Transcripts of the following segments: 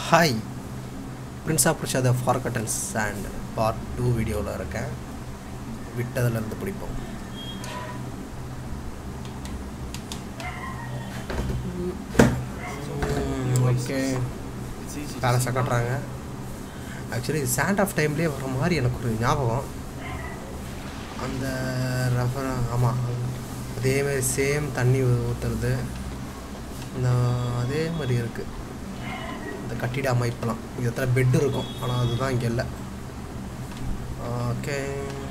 Hi prince of Persia the forgotten sands part two வீடியோவில் இருக்கேன் விட்டதுலேருந்து பிடிப்போம் ஓகே பேலஸை கட்டுறாங்க ஆக்சுவலி சாண்ட் ஆஃப் டைம்லேயே வர மாதிரி எனக்கு ஒரு ஞாபகம் அந்த ரெஃபர் ஆமாம் அதேமாதிரி சேம் தண்ணி ஊற்றுறது இந்த அதே மாதிரி இருக்குது இந்த கட்டிட அமைப்பெல்லாம் இங்கே எத்தனை பெட்டு இருக்கும் ஆனால் அதுதான் இங்கே இல்லை ஓகே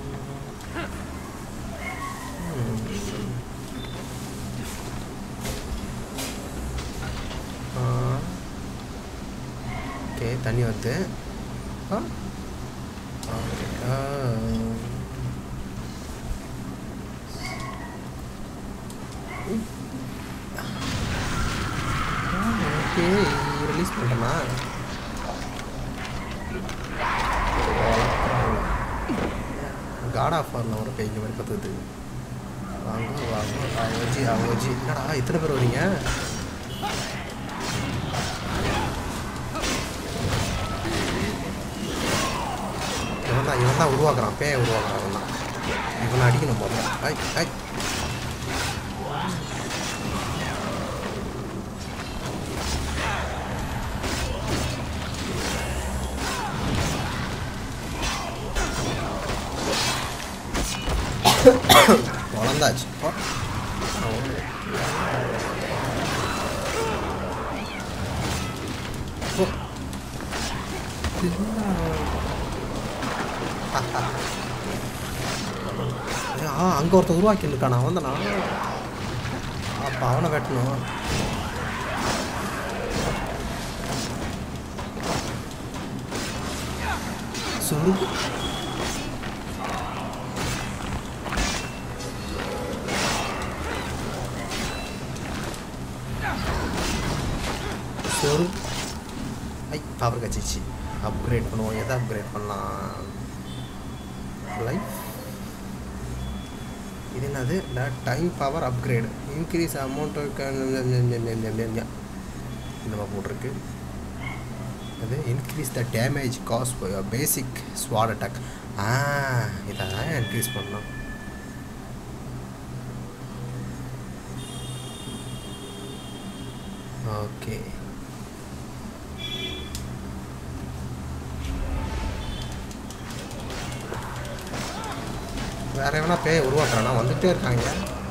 ஓகே தண்ணி வருது ஆ ஓகே ஓகே ரிலீஸ் பண்ணுறேன்னா காட் ஆஃப் வாரில் ஒரு பேய் மாதிரி கற்றுக்குது வாங்க வாங்க அவோஜி அவோஜி என்னடா இத்தனை பேர் வரீங்க இவன் தான் இவன் தான் உருவாக்குறான் பேயை உருவாக்குறான் இவன் தான் இவனை அடிக்கணும் போல ஐ ஐ வளர்ந்தாச்சு போ. போ. ஆ அங்கே ஒருத்தன் உருவாக்கி இருக்கானா அவன் தானா அப்போ அவனை வெட்டணும் சுருகு சொரு ஐ பவர் கச்சிச்சு அப்கிரேட் பண்ணுவோம் எதை அப்கிரேட் பண்ணலாம் லைஃப் இது என்னது time power upgrade increase amount இந்த மாதிரி போட்டிருக்கு அது increase the damage cause basic sword attack ஆ இதை தான் இன்க்ரீஸ் பண்ணலாம் ஓகே வேற எவனா பேய் உருவாக்குறானா வந்துட்டே இருக்காங்க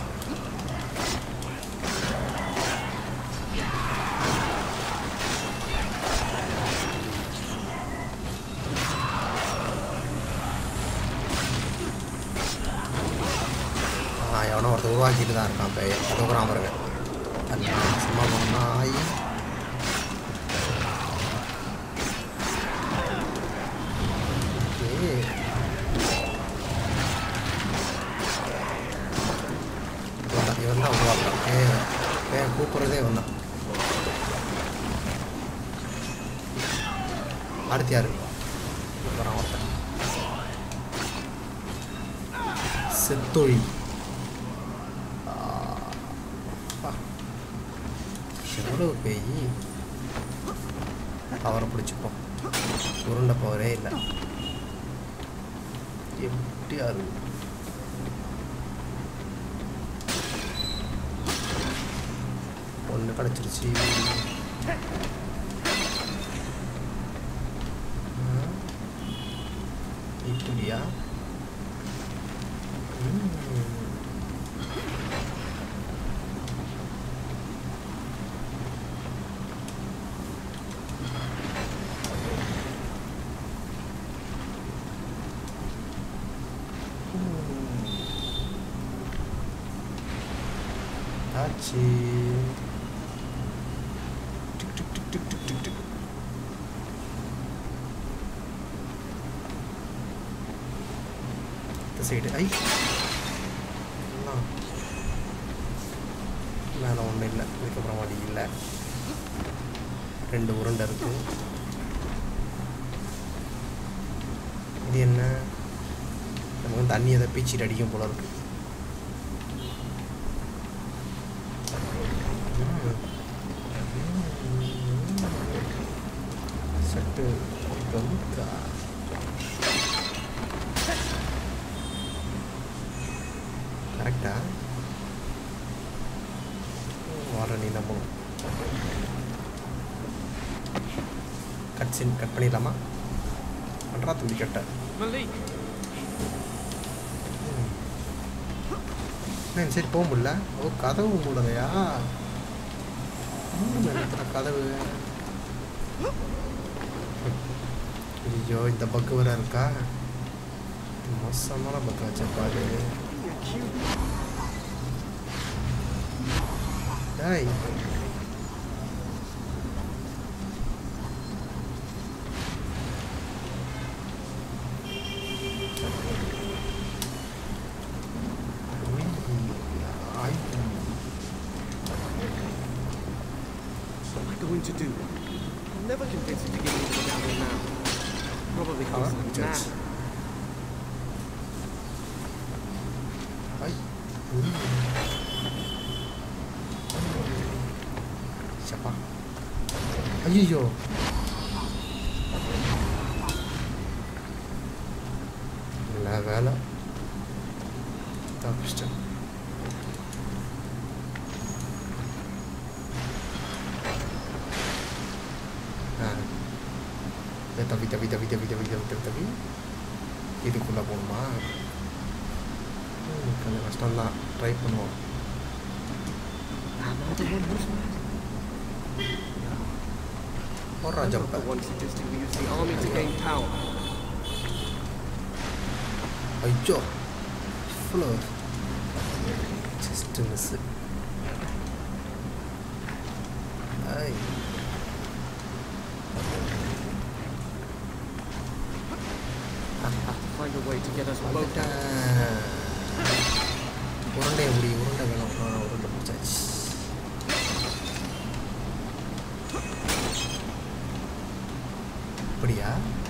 ஆ எவனோ ஒருத்தர் உருவாக்கிட்டு தான் இருக்கான் பேய் அதுக்கப்புறம் பாருங்க சும்மா போனா ஆயி ஓகே இவன் தான் இவன் தான் உருவாக்குறான் ஏ ஏ கூப்பிட்றதே இவன் தான் அடுத்து யாரு வரான் ஒருத்தன் செத்தொழி எவ்வளவு பேய் பவரை பிடிச்சிப்போம் உருண்டை பவரே இல்லை எப்படி அது ஒன்று கிடச்சிருச்சு இப்படியா ம். ஆச்சு tick tick tick tick tick tick tick இந்த சைடு ஐ எல்லாம் மேலே ஒன்றும் இல்லை இதுக்கப்புறம் அடி இல்லை ரெண்டு உருண்டை இருக்கு இது என்ன நமக்கு தண்ணி எதை பீச்சிட்டு அடிக்கும் போல இருக்கு ம். செட்டு கவுக்கா கரெக்டா வர நீ நம்ம கட் சீன் கட் பண்ணிடலாமா பண்ணுறா தம்பி கட்ட Malik, என்ன சரி போக முடியல ஓ கதவு மூடலையா மூணு நினைக்கிற கதவு ஐயோ இந்த பக்கு வேற இருக்கா மோசமான பக்கு வச்சிருப்பாரு you're cute. டேய் What am I going to do? I'll never convince him to give me the down there now. Probably Huh? thinks I'm Judge. mad. ஐ சப்பா ஐயோ நல்ல வேலை தப்பிச்சிட்டேன் ஆ இதை தவி தவி தவி தவி தவி தவி தவி தவி இதுக்குள்ளே போகணுமா ம், கொஞ்சம் கஷ்டம்தான் ட்ரை பண்ணுவோம் Am I the one who's mad? போடுறா I'm not jump the one suggesting we use the army to gain power. ஐயோ இவ்வளோ just miss I I have to find a way to get us both out. வந்துட்டேன் உருண்டை முடி உருண்டை வேணும் ஆ உருண்டை பிடிச்சாச்சு அப்படியா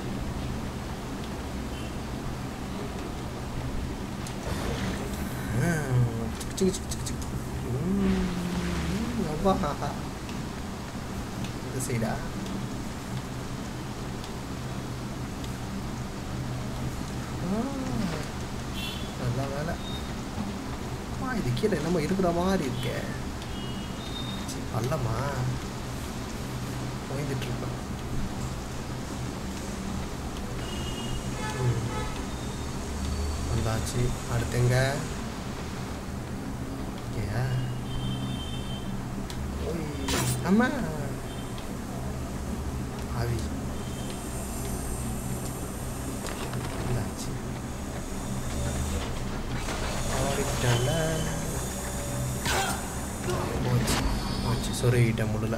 ஆ, சிக்கு, சிக்கு, சிக்கு, சிக்கு. ம், அப்பா. இந்த சைடா ஆ, நல்ல வேலை ஆ இது கீழே என்னமோ இருக்கிற மாதிரி இருக்கே சரி பள்ளமா போய்கிட்டு இருக்கோம் ம். வந்தாச்சு அடுத்துங்க ஓகேயா ஓய் அம்மா ஆவி வந்தாச்சு ஆடிட்டால போச்சு போச்சு சொருகிட்ட முடியல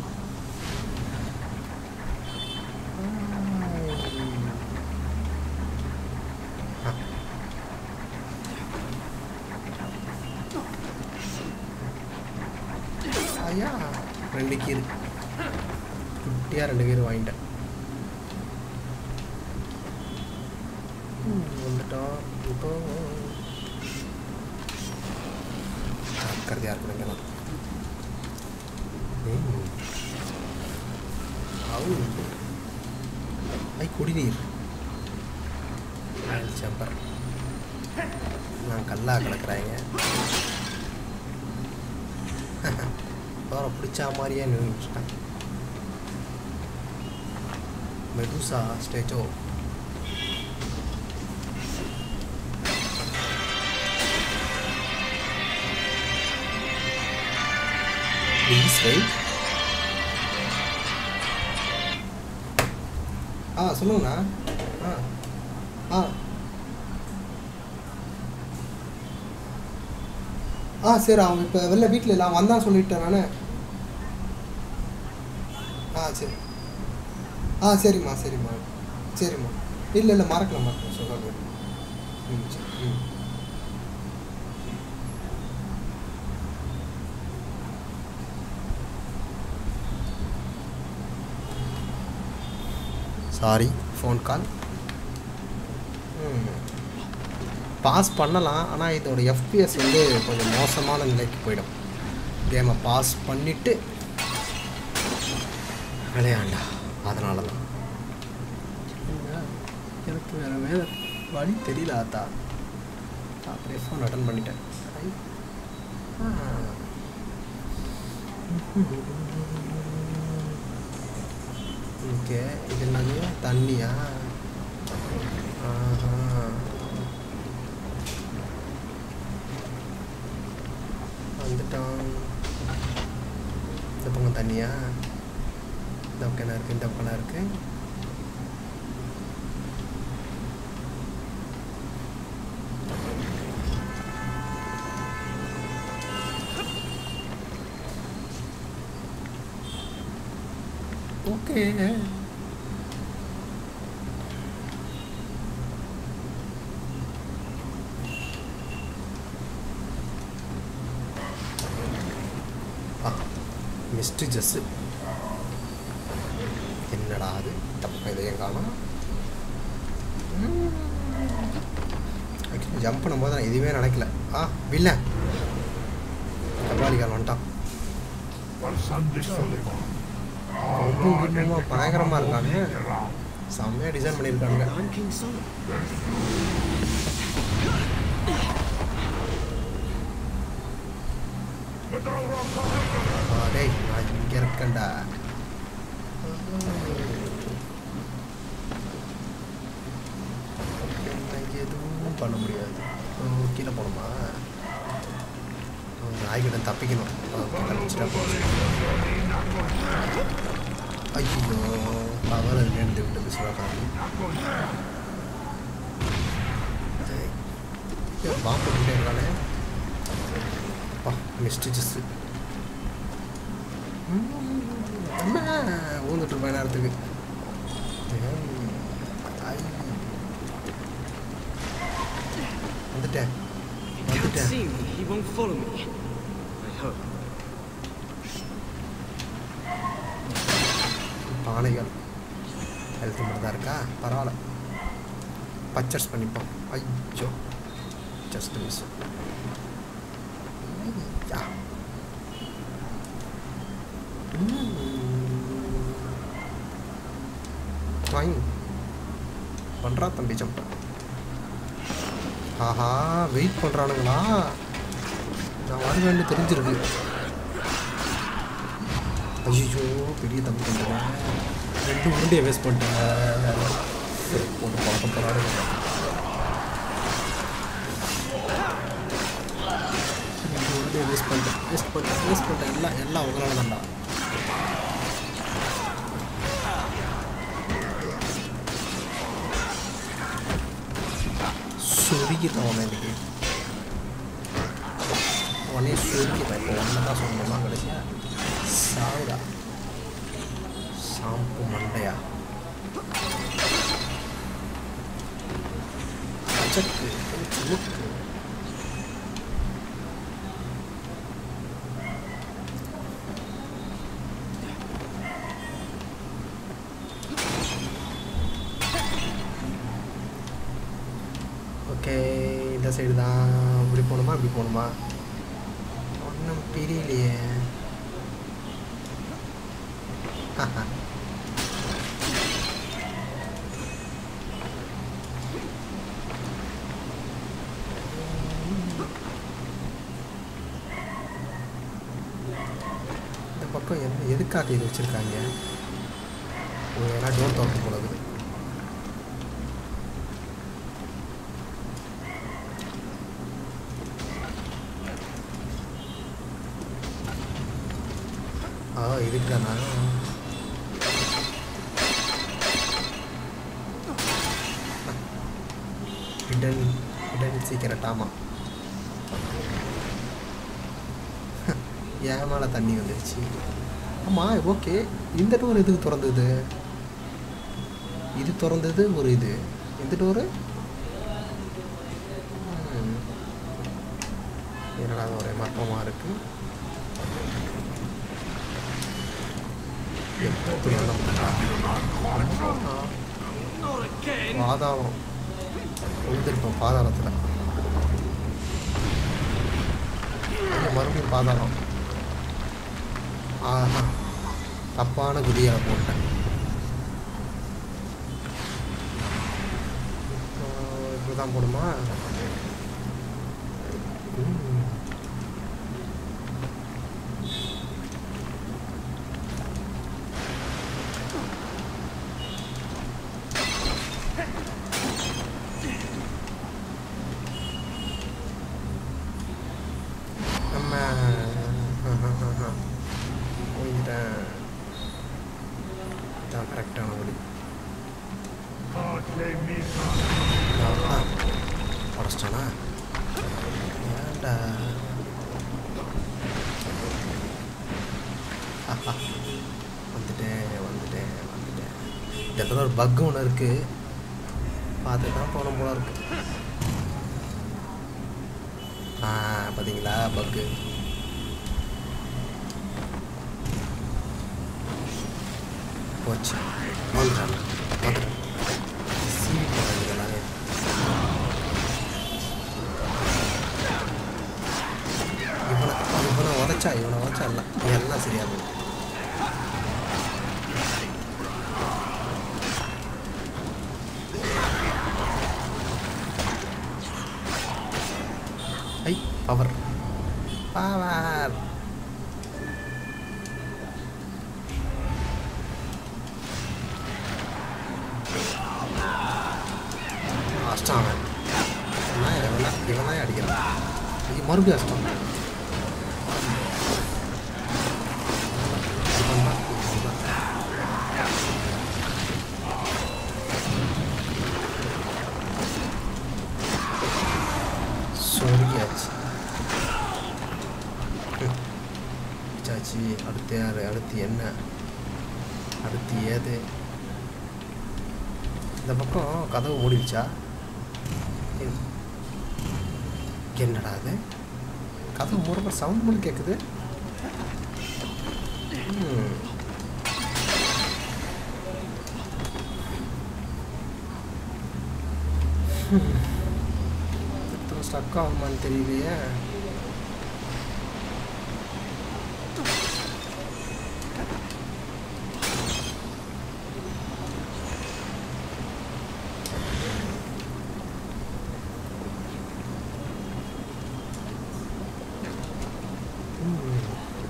ஆ. ஐயா ரெண்டு கீரு குட்டியாக ரெண்டு கீரு வாங்கிட்டேன் ம், வந்துட்டோம் இப்போ ஜாக்கிரதையாக இருக்கணும் இங்கெல்லாம் ஏய். அவு ஐ குடிநீர் ஆயில் சம்பர் நான் கல்லா கிடக்குறாங்க அவரை பிடிச்சா மாதிரியே நின்றுட்டேன் மெதுசா ஸ்டேஜோ ப்ளீஸ் வெயிட் ஆ சொல்லுங்கண்ணா ஆ ஆ ஆ சரி அவங்க இப்போ வெளில வீட்டில் இல்லை அவன் வந்தான் சொல்லிட்டேன் நான் ஆ சரி ஆ சரிம்மா சரிம்மா சரிம்மா இல்லை இல்லை மறக்கல மறக்கல சொல்லுங்க ம் சரி ம் சாரி ஃபோன் கால் பாஸ் பண்ணலாம் ஆனால் இதோட எஃபிஎஸ் வந்து கொஞ்சம் மோசமான நிலைக்கு போயிடும் கேமை பாஸ் பண்ணிவிட்டு விளையாண்டா அதனால தான் இல்ல, எனக்கு வேற வேலை வழி தெரியல ஆத்தா அப்படியே ஃபோன் அட்டன் பண்ணிட்டேன் ஐ. ஆ. ஓகே இது என்னது தண்ணியா ஆஹா வந்துட்டோம் இந்த பக்கம் தண்ணியா இந்த பக்கம் என்ன இருக்குது இந்த பக்கம் என்ன இருக்குது ஓகே ஆ மிஸ்டு ஜஸ்ஸு என்னடா அது தப்பு இதையும் காணும் ஆக்சுவலி ஜம்ப் பண்ணும்போது நான் எதுவுமே நினைக்கல ஆ வில்ல கபாலிகால் வந்துட்டான் ரொம்ப ரொம்ப பயங்கரமாக இருக்கானே செம்மையாக டிசைன் பண்ணியிருக்கானுங்க I'm King Sonic. ஆ, டேய் நான் இங்கே இருக்கேன்டா என்ன எதுவும் பண்ண முடியாது ஓ, கீழே போகணுமா ஓ, நாய்கிட்ட தப்பிக்கணும் ஓகே, தப்பிச்சிட்டா போச்சு ஐயோ பவர் ரெண்டு விட்டு பிசுவாக்காரு பாம்பு போட்டுட்டே இருக்கானே அப்பா மிஸ்டிச்சஸ் ஊந்துட்டு இருப்பேன் நேரத்துக்கு ஏய், ஐ. வந்துட்டேன் He can't வந்துட்டேன் see me. He won't follow me. I hope. பானைகள் ஹெல்த் மட்டும் தான் இருக்கா பரவாயில்ல பர்ச்சேஸ் பண்ணிப்போம் ஐயோ ஜஸ்ட் மிஸ் யா ஃபைன் பண்ணுறா தம்பி ஜம்ப் ஆஹா வெயிட் பண்ணுறானுங்களா நான் வருவேன்னு தெரிஞ்சிருக்கு ஐயோ பெரிய தம்பி பண்ணுறேன் ரெண்டு உருண்டையை வேஸ்ட் பண்ணிட்டேன் போட்டு பழக்கம் போகிறானுங்க ரெண்டு உருண்டையை வேஸ்ட் பண்ணிட்டேன் வேஸ்ட் பண்ணிட்டேன் வேஸ்ட் பண்ணிட்டேன் எல்லாம் எல்லாம் உங்களால் தான்டா சொருக்கிட்டான் அவன் எனக்கு உடனே சொருக்கிட்டான் இப்போ ஒன்று தான் சொல்லணுமா கடைசியா சாவுடா ஷாம்பு மண்டையா அச்சக்கு முக்கு ஓகே இந்த சைடு தான் இப்படி போகணுமா இப்படி போகணுமா ஒன்றும் பிரியலையே இந்த பக்கம் என்ன எதுக்காக இது வச்சுருக்காங்க ஏன்னா டோர் திறக்க போனது ஆ இதுக்கு தானா ஹிடன் ஹிடன் சீக்கிரட் ஆமாம் என் மேலே தண்ணி வந்துடுச்சு ஆமாம் ஓகே இந்த டோர் எதுக்கு திறந்தது இது திறந்தது ஒரு இது இந்த டோரு என்னடா அது ஒரே மர்மமாக இருக்கு எப்படி வந்தோம்? Not again! பாதாளம் விழுந்திருப்போம் பாதாளத்தில் இங்க மறுபடியும் பாதாளம் ஆஹா தப்பான குதியால போட்டேன் பக்கத்தில் தான் போகணுமா ம். நம்ம போயிட்டேன் இதான் கரெக்டான வழி உடச்சிட்டானா ஏன்டா ஆஹா. வந்துட்டேன் வந்துட்டேன் வந்துட்டேன் இந்த இடத்துல ஒரு பக் ஒன்று இருக்கு பார்த்து தான் போகணும் போல இருக்கு ஆ பார்த்தீங்களா பக்கு போச்சு வந்துட்டாங்க வந்துட்டாங்க சீட்டு வாங்கிக்கலாங்க இவனை இவனை உதைச்சா இவனை உதைச்சா எல்லாம் எல்லாம் சரியா போகும் ஐ பவர் பவர் அஷ்டம் அவன் இவன் இவன் இவன் தான் அடிக்கிறான் ஐயோ, மறுபடியும் அஷ்டம் இவன் தான் இவன் தான் சொருகியாச்சு ம். சாச்சி அடுத்து யார் அடுத்து என்ன அடுத்து ஏது இந்த பக்கம் கதவு மூடிடுச்சா என்- என்னடா அது கதவு மூடுற சவுண்ட் மட்டும் கேட்குது ம். எத்தனை ஸ்டக் ஆகுமான்னு தெரியலையே ம்.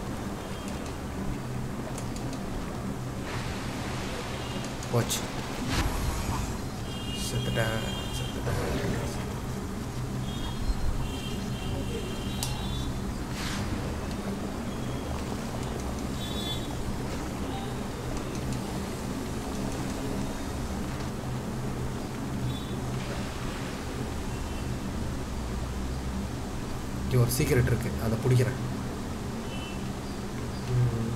போச்சு செத்துட்டேன் செத்துட்டேன் இங்கே ஒரு சீக்ரெட் இருக்கு அதை பிடிக்கிறேன் ம்.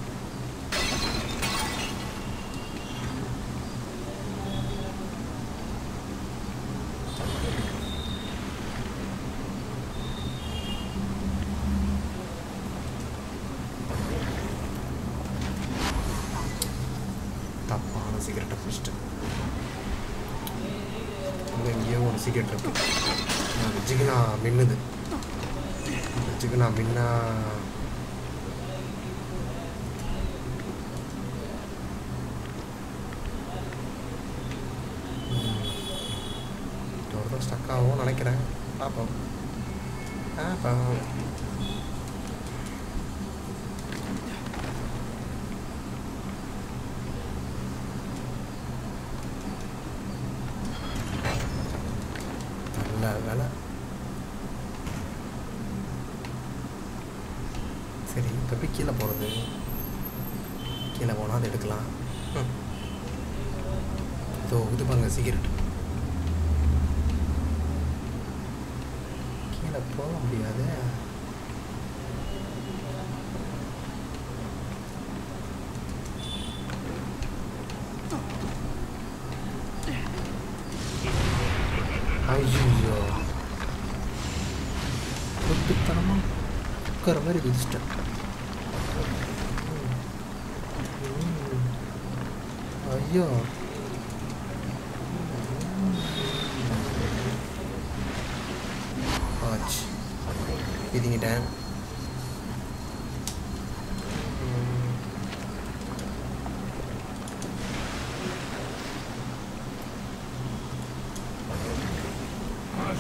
தப்பான சீக்கிரட்டை பிடிச்சிட்டு இங்கே எங்கேயோ ஒரு சீக்கிரட் இருக்கு அது ஜிகினா மின்னுது இந்த ஜிகினா மின்னா ஒருத்தர் ஸ்டக் ஆகும் நினைக்கிறேன் பார்ப்போம் பார்ப்போம் நல்ல வேலை சரி இப்போ எப்படி கீழே போகிறது கீழே போனால் அதை எடுக்கலாம் ம். இதோ இது பாருங்க சிகரெட் கீழே போக முடியாது ஐயோ கொட்டுத்தனமா உட்கார மாதிரி குதிச்சிட்டேன் ம். ஐயோ ஆச்சு இதுங்கிட்டேன்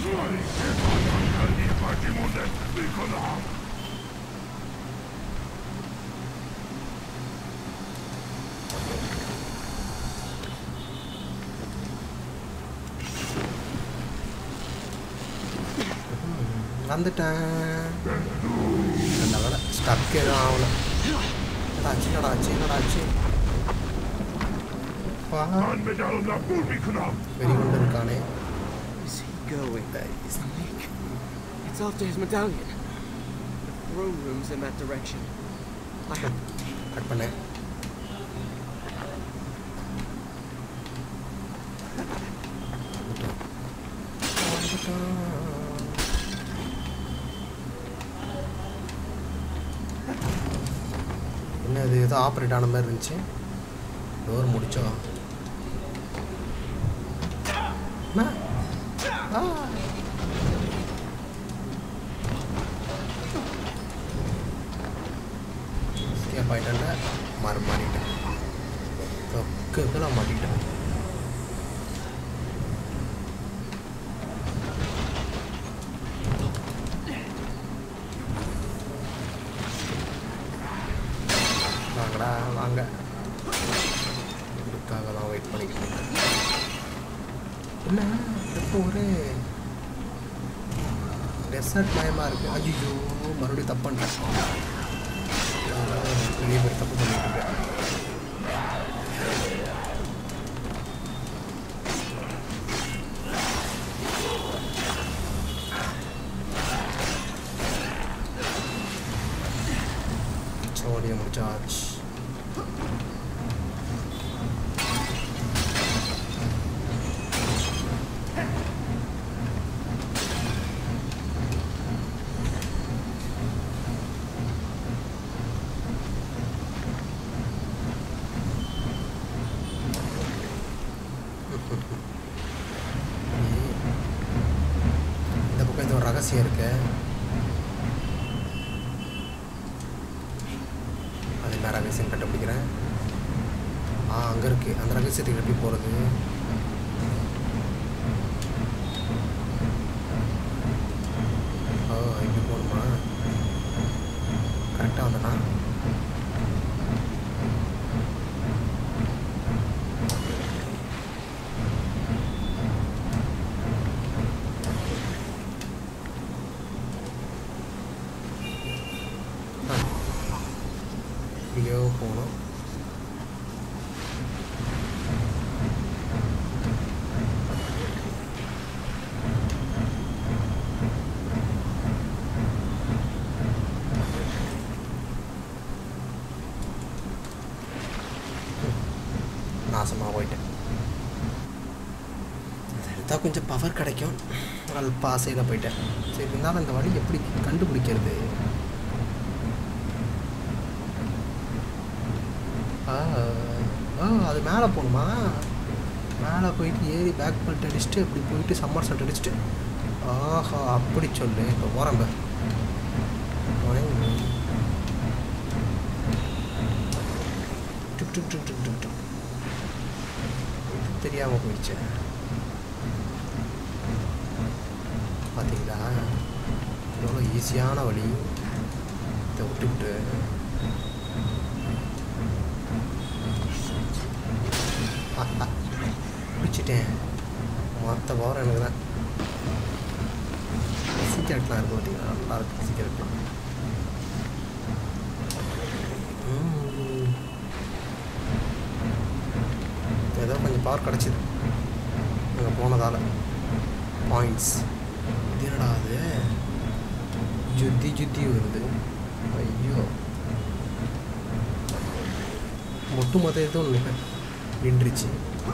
வந்துட்டேன் நல்ல வேலை ஸ்டக் எதுவும் ஆகல என்னடா ஆச்சு என்னடா ஆச்சு என்னடா ஆச்சு வா வெறி கொண்டு இருக்கானே Where's he going? It's the lake. It's after his medallion. The throne room's in that direction. I have cut பண்ணேன் என்ன இது ஏதோ ஆப்ரேட் ஆன மாதிரி இருந்துச்சு டோர் முடிச்சோம் அண்ணா. ஆ. escape ஆயிட்டேன்ல மறு மாறிட்டேன் தொக்குக்கெல்லாம் மாட்டிட்டேன் வாங்கடா வாங்க இதுக்காக தான் வெயிட் பண்ணிக்கிட்டு இருக்கேன் என்ன எப்போ ஒரு டெசர்ட் மயமாக இருக்குது ஐயோ மறுபடியும் தப்பு பண்ணிட்டேன் பெரிய பெரிய தப்பு பண்ணிட்டு இருக்கேன் சோடியை முடிச்சாச்சு இந்த பக்கம் இந்த ஒரு ரகசியம் இருக்கு அது என்ன ரகசியம் கண்டுபிடிக்கிறேன் ஆ அங்கே இருக்கு அந்த ரகசியத்துக்கு எப்படி போகிறது ஓ இப்படி போகணுமா கரெக்டாக வந்தனா எங்கேயோ போகணும் நாசமாக போயிட்டேன் அது எடுத்தால் கொஞ்சம் பவர் கிடைக்கும் அல்ப ஆசையில் போயிட்டேன் சரி இருந்தாலும் அந்த வழி எப்படி கண்டுபிடிக்கிறது ஆ ஆ அது மேலே போகணுமா மேலே போயிட்டு ஏறி பேக் பண்ணிட்டு அடிச்சுட்டு அப்படி போயிட்டு சம்மர் சட் அடிச்சுட்டு ஆஹா அப்படி சொல்லு இப்போ போகிறேன் பார் டுக் டுக் டுக் டுக் டுக் டுக் இது தெரியாமல் போயிடுச்சு பார்த்தீங்களா எவ்வளோ ஈஸியான வழி இதை விட்டுவிட்டு பிடிச்சிட்டேன் மொத்த பவர் எனக்கு தான் சீக்கிரட்லாம் இருக்கு பார்த்தீங்களா நல்லா இருக்கு சீக்கிரட் ஏதோ கொஞ்சம் பவர் கிடச்சிது அங்கே போனதால் பாயிண்ட்ஸ் இது என்னடா அது ஜுத்தி ஜுத்தி வருது ஐயோ ஒட்டு மொத்த எதுவும் நின்று நின்றுச்சு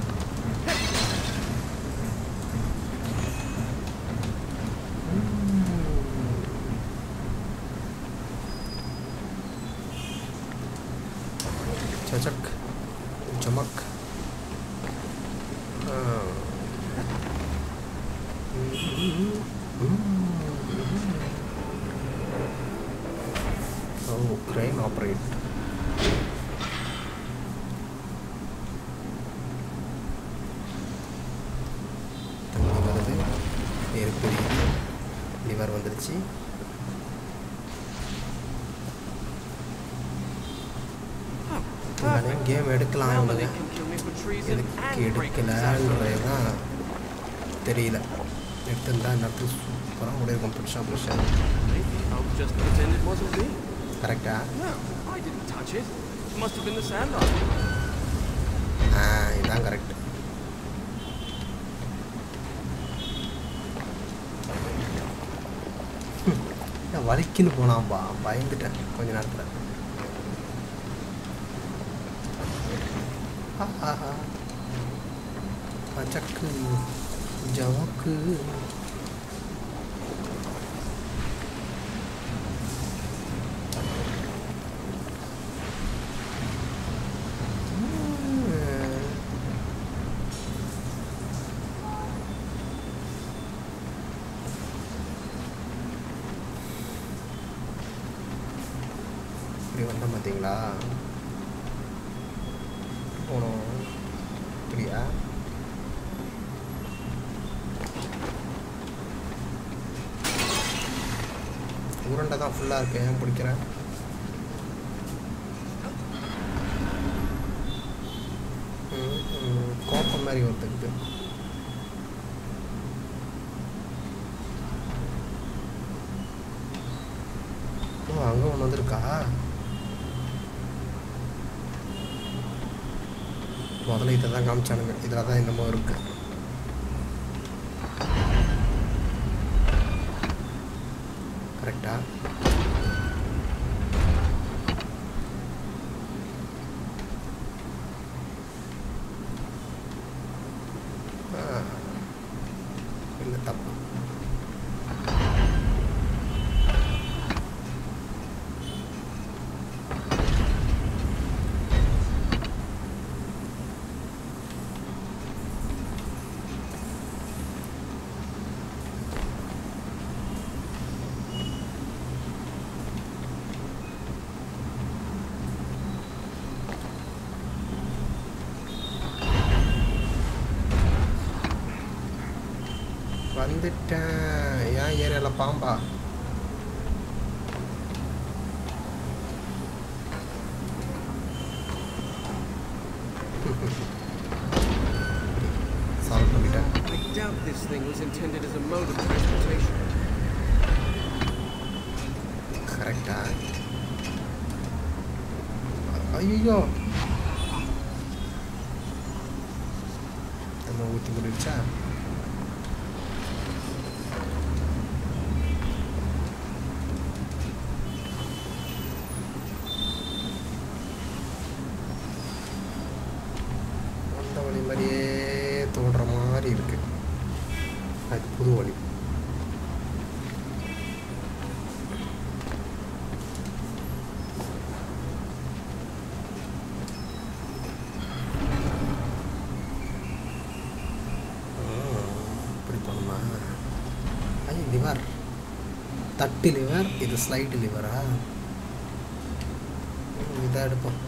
சச்சக் ஜமக் ஓ கிரைன் ஆப்ரேட் தண்ணி வருது எப்படி லிவர் வந்துருச்சு Oh, நானே perfect. கேம் எடுக்கலாம் Now இவனுங்க they can kill me for treason எதுக்கு and breaking the எடுக்கலன்றது தான் தெரியல எடுத்திருந்தா இந்த இடத்துல சூப்பராக கூட இருக்கும் புதுசாக புதுசாக Maybe I'll just pretend it wasn't me. கரெக்டா No, I didn't touch it. It must have been the sand art. ஆ இதான் கரெக்ட் வலிக்குன்னு போனாம்பா பயந்துட்டேன் கொஞ்ச நேரத்தில் ஆஹா பச்சக்கு ஜவக்கு இப்படி வந்தோம் பார்த்தீங்களா போனோம் இப்படியா உருண்டை தான் ஃபுல்லாக இருக்கு ஏன் பிடிக்கிறேன் ம், ம், கோப்பம் மாதிரி ஒருத்தருக்கு ஓ அங்கே ஒன்று வந்திருக்கா முதல்ல இதை தான் காமிச்சானுங்க இதில் தான் என்னமோ இருக்கு கரெக்டா இல்லை தப்பு வந்துட்டேன் ஏன் ஏரியாவில் பாம்பா சால்வ் பண்ணிட்டேன் I doubt this thing was intended as a mode of transportation. கரெக்டா ஐயோ நம்ம ஊற்றி முடிச்சா அந்த வழி மாதிரியே தோன்ற மாதிரி இருக்கு அது புது வழி இப்படி போகணுமா ஐயோ லிவர் தட்டு லிவர் இது ஸ்லைடு லிவரா இதை எடுப்போம்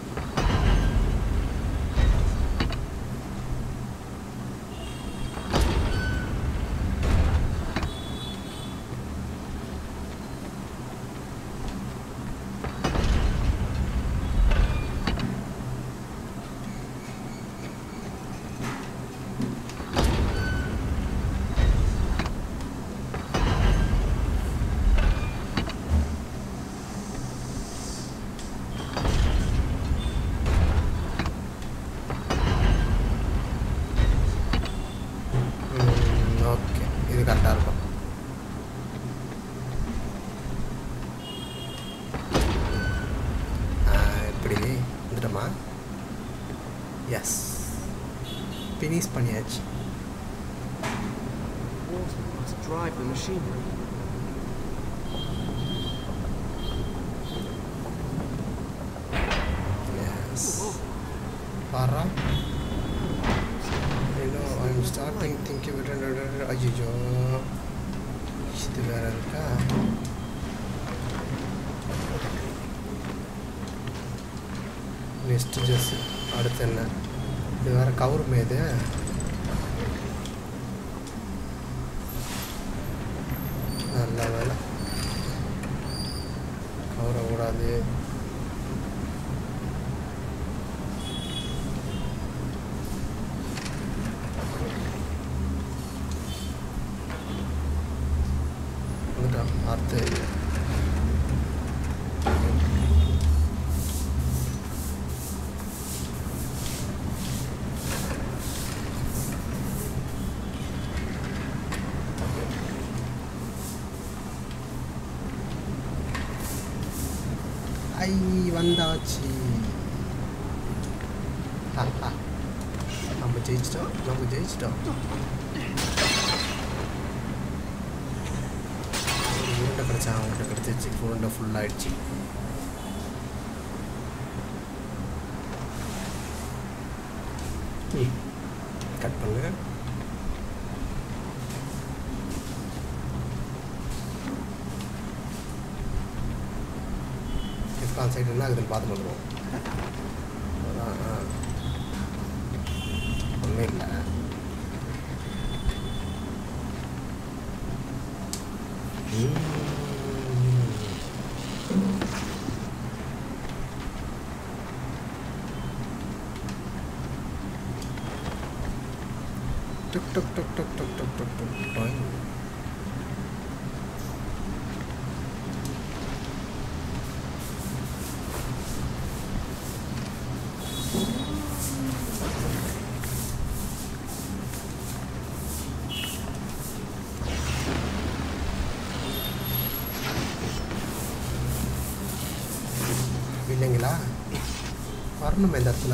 ஓகே இது கரெக்டாக இருக்கும் ஆ, இப்படி வந்துட்டோமா எஸ் ஃபினிஷ் பண்ணியாச்சு Water must drive the machinery. Yes பாரா ஐயோ ஐம் ஸ்டார்டிங் திங்க் ஐயோ இது வேற இருக்கா நெக்ஸ்ட் ஜஸ் அடுத்து என்ன இது வேற கவருமே இது நல்ல வேலை கவர கூடாது வந்துட்டான் அடுத்து ஐ வந்தாச்சு ஹா, ஹா. நம்ம ஜெயிச்சிட்டோம் நம்ம ஜெயிச்சிட்டோம் ஒரு உருண்டை கிடச்சா அவங்கள்ட்ட கிடச்சிச்சு உருண்டை ஃபுல்லாகிடுச்சு கட் பண்ணு இஃப்கான் சைடு என்ன ஆகுதுன்னு பார்த்து வந்துடுவோம் அதான் ஆ. ஒன்றும் இல்லை டுக் டுக் டுக் டுக் டுக் டுக் டுக் டுக் டாய் இல்லைங்களா வரணும் இந்த இடத்துல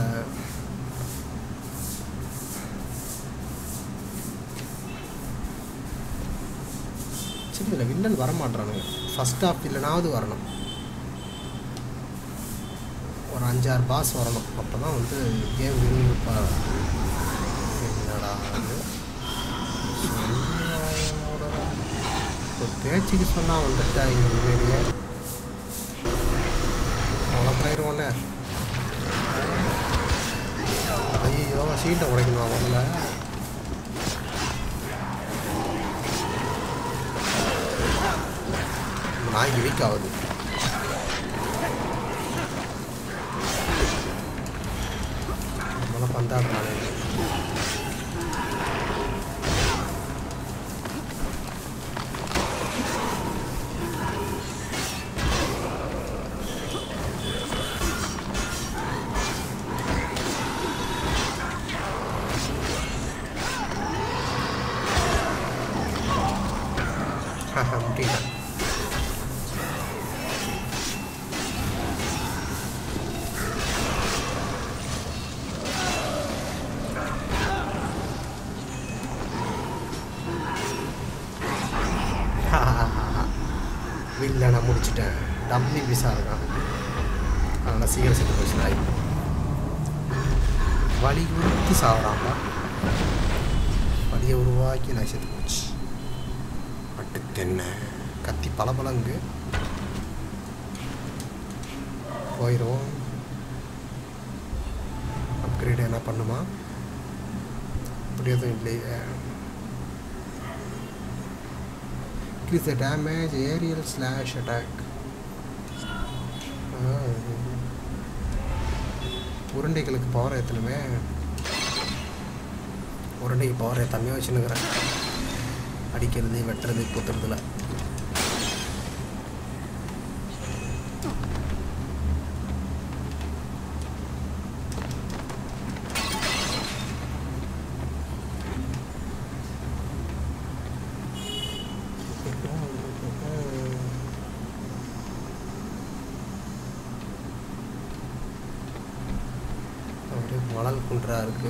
சரி இதில் வில்லன் வரமாட்றானுங்க ஃபஸ்ட் ஹாஃப் இல்லைனாவது வரணும் ஒரு அஞ்சாறு பாஸ் வரணும் அப்போ தான் வந்து கேம் விரும்பி என்னடா அது ஒரு பேச்சுக்கு சொன்னால் வந்துட்டா இங்கே உண்மையிலேயே உழப்பாயிருவோண்ணே ஐயோ சீட்டை உடைக்கணுமா முதல்ல நாய்க்கு வீக் ஆகுது நம்மளாம் பந்தாடுறானே முடியல வீட்டில் நான் முடிச்சிட்டேன் டம்மி பீஸாக இருக்கான் அதனால் சீக்கிரம் செத்து போச்சு நாய் வலி உறுத்தி சாப்பிட்றான்ப்பா வலியை உருவாக்கி நாய் செத்து போச்சு பட்டு தென்னை கத்தி பளபளங்கு போயிடுவோம் அப்கிரேட் என்ன பண்ணுமா அப்படி எதுவும் இல்லையே increase the damage aerial slash attack உருண்டைகளுக்கு பவர் ஏற்றணுமே உருண்டைக்கு பவர் ஏற்றாமே வச்சுன்னுக்கிறேன் அடிக்கிறது வெட்டுறது குத்துறதுல அப்படியே மணல் குன்றா இருக்கு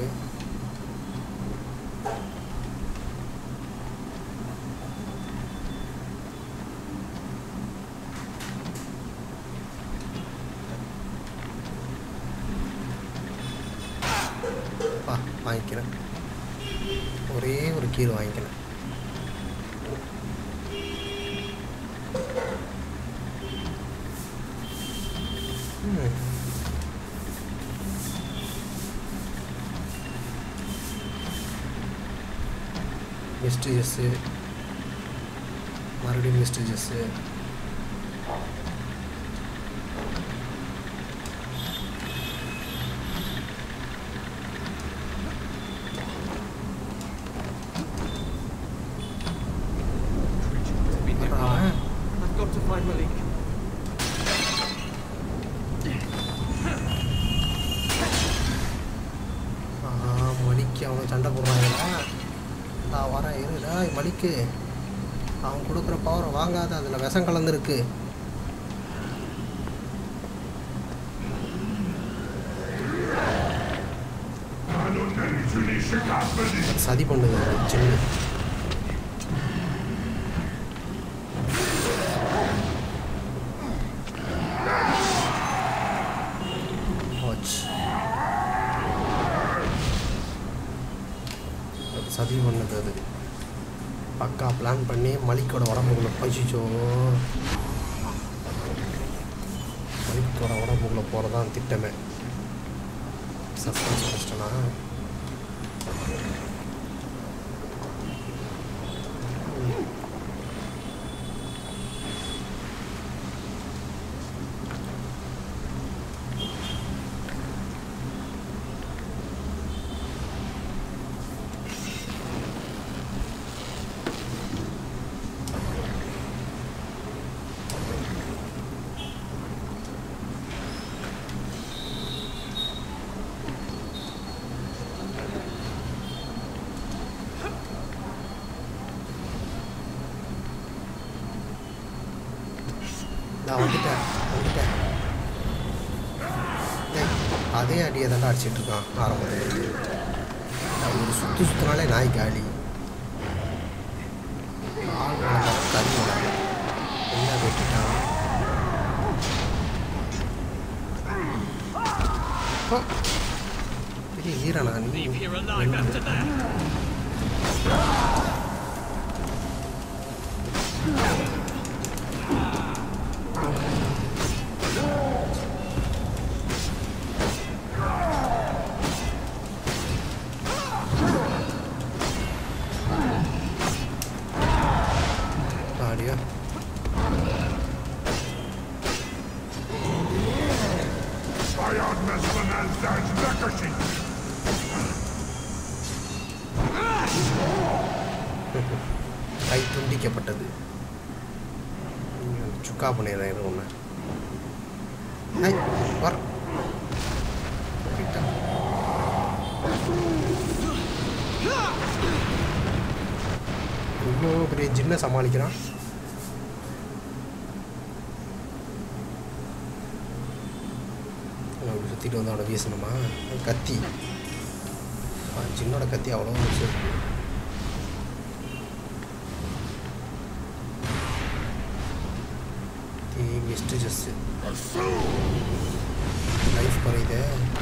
வா வாங்கிக்கிறேன் ஒரே ஒரு கீரை வாங்கிக்கிறேன் ம் மிஸ்டீரியஸு மறுபடியும் வெஸ்டேஜஸ்ஸு Be nearby. I've got to find Malik. ஆ மலிக்கு அவன் சண்டை போடுறாங்கடா நான் வரேன் இருடா மலிக்கு அவன் கொடுக்குற பவரை வாங்காத அதில் விஷம் கலந்துருக்கு சதி பண்ணுது அது சின்ன போச்சு அது சதி பண்ணது அது பக்கா பிளான் பண்ணி மலிக்கோட உடம்புக்குள்ள பசிச்சோ மலிக்கோட உடம்புக்குள்ள போகிறதான் திட்டமே சஸ்பென்ஸ் கஷ்டனா நான் வந்துட்டேன் வந்துட்டேன் டேய், அதே அடியை தாண்டா அடிச்சிட்டு இருக்கான் ஆரம்பத்தில் நான் ஒரு சுற்றி சுற்றினாலே நாய் காலி ஆள் வளர்ந்தா கறி வளரும் என்ன வெட்டிட்டான் ஓ, பெரிய வீரனா நீ Leave here alive after that. ஆடியா Bayard Mesmanel Zaj Lakashi! கை துண்டிக்கப்பட்டது சுக்கா பண்ணிடுறேன் ஒன்று ஐ வர போயிட்டான். இவ்வளோ பெரிய ஜின்ன சமாளிக்கிறான் அவன் அப்படி சுற்றிட்டு வந்து அவனை வீசணுமா கத்தி ஆ, ஜின்னோட கத்தி அவ்வளோ வச்சு வெஸ்ட்டு ஜஸ்ட்டு லைஃப் குறையுது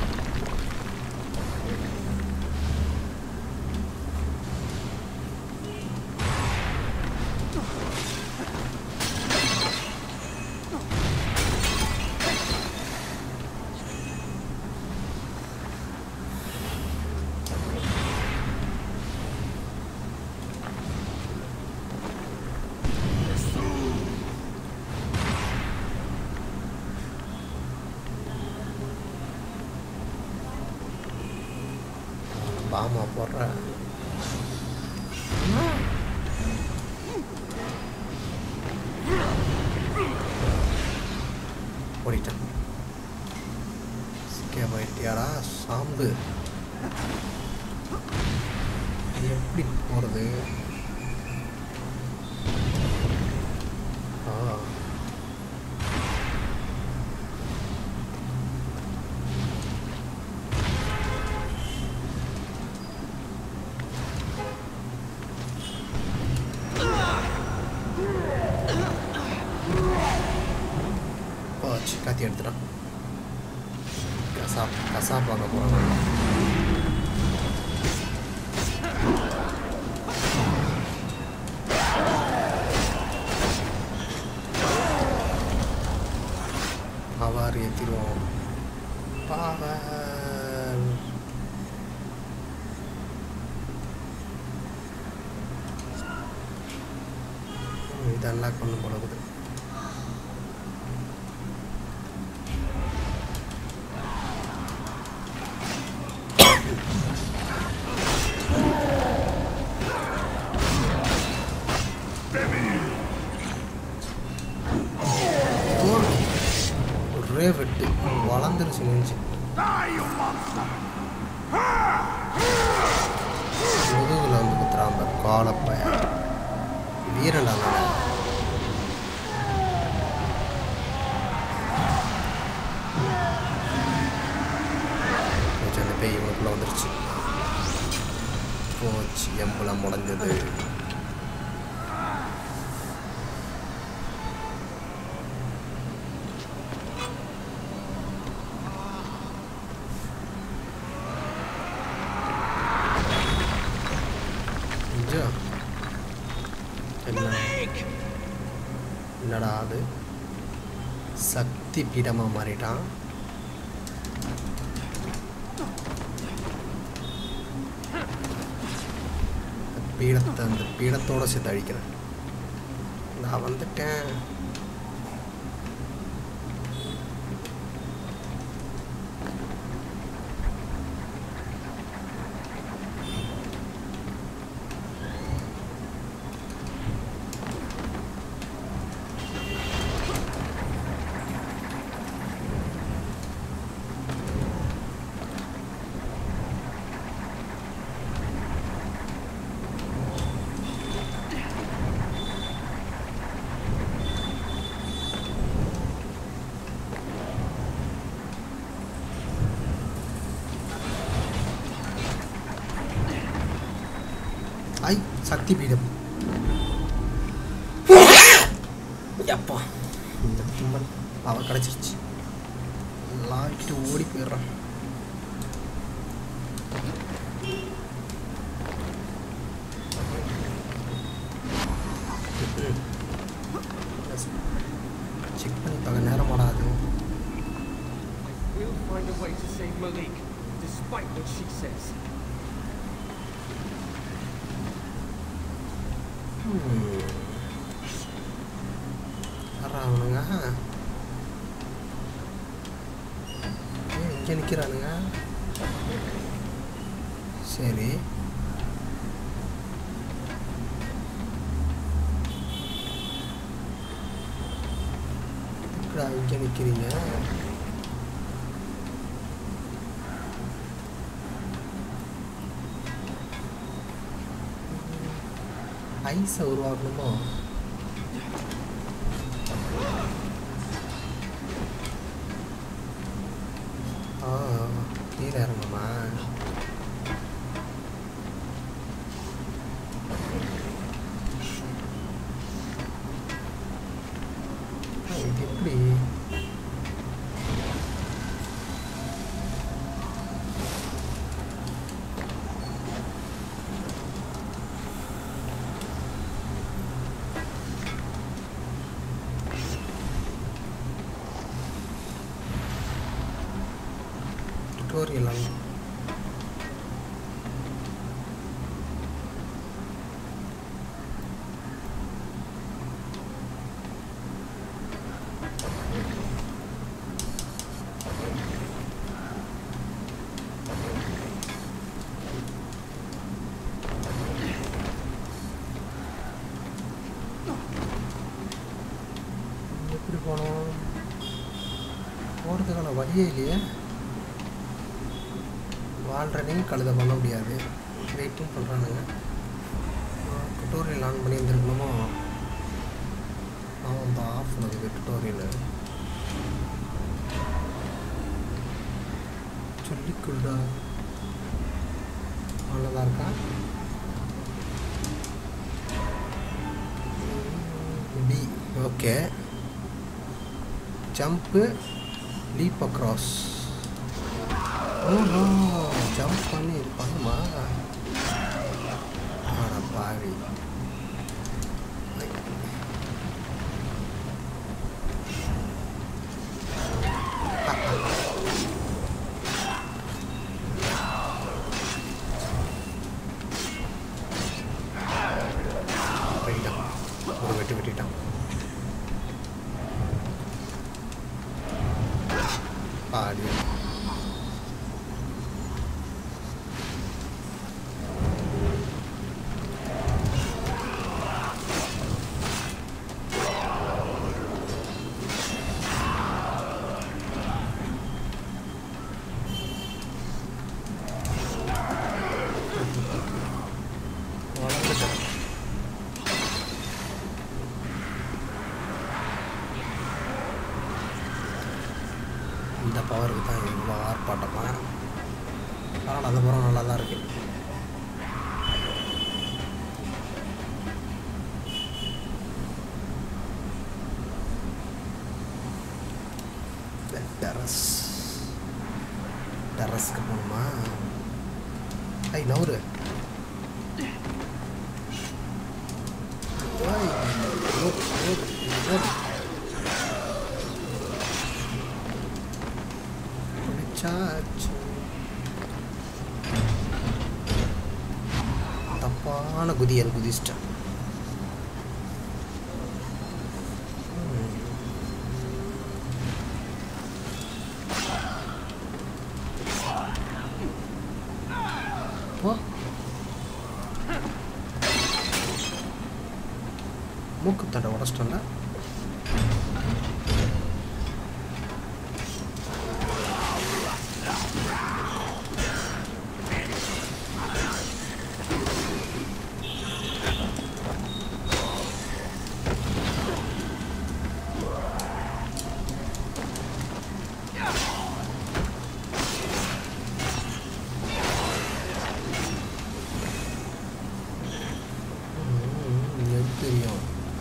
பாமா போடுற ஓடிட்டேன் சிக்கே போயிட்டியாடா சாம்பு இது எப்படி போகிறது ஆ போச்சு கத்தி எடுத்துட்டான் கசா கசா பார்க்க போகிறான் பவர் ஏற்றிடுவோம் பவர் இதை அன்லாக் பண்ணும் போல இருக்குது ஒரே வெட்டு வளர்ந்துருச்சு நெஞ்சு Die, you monster! முதுகுல வந்து குத்துறான் பாரு காலப்பய வீரன்டா அவன். போச்சு, அந்த பேய் இவனுக்குள்ள வந்துருச்சு போச்சு எம்பளம் முடஞ்சது கொஞ்சம் என்ன என்னடா அது சக்தி பீடமாக மாறிட்டான் பீடத்தை அந்த பீடத்தோட சேர்த்து அழிக்கிறேன் நான் வந்துட்டேன் ஐ சக்தி பீடம் எப்பா இந்த தும்மல் அவ கிடச்சிருச்சு லாக்கிட்டு ஓடி போயிடுறான் செக் பண்ணி பார்க்க நேரம் அது We'll find a way to save Malik, despite what she says. யாரா அவனுங்க ஏன் இங்கே நிற்கிறானுங்க சரி எதுக்குடா இங்கே நிற்கிறீங்க ஐஸை உருவாக்கணுமோ ஆ கீழே இறங்குமா ஆ, இது எப்படி டுட்டோரியல் அங்க எப்படி போனோம் போகிறதுக்கான வழியே இல்லையே வாழ்கிறதையும் கழுத பண்ண முடியாது வெயிட்டும் பண்ணுறானுங்க டுட்டோரியல் ஆன் பண்ணி இருந்திருக்கணுமோ அவன் அந்த ஆஃப் பண்ணுது டுட்டோரியல் சொல்லிக்கொள்டா அவ்வளோதான் இருக்கா பி ஓகே ஜம்ப்பு லீப் அக்ராஸ் ஓஹோ ஜம்ப் பண்ணி இது பண்ணுமா ஆட பாவி போயிட்டான் ஒரு வெட்டு வெட்டிட்டான் இந்த பவருக்கு தான் இவ்வளோ ஆர்ப்பாட்டமா பரவாயில்ல அந்த படம் நல்லா தான் இருக்கு டெரஸ் டெரஸ்க்கு போகணுமா ஐ நவுரு ஓய், ஓப், ஓப், ஓப். பிடிச்சாச்சு. தப்பான குதியல் குதிச்சிட்டேன் ம். போ மூக்கு தடை உடச்சிட்டோம்ல ம், எது தெரியும்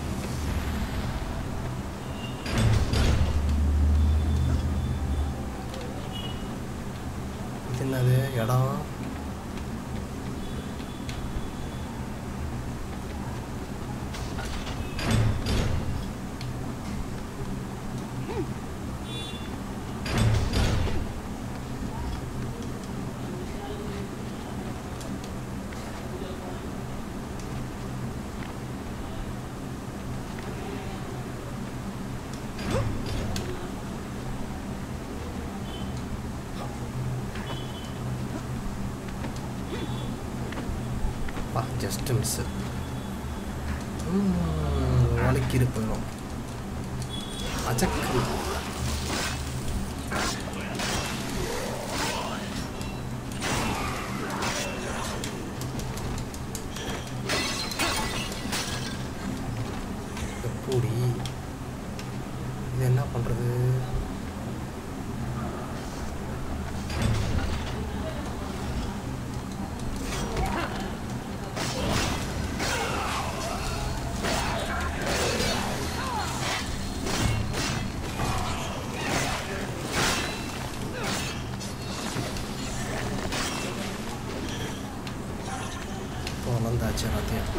இது என்னது இடம் பா ஜஸ்ட் மிஸ்ஸு வலிக்கிது போயிடும் அச்சக்கு எப்படி இது என்ன பண்ணுறது வளர்ந்தாச்சு எல்லாத்தையும்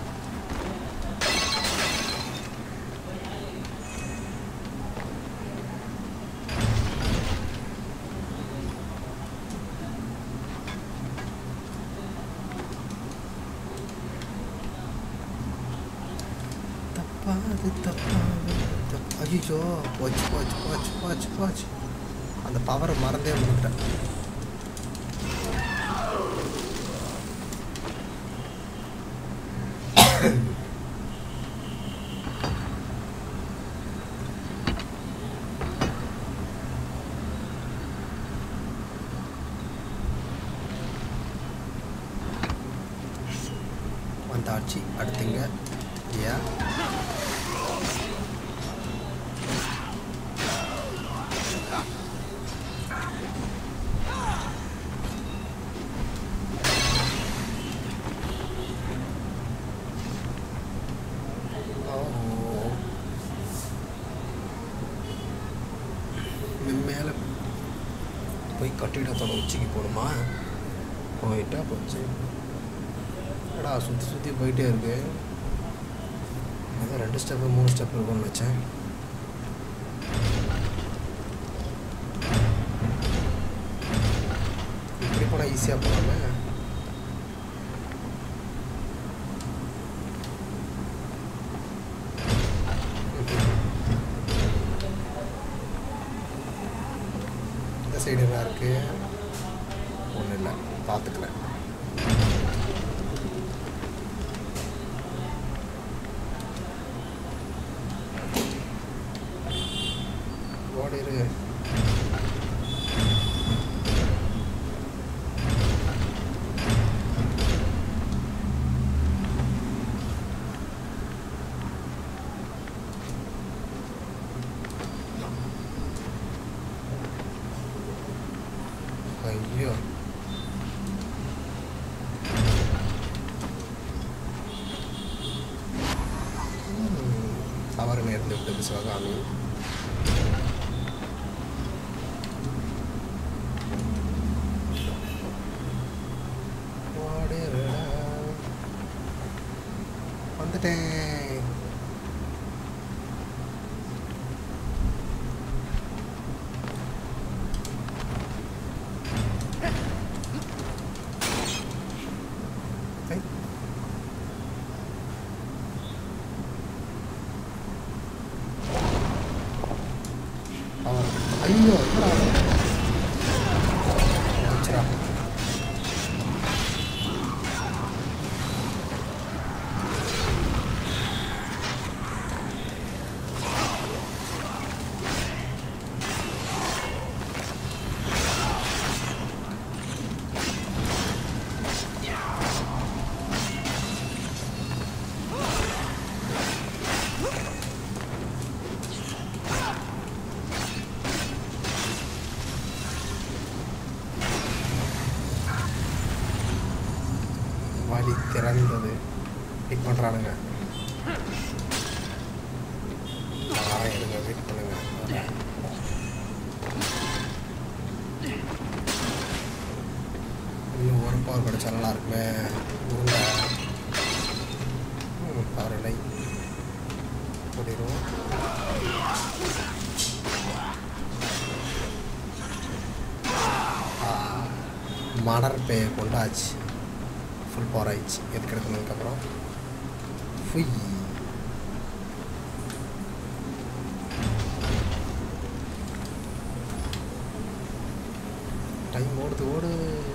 தப்பாது தப்பாது தப்பு ஐயோ போச்சு போச்சு போச்சு போச்சு போச்சு அந்த பவரை மறந்தே வந்துட்டேன் வந்தாச்சு அடுத்துங்க ஏன் மேலே போய் கட்டிடத்தோட உச்சிக்கு போகணுமா போயிட்டா போச்சு எடா சுற்றி சுற்றி போயிட்டே இருக்கு ஏதோ ரெண்டு ஸ்டெப்பு மூணு ஸ்டெப் இருக்கும்னு வச்சேன் இப்படி போனால் ஈஸியாக போகலாமே இந்த சைடு என்ன இருக்கு ஒன்றும் இல்லை பார்த்துக்கிறேன் ஓடிரு தவறு நேர்ந்து விட்டது சிவகாமி ஓடிடுடா. வந்துட்டேன் ஐ. அவன் ஐயோ என்னடா அவன்? வந்துச்சுடா. வழி திறந்தது வெயிட் பண்ணுறானுங்க வரேன் இருங்க வெயிட் பண்ணுங்க வரேன். இன்னும் ஒரு பவர் கிடைச்சா நல்லா இருக்குமே உருண்டை ம், பவர் இல்லை ஓடிடுவோம் மடர் பேயை கொண்டாச்சு ஃபுல் பவர் ஆயிடுச்சு எதுக்கு எடுக்கணுதுக்கப்புறம் ஃபுய் டைம் ஓடுது ஓடு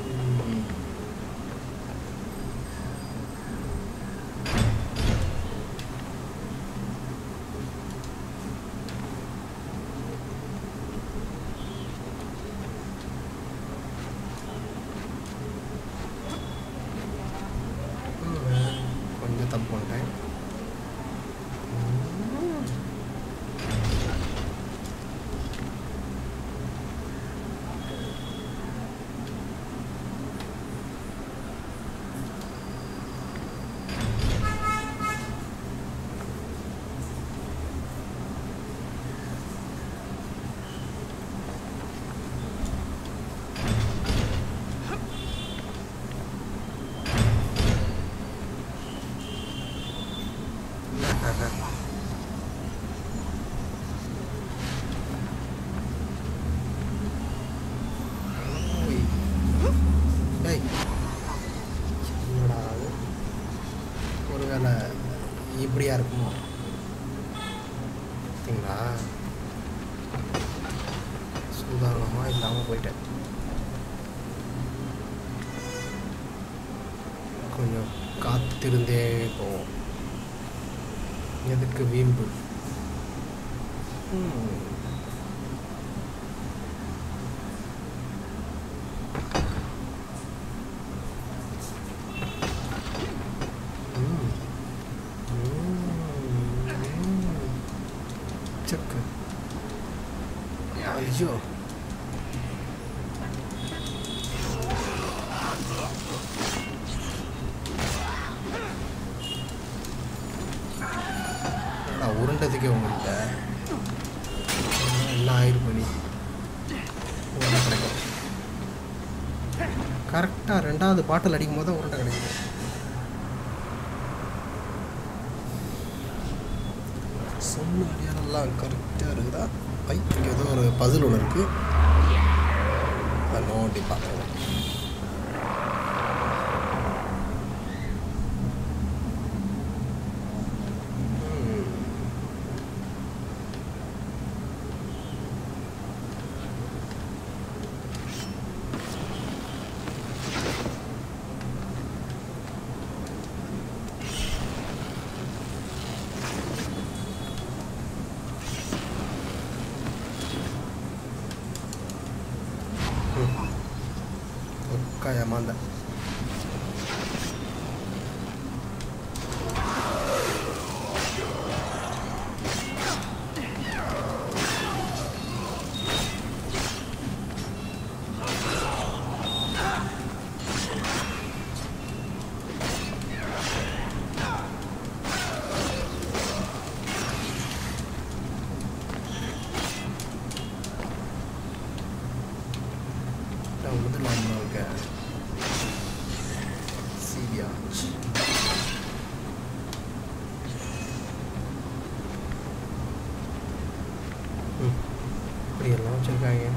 ம், கொஞ்சம் தப்பு பண்ணிட்டேன் ஓய். ஏய் என்னடா அது ஒருவேளை இப்படியா இருக்குமோ பார்த்தீங்களா சுதாரணமாக இல்லாமல் போயிட்டேன் கொஞ்சம் காத்திருந்தே போவோம் எதுக்கு வீம்பு ம். ம். ம். செக்கு ஐயோ என்னடா உருண்டதுக்கே உங்கள்கிட்ட என்ன ஆயிரம் நீ உருண்டை கிடைக்கும் கரெக்டாக ரெண்டாவது பாட்டில் அடிக்கும் போது தான் உருண்டை கிடைக்குது சொன்ன அடையாளம்லாம் கரெக்டாக இருக்குதா ஐ இங்கே ஏதோ ஒரு பசில் ஒன்று இருக்குது அதை நோண்டி பார்க்குறேன் ஒக்கா ஏமாந்த வச்சுருக்காங்க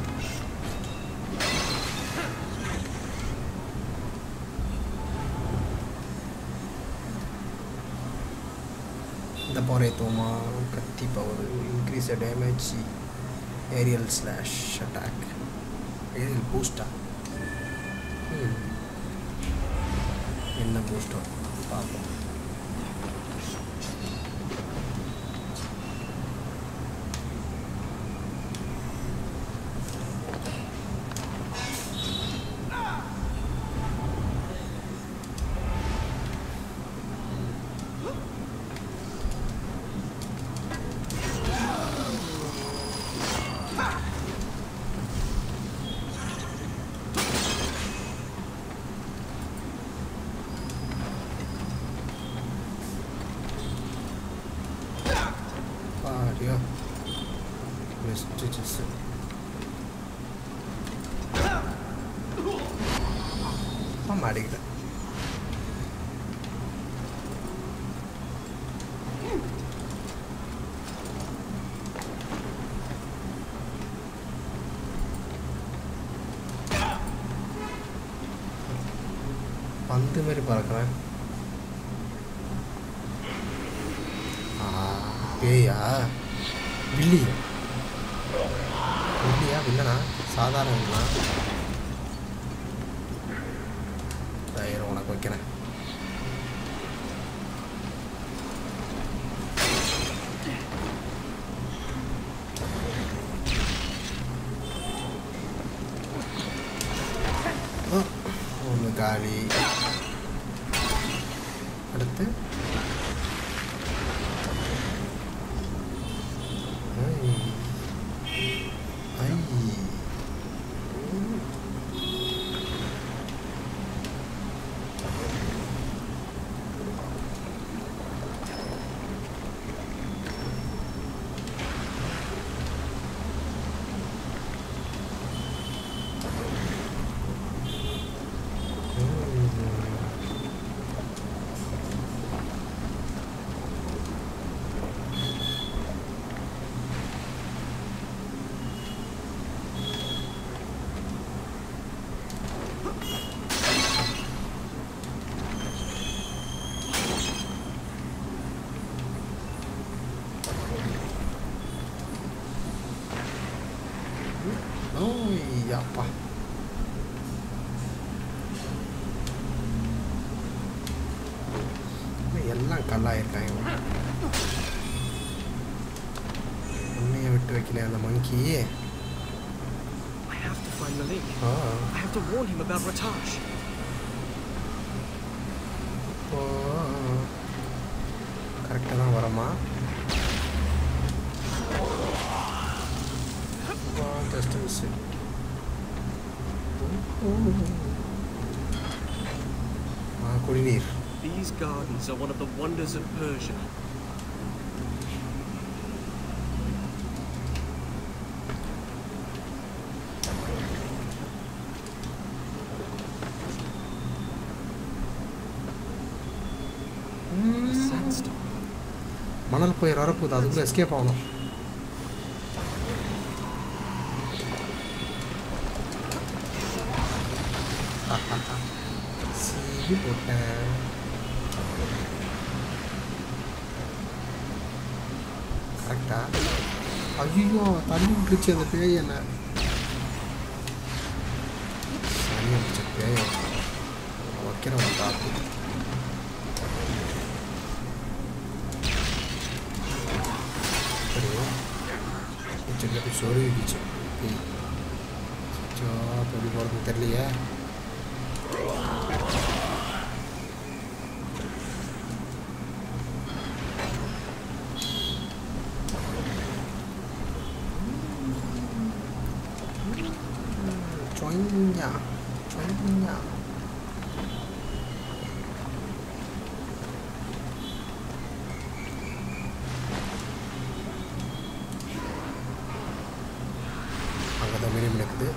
இந்த போரே தோமா கத்தி power increase damage aerial slash attack aerial பூஸ்டா என்ன பூஸ்டோ பார்ப்போம் பாரியா வெஸ்டேஜஸ் மாடிக்கிட்டேன் பந்து மாதிரி பறக்கிறேன் ஆ, பேயா வில்லி வில்லியா வில்லனா சாதாரண வில்லனா தயிர் உனக்கு வைக்கிறேன் ஒன்று காலி அடுத்து ஐ. ஐ. ஓய் அப்பா எல்லாம் கல்லாயிருக்காங்க உன்னைய விட்டு வைக்கல அந்த மங்கி I have to find Malik. Ah I have to warn him about Ratash. ஓ கரெக்டாக தான் வரமா ஜஸ்ட் மிஸ் ஆ குடிநீர் These gardens are one of the wonders of Persia. The sandstone. மணல் புயல் வரப்போகுது அதுக்குள்ளே எஸ்கேப் ஆகணும் சீவி போட்டேன் கரெக்டா ஐயோ தண்ணி விட்டுருச்சு அந்த பேய் என்ன சனி பிடிச்ச பேய் வைக்கிறவன் காத்து சரி சின்ன சொருவிடுச்சு சோ எப்படி போகிறது தெரியலையே சொய்யா சொய்யா அங்கே தான் மீடியம் இருக்குது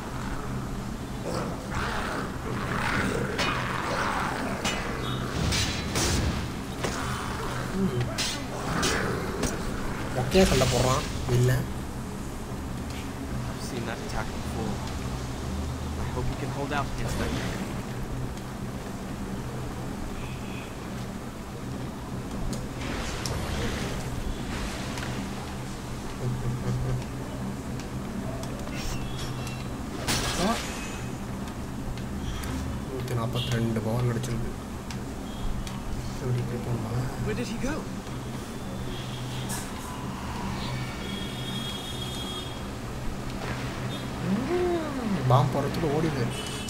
மொக்கையாக சண்டை போடுறான் இல்லை I've seen that before. I hope he can hold out against them. நூற்றி நாற்பத்தி ரெண்டு பவர் கிடச்சிருக்கு எப்படி போய் போகணுமா Where did he go? பாம்பு போகிறதுக்கு ஓடிடு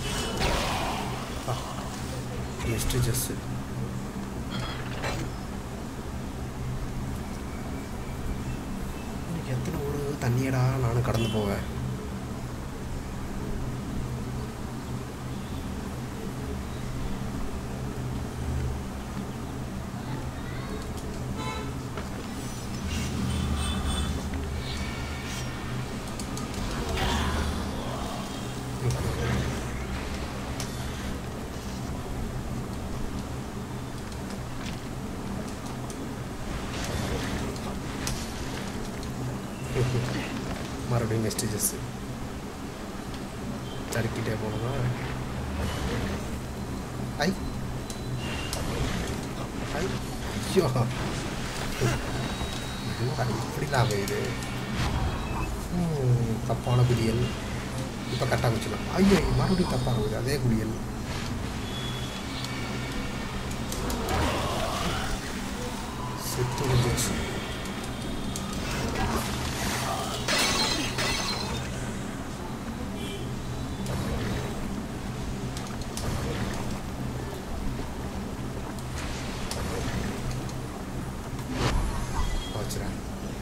மிஸ்டர் ஜஸ்ஸு இன்னைக்கு எத்தனை ஊர் தண்ணியடா நானும் கடந்து போவேன் மறுபடியும் மெஸ்டேஜஸ் தடுக்கிட்டே போகணுமா ஐ ஐ ஐயோ என்னடா இப்படிலாம் இது ம், தப்பான குடியல் இப்போ கட்ட ஆரம்பிச்சிடலாம் ஐயோ மறுபடியும் தப்பான குடி அதே குடியல் செத்து வந்துச்சு வச்சுறேன்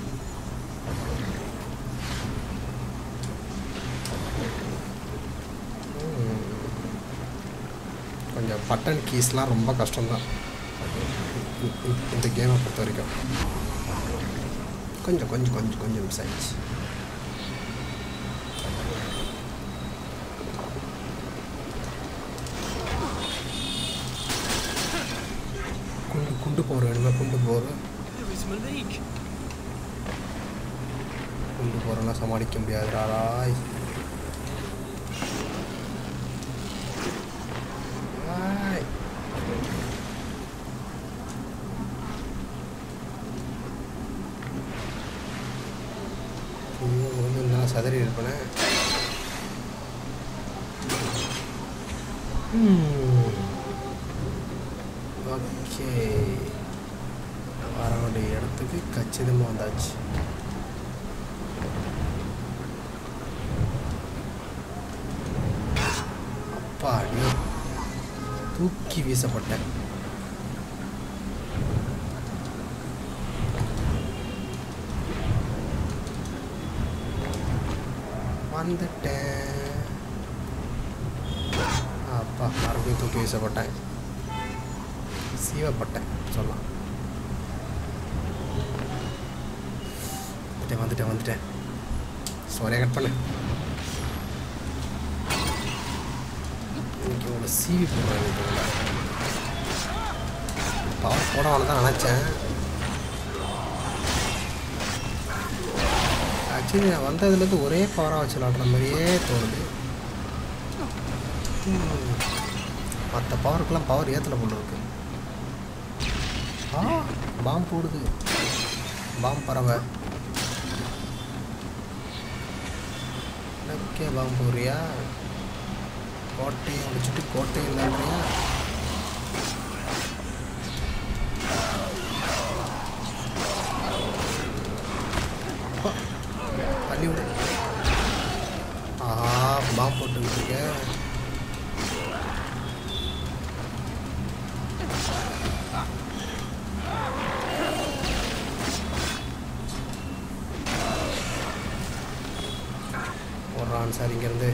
கொஞ்சம் பட்டன் கீஸ்லாம் ரொம்ப கஷ்டம்தான் இ- இ- இந்த கேமை பொறுத்த வரைக்கும் கொஞ்சம் கொஞ்சம் கொஞ்சம் கொஞ்சம் மிஸ் ஆயிடுச்சு குண்டு குண்டு போகிற வேணுமே குண்டு போகிற There is Malik. குண்டு போகிறெல்லாம் சமாளிக்க முடியாதுடா ராய் ராய். ஐயோ, வந்து நான் சதறி இருப்பேனே ஓகே வர வேண்டிய இடத்துக்கு கச்சிதமாக வந்தாச்சு அப்பாடி தூக்கி வீசப்பட்டேன் வந்துட்டேன் அப்பா மறுபடியும் தூக்கி வீசப்பட்டேன் சீவப்பட்டேன் சொல்லலாம் வந்துட்டேன் வந்துட்டேன் வந்துட்டேன் ஸ்டோரியை கட் பண்ணு இன்னைக்கு உங்களை சீவி போடுறேன் இதுல பவர் போட தான் நினச்சேன் ஆக்சுவலி நான் வந்ததுலேருந்து ஒரே பவராக வச்சு விளாடுற மாதிரியே தோணுது மற்ற பவருக்கெல்லாம் பவர் ஏற்றல போல இருக்கு ஆ பாம்பு போடுது பாம்பு பறவை எனக்கே பாம்பு போடுறியா கோட்டையை முடிச்சுட்டு கோட்டை இல்லைன்றியா அப்பா, தள்ளி விடு ஆஹா பாம்பு போட்டுக்கிட்டு இருக்க போடுறான் சார் இங்கேருந்து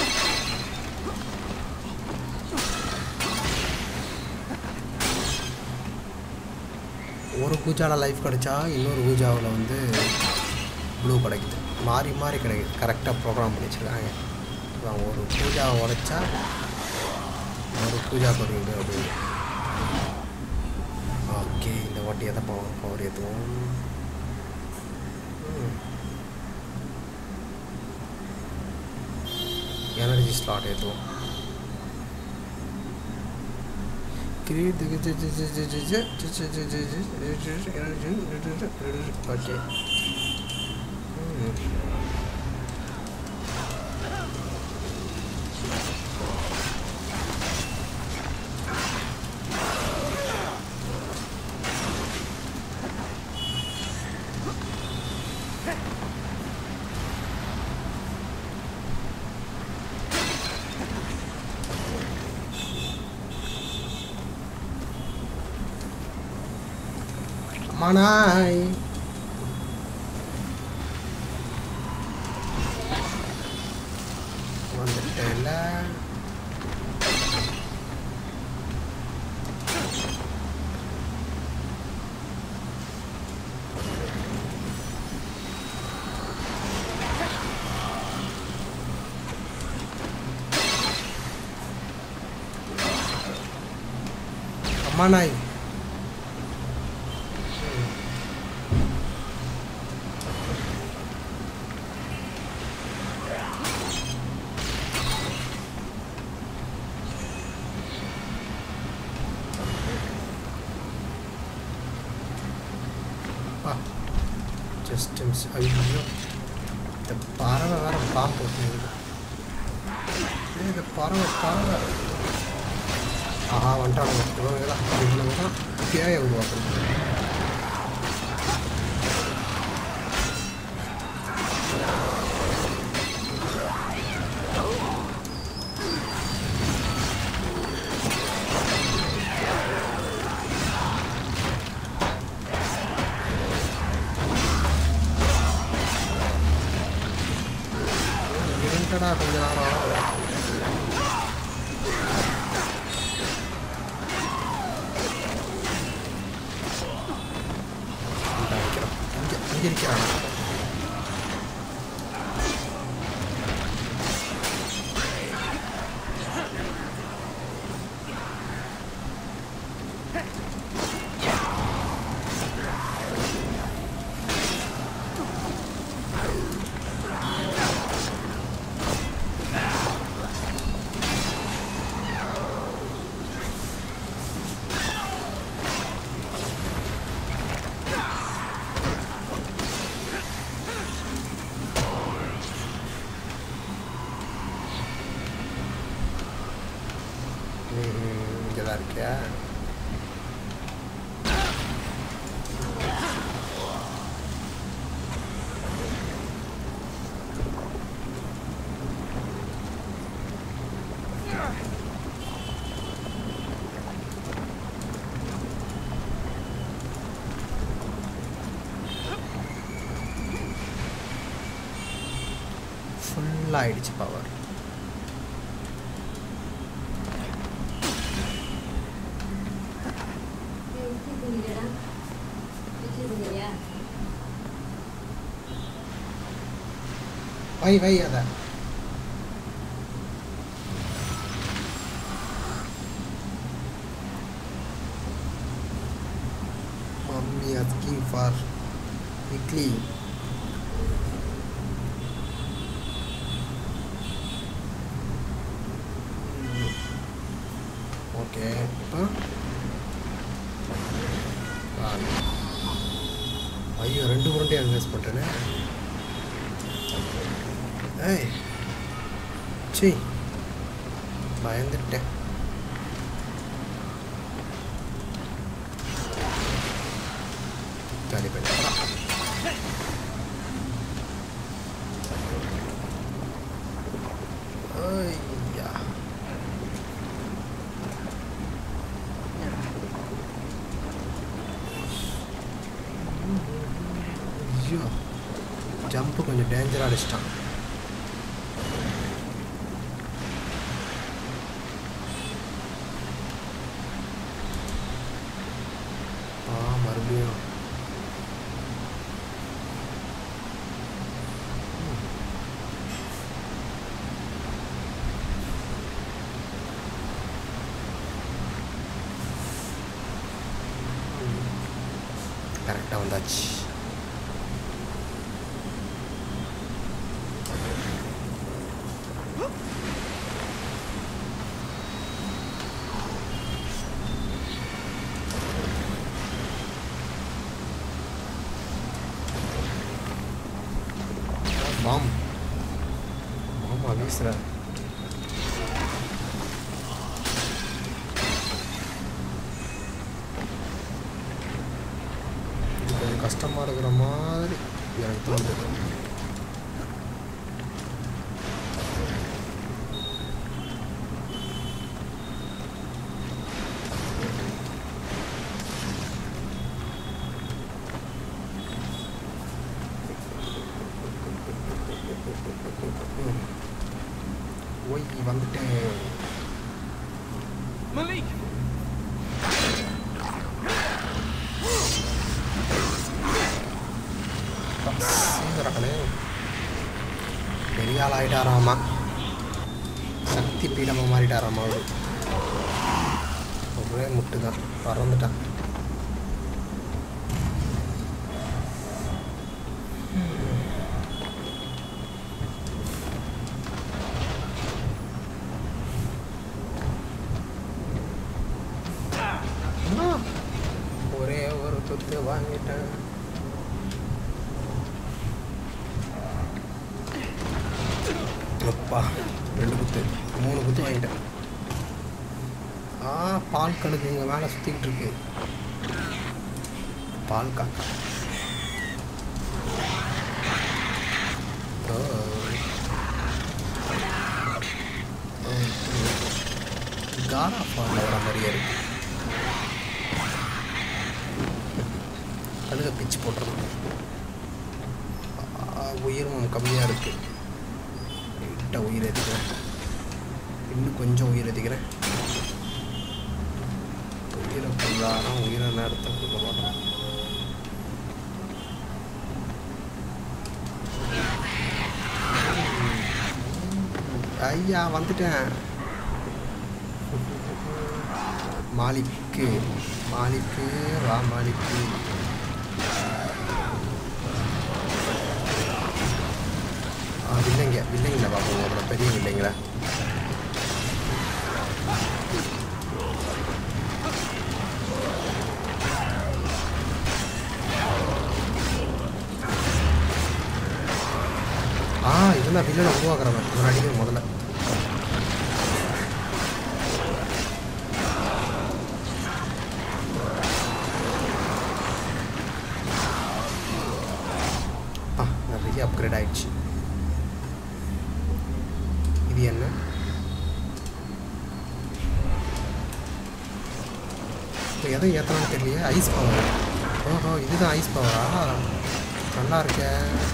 ஒரு பூஜாவில் லைஃப் கிடைச்சா இன்னொரு பூஜாவில் வந்து ப்ளூ கிடைக்குது மாறி மாறி கிடைக்குது கரெக்டாக ப்ரோக்ராம் பண்ணி வச்சுருக்காங்க அதான் ஒரு பூஜாவை உடைச்சா ஒரு பூஜா பண்ணுவீங்க அப்படின்னு ஓகே இந்த வாட்டி எதை பவர் பவர் ஏற்றுவோம் ம். எனர்ஜி ஸ்லாட் ஏற்றுவோம் ஓகே மனாய் வந்துட்டேல அம்மா நாய் ஜஸ்ட் மிஸ் ஐயோ இந்த பறவை வேற பாம்பு போட்டுருக்குது. ஏய் இந்த பறவை பறவை ஆஹா வந்துட்டானுங்க இவங்க தான் இவங்க தான் பேயை உருவாக்குறது இருங்கடா கொஞ்ச நேரம் இந்தா வைக்கிறோம். இங்க இங்க இருக்கிறான் இங்கே தான் இருக்கியா ஃபுல்லாக ஆயிடுச்சு பவர் வை வை அதை mummy asking for idli okay இப்போ ஐயோ ரெண்டு உருண்டையாக இன்வெஸ்ட் பண்ணிட்டேனே ஏய் சி பயந்துட்டேன் காலி பண்ணிடலாம் ஐயா ஐயோ ஜம்ப்பு கொஞ்சம் டேஞ்சராக அடிச்சிட்டான் ஆ மறுபடியும் கரெக்டாக வந்தாச்சு பாம் பாமா வீசுற இது கொஞ்சம் கஷ்டமா இருக்கிற மாதிரி எனக்கு தோணுது ஒய் வந்துட்டேன் Malik! சீக்கிரக்கணே பெரிய ஆள் ஆயிட்டாராமா சக்தி பீடமாக மாறிட்டாராமா அவரு ஒரே முட்டு தான் பறந்துட்டான் அம்மா, ஒரே ஒரு துத்து வாங்கிட்டேன் அப்பா ரெண்டு குத்து மூணு குத்து வாங்கிட்டேன் ஆ பால் கழுகு இங்கே மேலே சுற்றிக்கிட்டு இருக்கு பால் காக்கா ஓ. ஓ, ஓ. கானா ஃபால் வர மாதிரியே இருக்கு கழுக பிச்சு போட்டுருணும் ஆ, உயிரும் கம்மியாக இருக்குது லைட்டாக உயிர் ஏற்றிக்கிறேன் இன்னும் கொஞ்சம் உயிர் ஏற்றிக்கிறேன் உயிரை கொள்ளாரா உயிரை நேரத்தை கொடுக்க மாட்டோம் ஐயா வந்துட்டேன் மாலிக்கு மாலிக்கு வா மாலிக்கு ஆ வில்லைங்க வில்லைங்களா பார்ப்போம் முதல்ல பெரிய வில்லைங்களா ஆ இதெல்லாம் வில்லனை உருவாக்குறவன் இவன் அடிக்கணும் முதல்ல ஆ நிறைய அப்கிரேட் ஆயிடுச்சு இது என்ன இப்போ எதை ஏற்றணும்னு தெரியலையே ஐஸ் பவர் ஓஹோ இதுதான் ஐஸ் பவரா நல்லா இருக்கே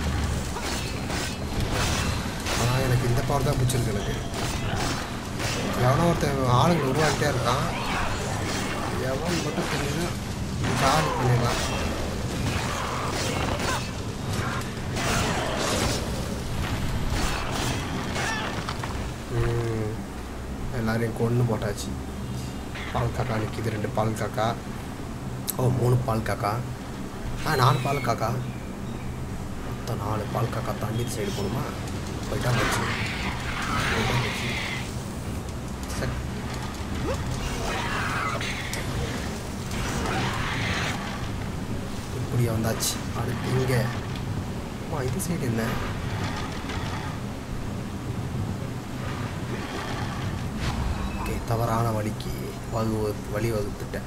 ஆனால் எனக்கு இந்த பவர் தான் பிடிச்சிருக்கு எனக்கு எவனோ ஒருத்தன் ஆளுங்களை உருவாக்கிட்டே இருக்கான் எவன் மட்டும் தெரியுது காலி பண்ணிடலாம் ம், எல்லாரையும் கொன்று போட்டாச்சு பால் காக்கா நிற்கிது ரெண்டு பால் காக்கா ஓ மூணு பால் காக்கா ஆ நாலு பால் காக்கா மொத்தம் நாலு பால் காக்கா தாண்டி சைடு போகணுமா போயிட்டா போச்சு போயிட்டா போச்சு சரி இப்படி வந்தாச்சு அடுத்து இங்கே அம்மா இது சைடு என்ன ஓகே தவறான வழிக்கு வகு வழி வகுத்துட்டேன்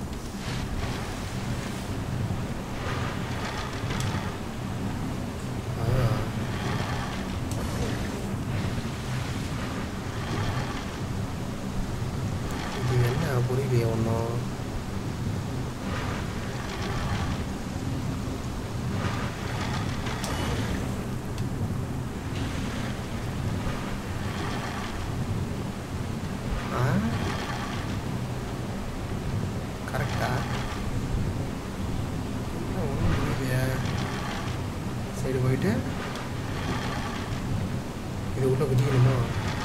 ஆ. இது என்ன புரியலையே ஒன்றும் ஆ கரெக்டா என்ன ஒன்றும் புரியலையே சைடு போயிட்டு இது உள்ள குதிக்கணுமா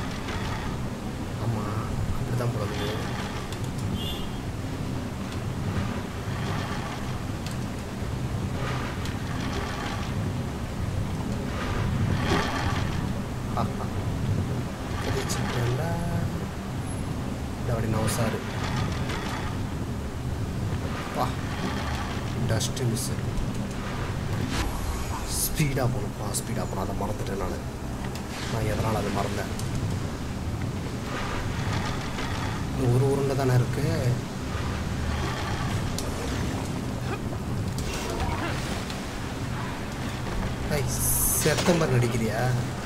ஆமாம் அப்படி தான் போகிறது ஆஹா கிடைச்சிட்டா இந்த அப்படி நவசாரு பா டஸ்ட்டு மிஸ் ஸ்பீடாக போகணும்ப்பா ஸ்பீடாக போகணும் அதை மறந்துட்டேன் நான் நான் எதனால் அது மறந்தேன் இன்னும் ஒரு உருண்டை தானே இருக்கு ஐ செப்டம்பர் நடிக்கிறியா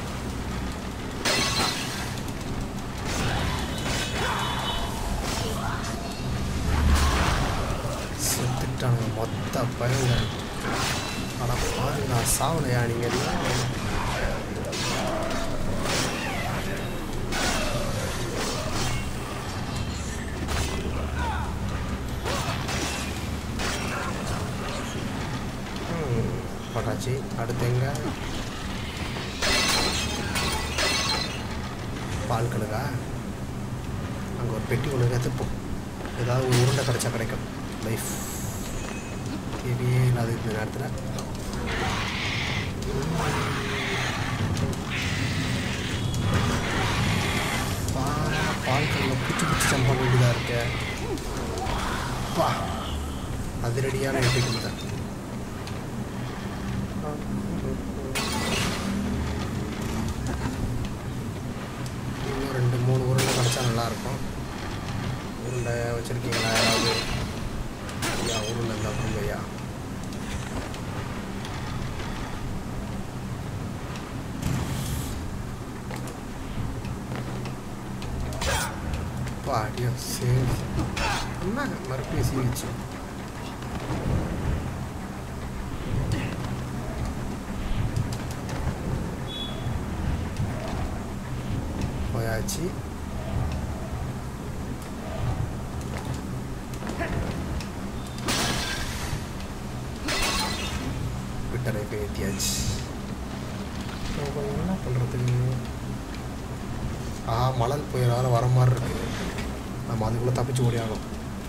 செத்துட்டானுங்க மொத்த பையங்க அட பாருங்க சாவலையா நீங்க எல்லாம் ம், போட்டாச்சு அடுத்து எங்க பால் கழுகா அங்கே ஒரு பெட்டி ஒன்று கற்றுப்போம் ஏதாவது ஒரு உருண்டை கிடைச்சா கிடைக்கும் லைஃப் தேவையே இல்லாத இந்த நேரத்தில் பால் பால் கல்லில் பிடிச்சி பிடிச்சி ஜம்ப் பண்ண வேண்டியதாக இருக்கு பா அதிரடியான எட்டி கொடுத்தேன் இன்னும் ரெண்டு மூணு உருண்டை கிடச்சா நல்லாயிருக்கும் உருண்டை வச்சுருக்கீங்களா யாராவது ஐயா உருண்டை இருந்தால் கொடுங்க ஐயா பாடியோ சரி என்ன மறுபடியும் சீவிச்சு போயாச்சு விட்டரை போய் ஏற்றியாச்சு இப்போ என்ன பண்ணுறதுக்கு ஆ மணல் புயலால் வர மாதிரி இருக்கு நம்ம அதுக்குள்ளே தப்பிச்சு ஓடி ஆகும்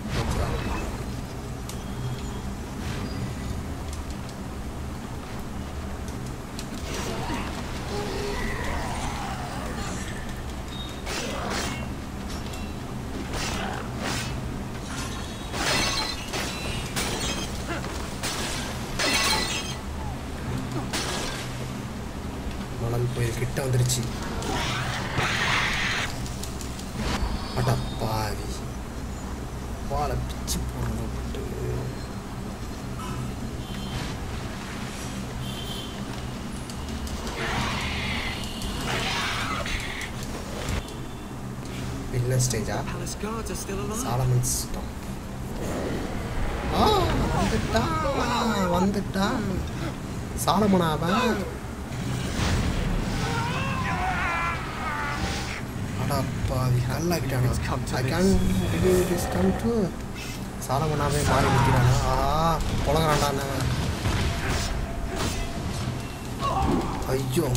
மணல் புயல் கிட்ட வந்துருச்சு அட பாவி வாழை பிச்சு போடணும் விட்டு வில்லன் ஸ்டேஜா Palace guards are still alive. Solomon ஸ்டம் ஆ வந்துட்டான் வந்துட்டான் சாலமனாவன் அடப்பாவி நல்லாக்கிட்டானா It's come to I this. Can believe this come to சாலமனாவே மாறி நிற்கிறானா ஆ புலகிறான்டான ஐயோ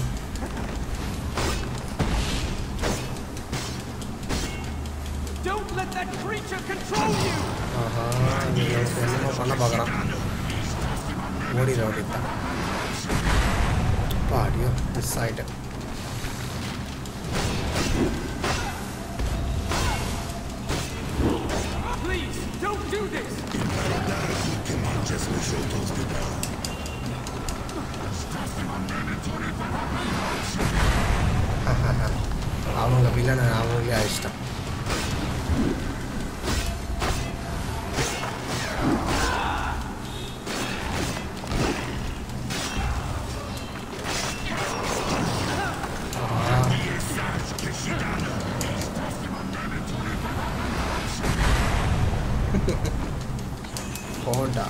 Don't let that creature control you! ஆஹா இவன் எனக்கு என்னமோ பண்ண பார்க்குறான் ஓடிட ஓடித்தான் பாடியோ மிஸ் ஆகிட்டேன் Please, don't do this! அவங்க வில்லனை அவங்களே அழிச்சிட்டான் ஆஹா. போண்டா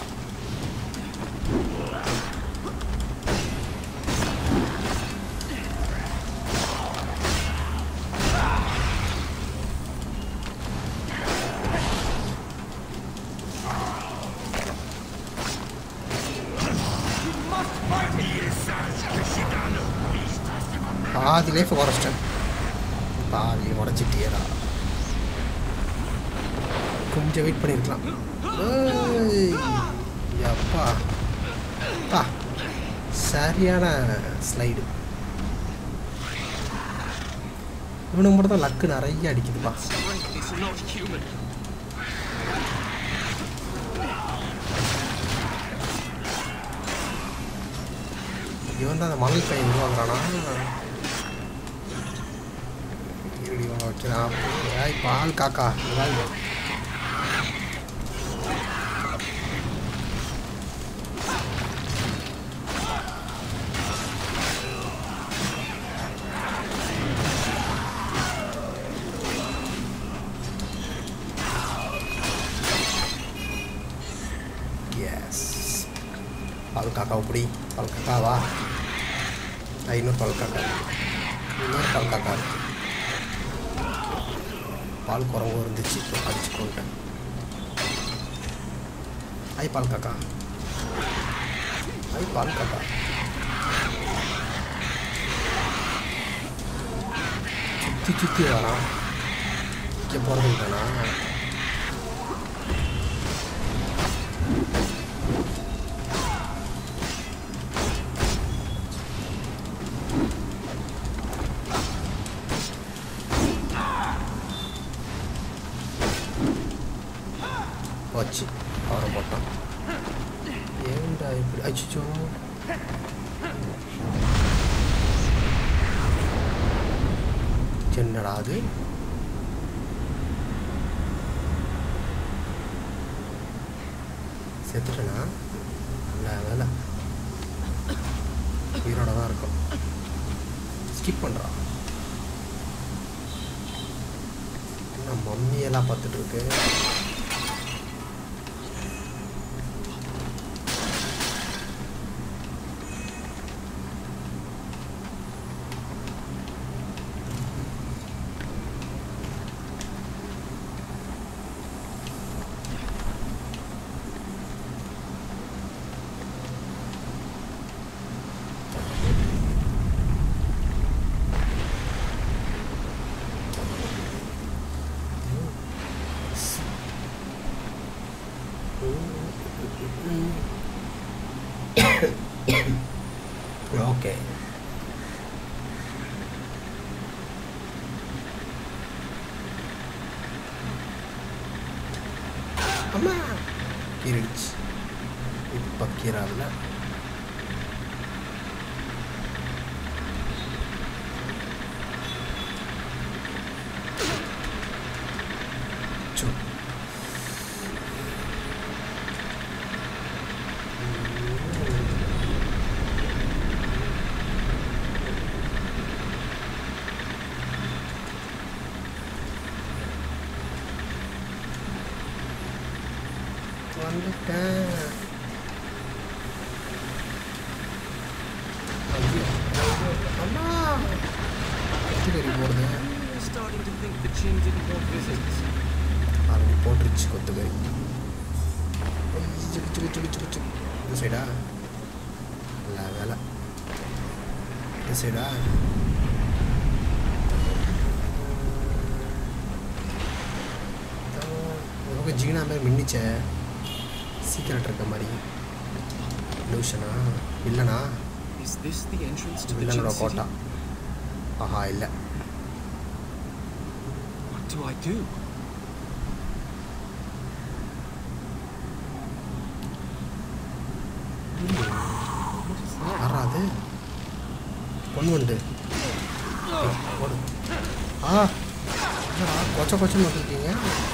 பாதி லைஃப் குறைச்சிட்டேன் பாதி உடச்சிட்டியடா கொஞ்சம் வெயிட் பண்ணியிருக்கலாம் ஏய், அப்பா பா சரியான ஸ்லைடு இவனுக்கு மட்டும் தான் லக்கு நிறைய அடிக்குதுப்பா Strength is not human. இவன் தான் அந்த மணல் பையன் உருவாக்குறானா இருடி வைக்கிறான் ஏய் பால் காக்கா இதாங்க எஸ் பால் காக்காவை பிடி பால் காக்காவா ஆ, இன்னொரு பால் காக்கா இன்னொரு பால் காக்கா இருக்கு பால் குரங்கும் இருந்துச்சு இப்போ அடிச்சு கொண்டேன் ஐ பால் காக்கா ஐ பால் காக்கா சுற்றி சுற்றி வரான் இங்கே போகிறதுட்டானா போச்சு அவரை போட்டான் ஏன்டா இப்படி அச்சிச்சோ என்னடா அது செத்துட்டேனா நல்ல வேலை உயிரோட தான் இருக்கும் ஸ்கிப் பண்ணுறான் என்ன மம்மியெல்லாம் பார்த்துட்டு இருக்கு ஓகே அம்மா கீரிடுச்சு இப்போ கீராவில் சு வந்துட்டேன் ஐயோ, ஐயோ, அம்மா எப்படி போடுது I'm starting to think the Chin didn't want visitors. அது போட்டுருச்சு கொத்துக்கறி சிக்கு சிக்கு சிக்கு சிக்கு சிக்கு இந்த சைடா நல்ல வேலை இந்த சைடா ரொம்ப ஜீனா மாதிரி மின்னிச்சே சீக்கிரட் இருக்க மாதிரி லூஷனா இல்லைனா Is this the entrance to the Chin வில்லனோட city? கோட்டா ஆஹா இல்லை What do I do? What is that? யாரா அது பொண்ணு வந்து ஓடு ஆ என்னடா கொச்ச கொச்சன்னு வந்துருக்கீங்க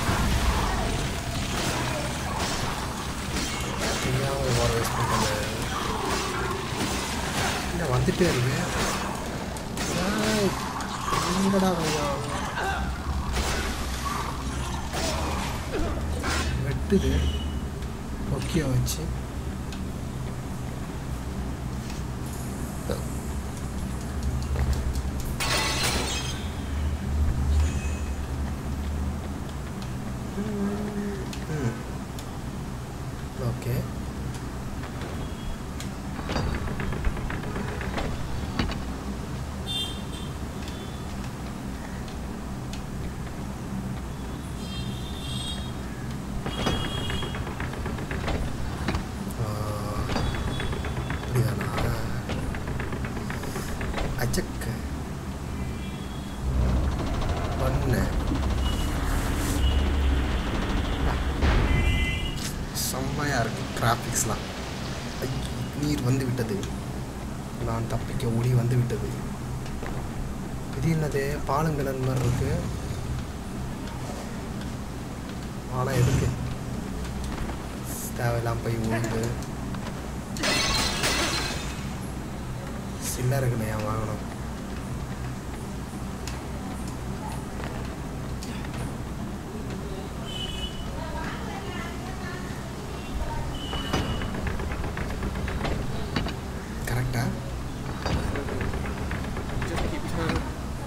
தெரியாம ஓட வேஸ்ட் பண்ணிட்டேன் என்ன வந்துட்டே இருக்கு ஏய், எங்கடா கொஞ்சம் வெட்டுது பொக்கிய வச்சு ம் ஓகே அப்படிதானா அச்சக்க பண்ணேன் செம்மையாக இருக்கு கிராஃபிக்ஸ்லாம் ஐயோ, நீர் வந்து விட்டது நான் தப்பிக்க ஒளி வந்து விட்டது இது என்னது பாலுங்கிணறு மாதிரி இருக்கு ஆனால் எதுக்கு தேவையில்லாம போய் ஊந்து சில்லறைகளை ஏன் வாங்கணும் கரெக்டா Just keep turning.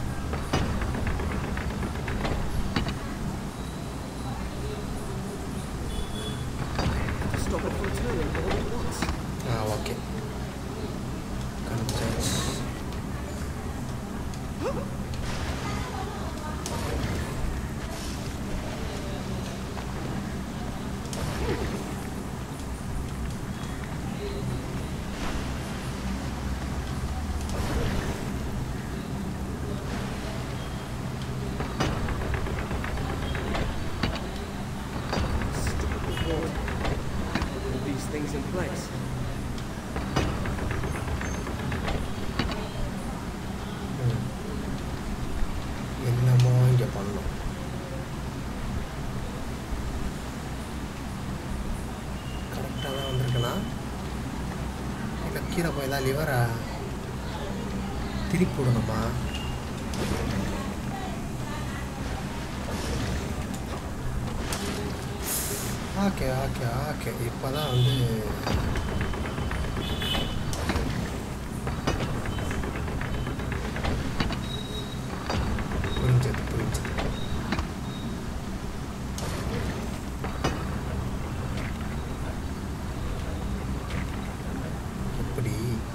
Stop it from turning all at once. ஆ ஓகே கண்டுபிடிச்சாச்சு Stupid wall. Put all these things in place. ம். என்னமோ இங்கே பண்ணோம் கரெக்டாக தான் வந்திருக்கேனா இல்லை கீழே போய் தான் லிவரை திருப்பி விடணுமா ஓகே ஓகே ஓகே இப்போ தான் வந்து புரிஞ்சது புரிஞ்சது எப்படி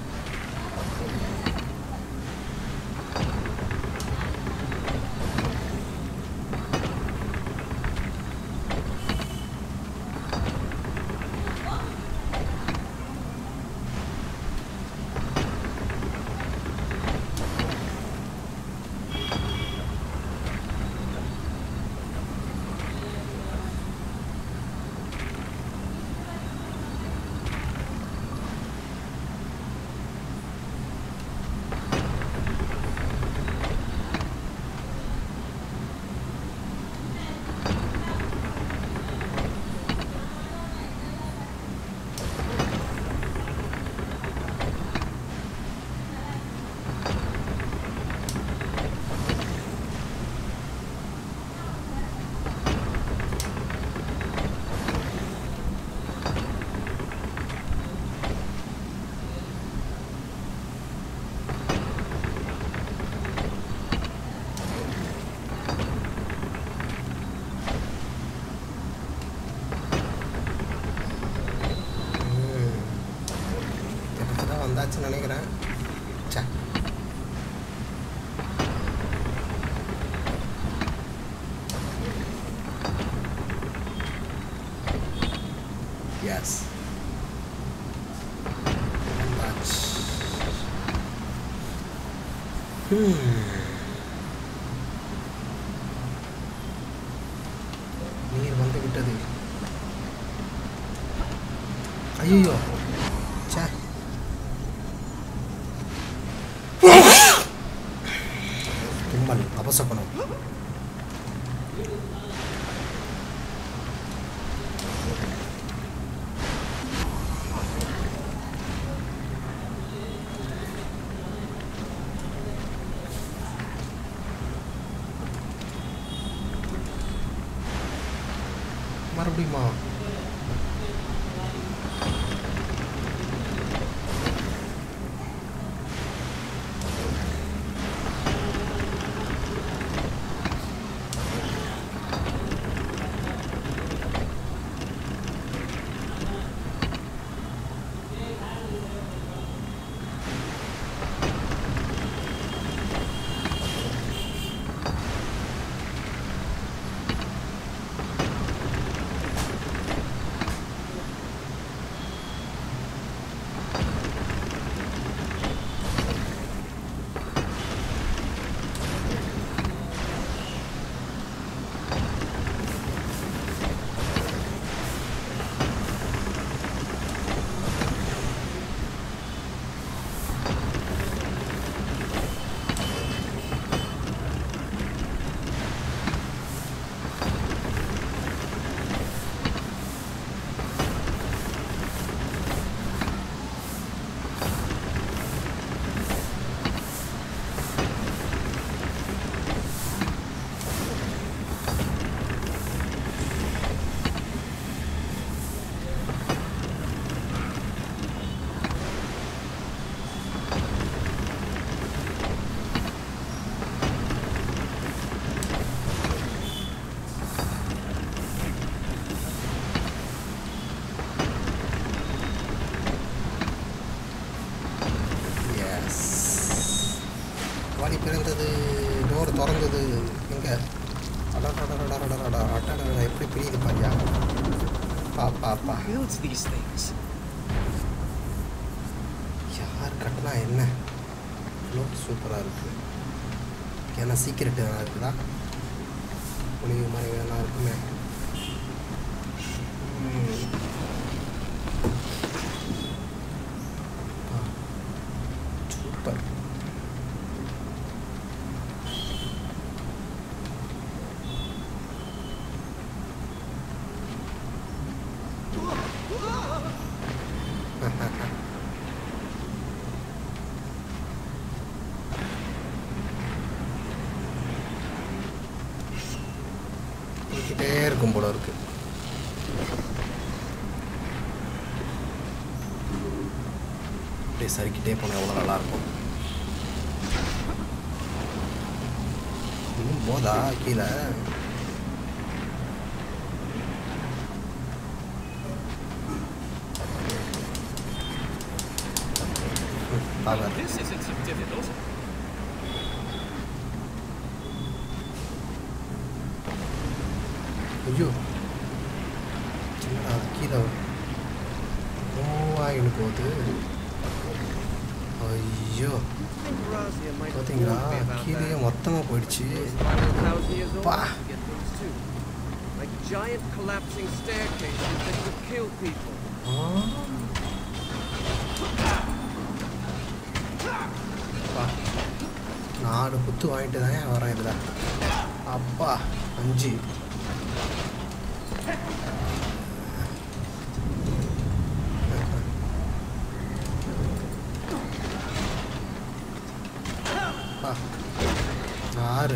ம். கிட்டத்தட்ட வந்தாச்சுன்னு நினைக்கிறேன் சே எஸ் வந்தாச்சு ம். நீர் வந்து விட்டது ஐயோ சே தும்மல் அபசகுணம் மறுபடியுமா திறந்தது எங்க அடடடடடடடடா, அடடடடா, எப்படி பிரியுது பாரியா பா பா பா builds these things? யார் கட்டினா என்ன இவ்வளோ சூப்பராக இருக்குது ஏன்னா சீக்கிரட் எதனா இருக்குதா ஒளிவு மறைவு எதனா இருக்குமே ம். ஆ, சூப்பர் போய்கிட்டே இருக்கும் போல இருக்கு அப்படியே சறுக்கிட்டே போனால் எவ்வளோ நல்லாயிருக்கும் இன்னும் போதா கீழே பார்க்க This isn't so difficult. ஐயோ என்னடா அது கீழே மூவாயின்னு போகுது ஐயோ Razia might பார்த்தீங்களா warn me about கீழே that. மொத்தமாக போயிடுச்சு Those 500,000 years old Bah. to get those too. Like giant collapsing staircases that could kill people. ஆ. அப்பா, நாலு குத்து வாங்கிட்டு தான் வரேன் இதில் அப்பா அஞ்சு அப்பா, ஆறு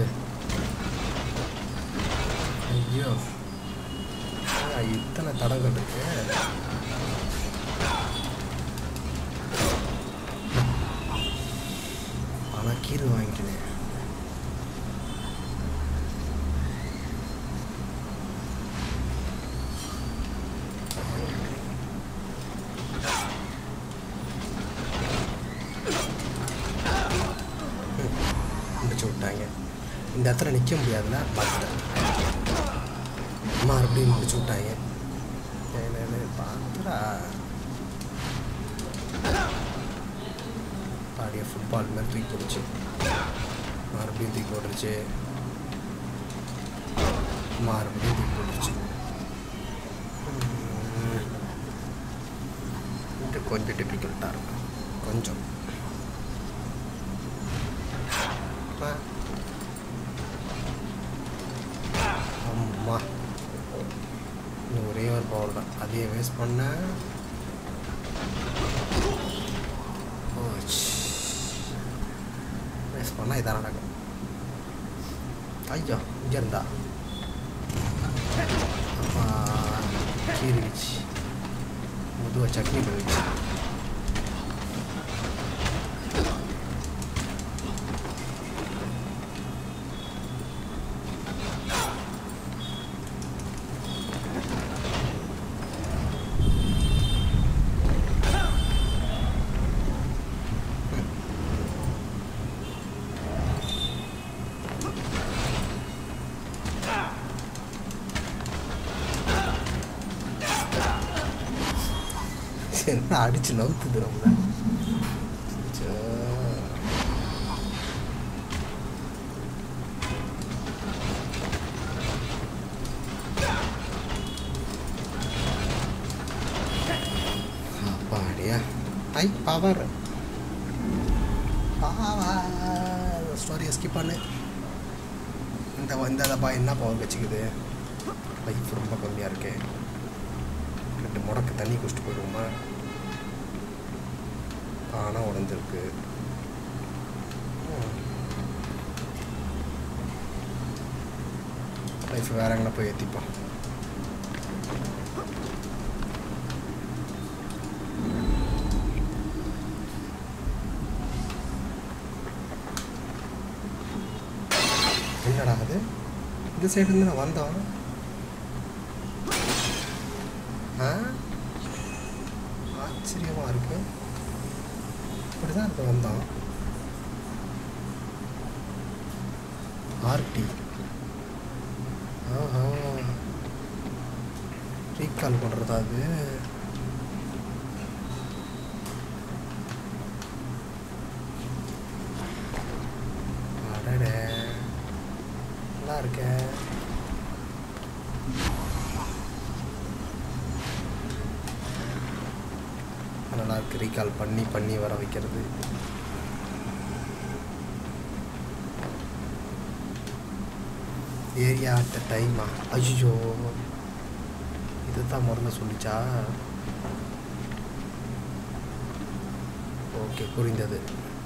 ஐயோ ஆ, இத்தனை தடங்கள் இருக்கு ஆனால் கீரை வாங்கிக்கினேன் முடிச்சு விட்டாங்க இந்த இடத்துல நிற்க முடியாதுல பார்த்துட்டேன் மறுபடியும் முடிச்சு விட்டாங்க டேய், டேய், டேய், பார்த்துடா பாடிய ஃபுட்பால் மாதிரி தூக்கி போட்டுச்சு மறுபடியும் தூக்கி போட்டுருச்சு மறுபடியும் தூக்கி போட்டுருச்சு உம். இது கொஞ்சம் டிஃபிகல்ட்டாக இருக்கும் கொஞ்சம் ஆ. அம்மா இன்னும் ஒரே ஒரு பவுல் தான் அதையே வேஸ்ட் பண்ண வேஸ்ட் பண்ணால் இதான் நடக்கும் ஐயோ இங்கே இருந்தா அப்பா கீறிடுச்சு முதுவை சட்னி போயிடுச்சு என்ன அடிச்சு நவுத்துது ரொம்ப அச்சோ. அப்பாடியா ஐ பவர் பவர் ஸ்டோரியை ஸ்கிப் பண்ணு இந்த இந்த டப்பா என்ன பவர் வச்சுக்குது லைஃப் ரொம்ப கம்மியாக இருக்கு ரெண்டு முடக்கு தண்ணி குடிச்சிட்டு போயிடுவோமா ஆனால் உடஞ்சிருக்கு லைஃப் வேற எங்கே போய் ஏற்றிப்போம் என்னடா அது இந்த சைடு இருந்து நான் வந்தோம் ஆ ஆச்சரியமாக இருக்கு இப்படி தான் இருக்கு வந்தோம் ஆர்டி ஆஹா ரீகால் பண்ணுறதா அது அடடே நல்லா இருக்கே நல்லா இருக்கு ரீகால் பண்ணி பண்ணி வர வைக்கிறது ஏரியா அட் டைமா ஐயோ இதுதான் முதல்ல சொல்லிச்சா ஓகே புரிந்தது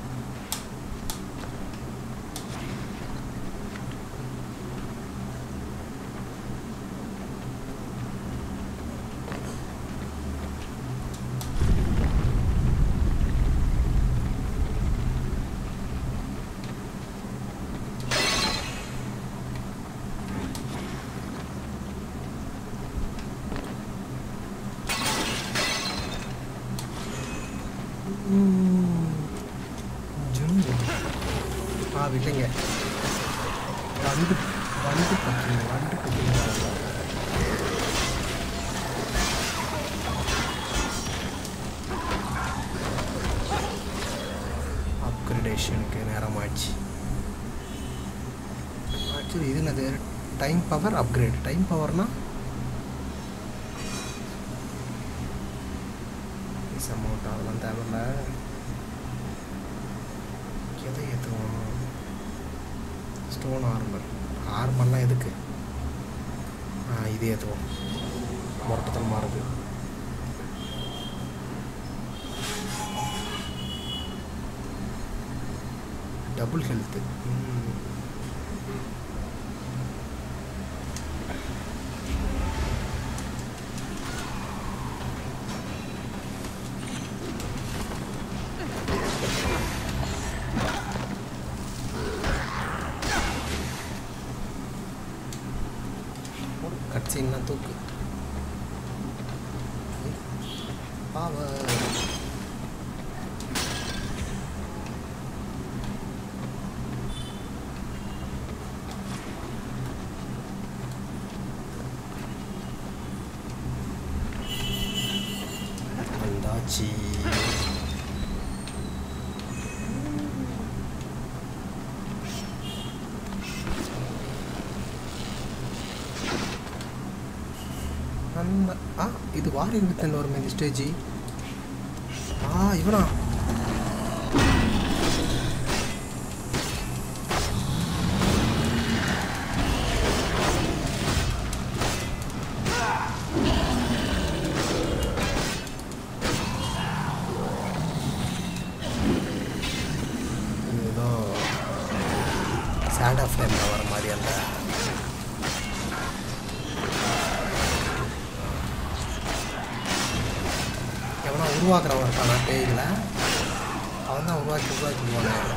ஆ வில்லைங்க வண்டு வண்டு பக்கி வண்டு பக்கி அப்கிரேடேஷனுக்கு நேரம் ஆயிடுச்சு ஆக்சுவலி இது என்னது டைம் பவர் அப்கிரேட் டைம் பவர்னா அமௌண்ட் அதெல்லாம் தேவையில்ல எதை ஏற்றுவோம் ஸ்டோன் ஆர்மர் ஆர்மர்லாம் எதுக்கு ஆ இது ஏற்றுவோம் முரட்டத்தனமாக இருக்கு டபுள் ஹெல்த்து கட்சின்லாம் தூக்கு பவர் வந்தாச்சு அந்த ஆ இது வாரியர் வித்தன் வருமே இந்த ஸ்டேஜ் ஆ இவனா இது ஏதோ சேட் ஆஃப் டைமில் வர மாதிரி அந்த எவனா உருவாக்குறவன் இருக்கானா பேய்களை அவன் தான் உருவாக்கி உருவாக்கி விடுவாங்க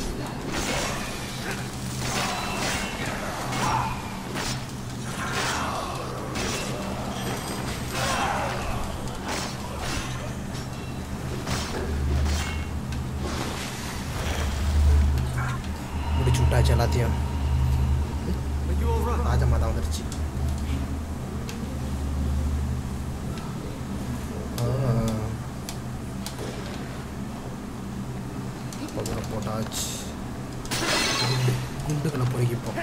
முடிச்சு விட்டாச்சு எல்லாத்தையும் Are you alright? ராஜமாதா வந்துருச்சு ஆ. பவுடரை போட்டாச்சு குண்டு- குண்டுகளை பொறுக்கிப்போம்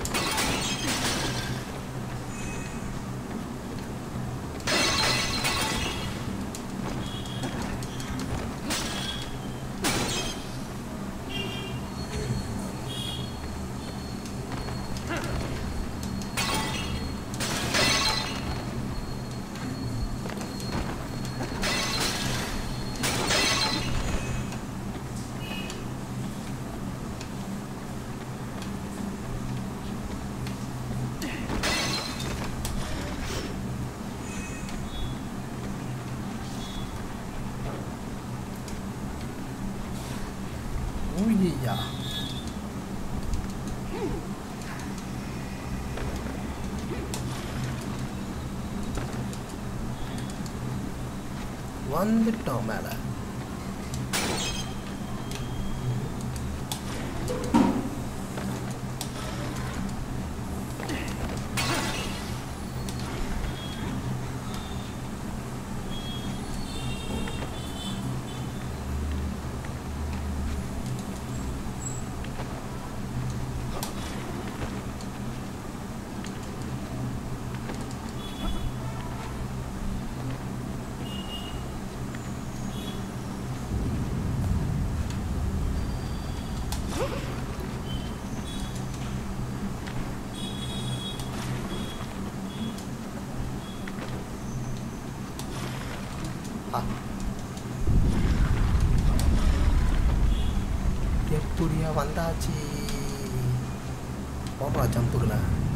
ஊய்யா வந்துட்டோம் மேலே ஸ்டூடியோ வந்தாச்சு போடுறா ஜம்புகளை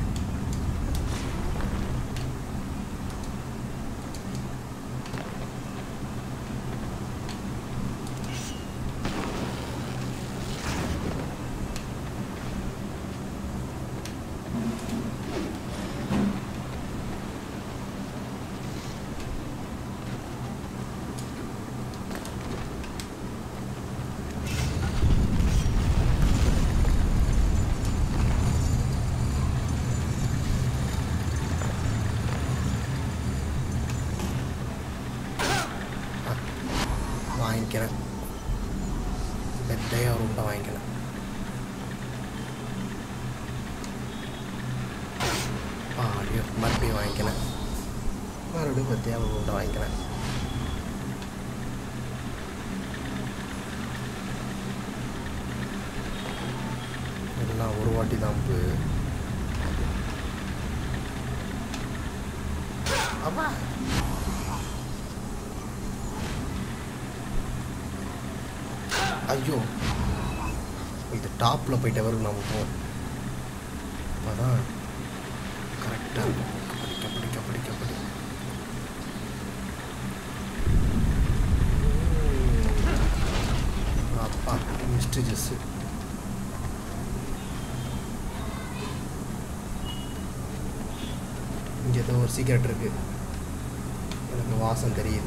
வாங்கிக்கிறேன் பெட்டையாக ஒரு உண்டை வாங்கிக்கிறேன் மறுபடியும் மறுபடியும் வாங்கிக்கிறேன் மறுபடியும் பெட்டையாக ஒரு உண்டை வாங்கிக்கிறேன் எல்லாம் ஒரு வாட்டி தான் பு- அப்பா ஐயோ இது டாப்பில் போயிட்ட வரைக்கும் நம்ம போவோம் அப்போதான் கரெக்டாக இருக்கும் படிக்க படிக்க படிக்க படிக்க உம். அப்பா மிஸ்டர் ஜஸ்ஸு இங்கே ஏதோ ஒரு சீக்கிரட் இருக்கு எனக்கு வாசம் தெரியுது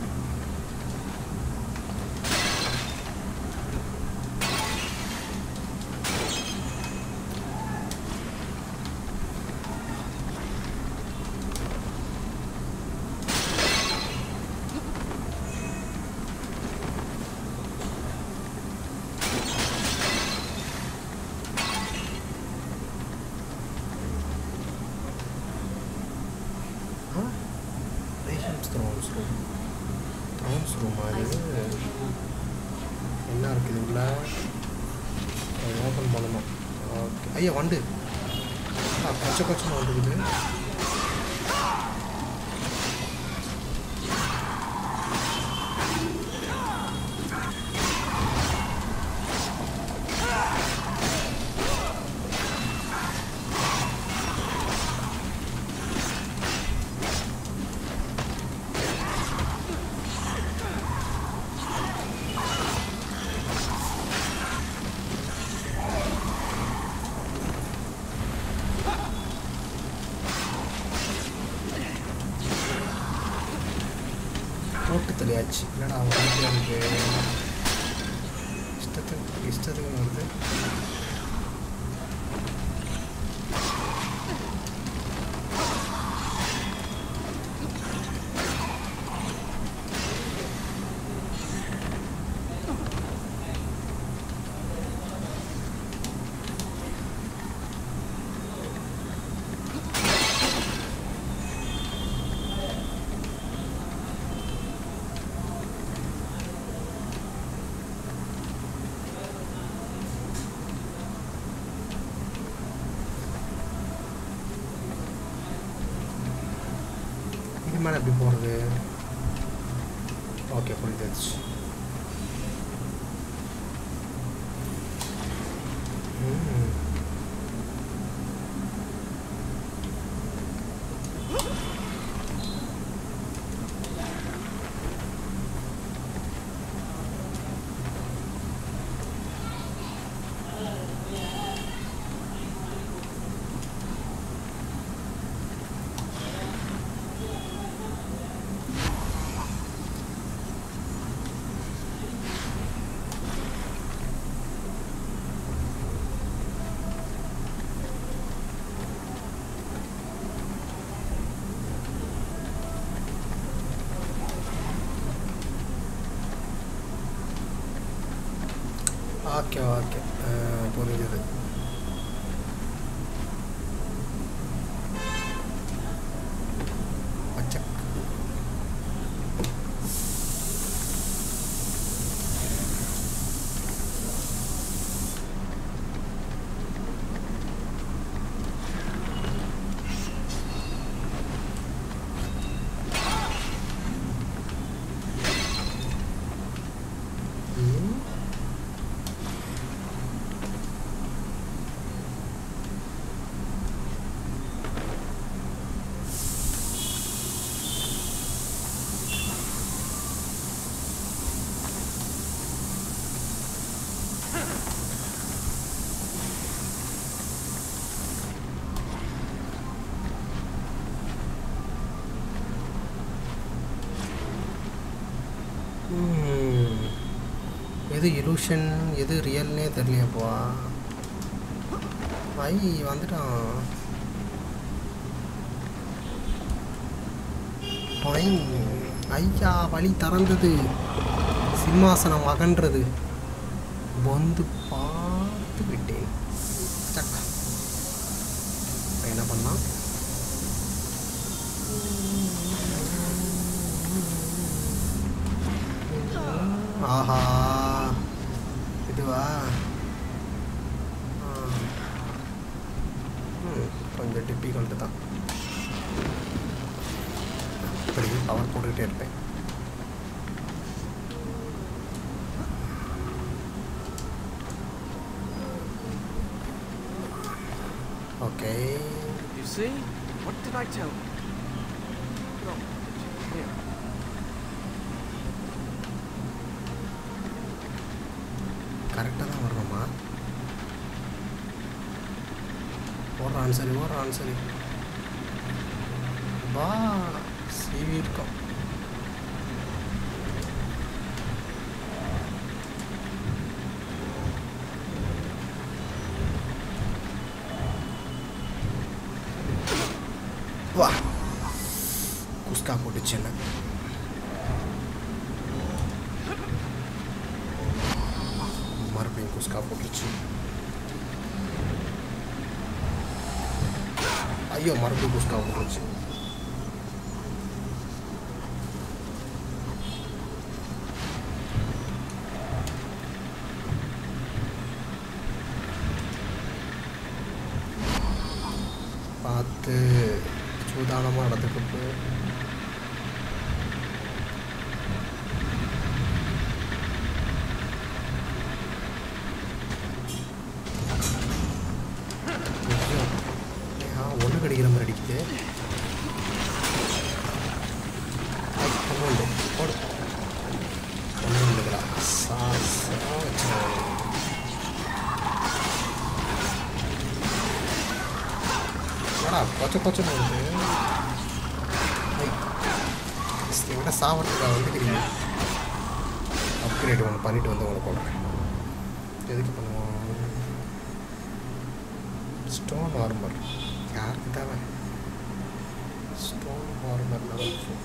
பேஷன்ஸ் த்ரோன்ஸ் ரூம் த்ரோன்ஸ் ரூம் அது என்ன இருக்குது உள்ள ஓப்பன் பண்ணணும் ஓகே ஐயா வண்டு ஆ கொச்ச கொச்சமாக வந்துருக்குது போட்டு தெளியாச்சு என்னடா வந்து எனக்கு இஷ்டத்துக்கு இஷ்டத்துக்கு வருது இது மேலே எப்படி போகிறது ஓகே புரிஞ்சிருச்சு ம். ஓகே ஓகே அஹ், புரிஞ்சுது பச்சக் ம் ம். எது இலூஷன் எது ரியல்னே தெரியலையாப்பா ஐ வந்துட்டான் டொய்ங். ஐயா வழி திறந்தது சிம்மாசனம் அகன்றது வந்து பார்த்து விட்டேன் சக்கா இப்ப என்ன பண்ணலாம் ஆஹா இதுவா ஆ. ம், கொஞ்சம் டிப்பிகல்ட்டு தான் இப்படி பவர் போட்டுக்கிட்டே இருப்பேன் okay You see? What did I tell you? No. Here. கரெக்டாக தான் வர்றோமா ஓடுறான் சரி ஓடுறான் சரி வா சீவி இருக்கோம் வா குஸ்கா போட்டுச்சு என்ன மறுபடியும் குஸ்கா போட்டுச்சு ஐயோ மறுபடியும் குஸ்கா போட்டுச்சு பார்த்து சூதானமாக இடத்துக்கு போ ஆ ஒன்று கடிக்கிற மாதிரி அடிக்குது ஐ, ஒண்ணு உண்டு போடு ஒன்று உண்டுங்களா சா சா வச்சுருவேன் என்னடா கொச்ச கொச்சன்னு வருது ஐ, இதை விட சாவறதுக்காக வந்துக்கிறீங்க அப்கிரேட் ஒன்று பண்ணிட்டு வந்து உங்களை போடுறேன் எதுக்கு பண்ணுவோம் ஸ்டோன் ஆர்மர் யாருக்கு தேவை ஸ்டோன் ஆர்மர் லெவல் ஃபோர்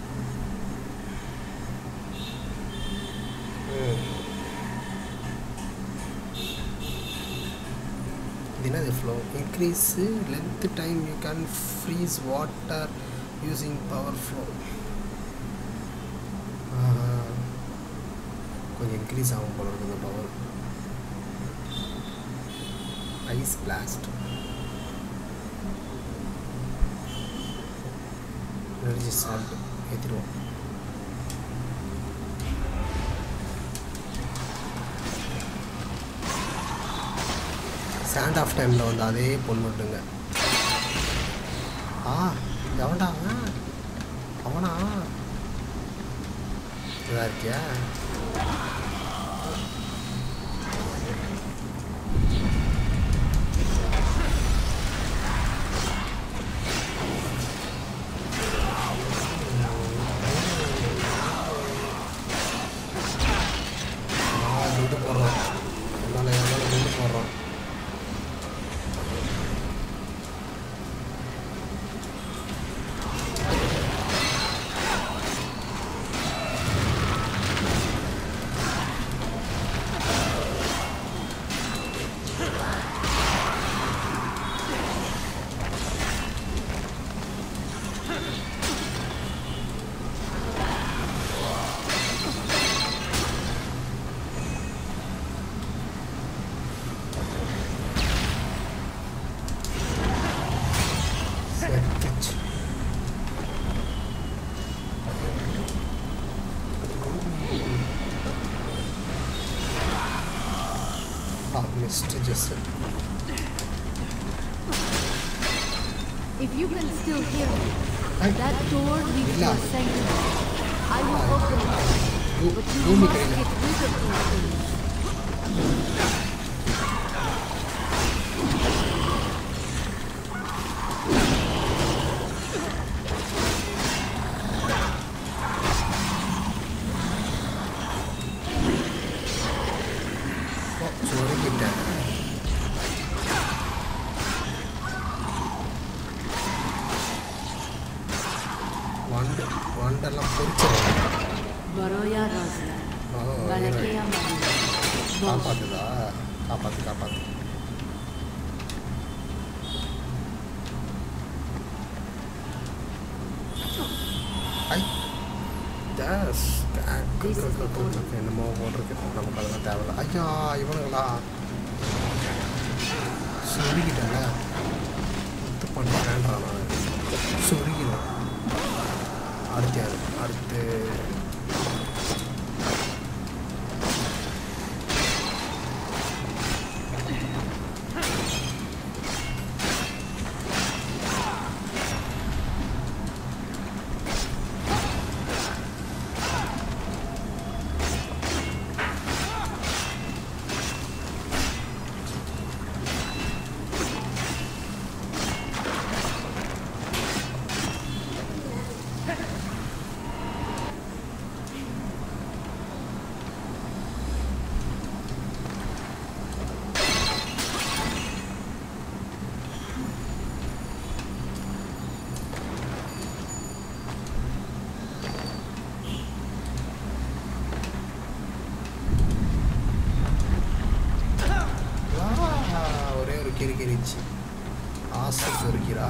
இது என்னது flow increase length time you can freeze water using power flow கொஞ்சம் இன்க்ரீஸ் ஆகும் போல இருக்குது power ice blast energy slot ஏற்றிடுவோம் சாண்ட் ஆஃப் டைமில் வந்து அதே பொண்ணு விட்டுங்க ஆ எவன்டா அவன் அவனா இதா இருக்கியா ஆ, துண்டு போடுறான் என்னால் என்னால் துண்டு போடுறான் செத்துச்சு ஆ missed just If you can still hear me, Hey. that door leads to Mila. a sanctuary. I will open it, பூ but you பூமி must கிடையாது get rid of these things. Aslan. ஓ Valakea Maria. Both. காப்பாத்துதா காப்பாத்து காப்பாத்து ஐ just என்னமோ போட்டிருக்கு நமக்கு அதெல்லாம் தேவையில்ல ஐயா இவனுங்களா சொருகிட்டல ஒத்து பண்ண வேண்டாம் நான் சொருகிடும் அடுத்து யாரு அடுத்து வா, ஒரே ஒரு கிரி கிரிச்சு ஆசை இருக்கிறா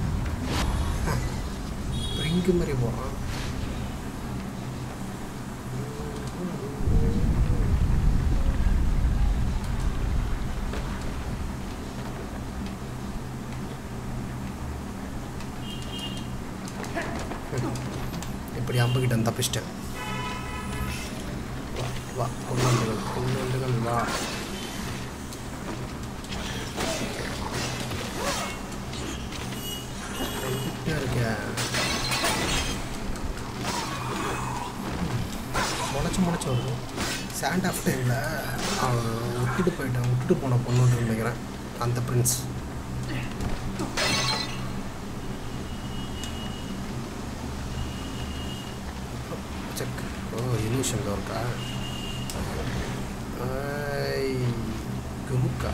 பிரிங்கு மாதிரி போகிறான் இப்படி அம்புக்கிட்ட வந்து தப்பிச்சிட்டேன் வா, வா பொன்னண்டுகள் பொன்னண்டுகள் வா எங்கிட்ட இருக்க முளைச்சு முளைச்சு வருது சாண்ட் ஆஃப் டைமில் அவன் விட்டுட்டு போயிட்டான் விட்டுட்டு போன பொண்ணுன்னு நினைக்கிறேன் அந்த பிரின்ஸ் செக் ஓ இலூஷன் இருக்கா ஐ குமுக்கா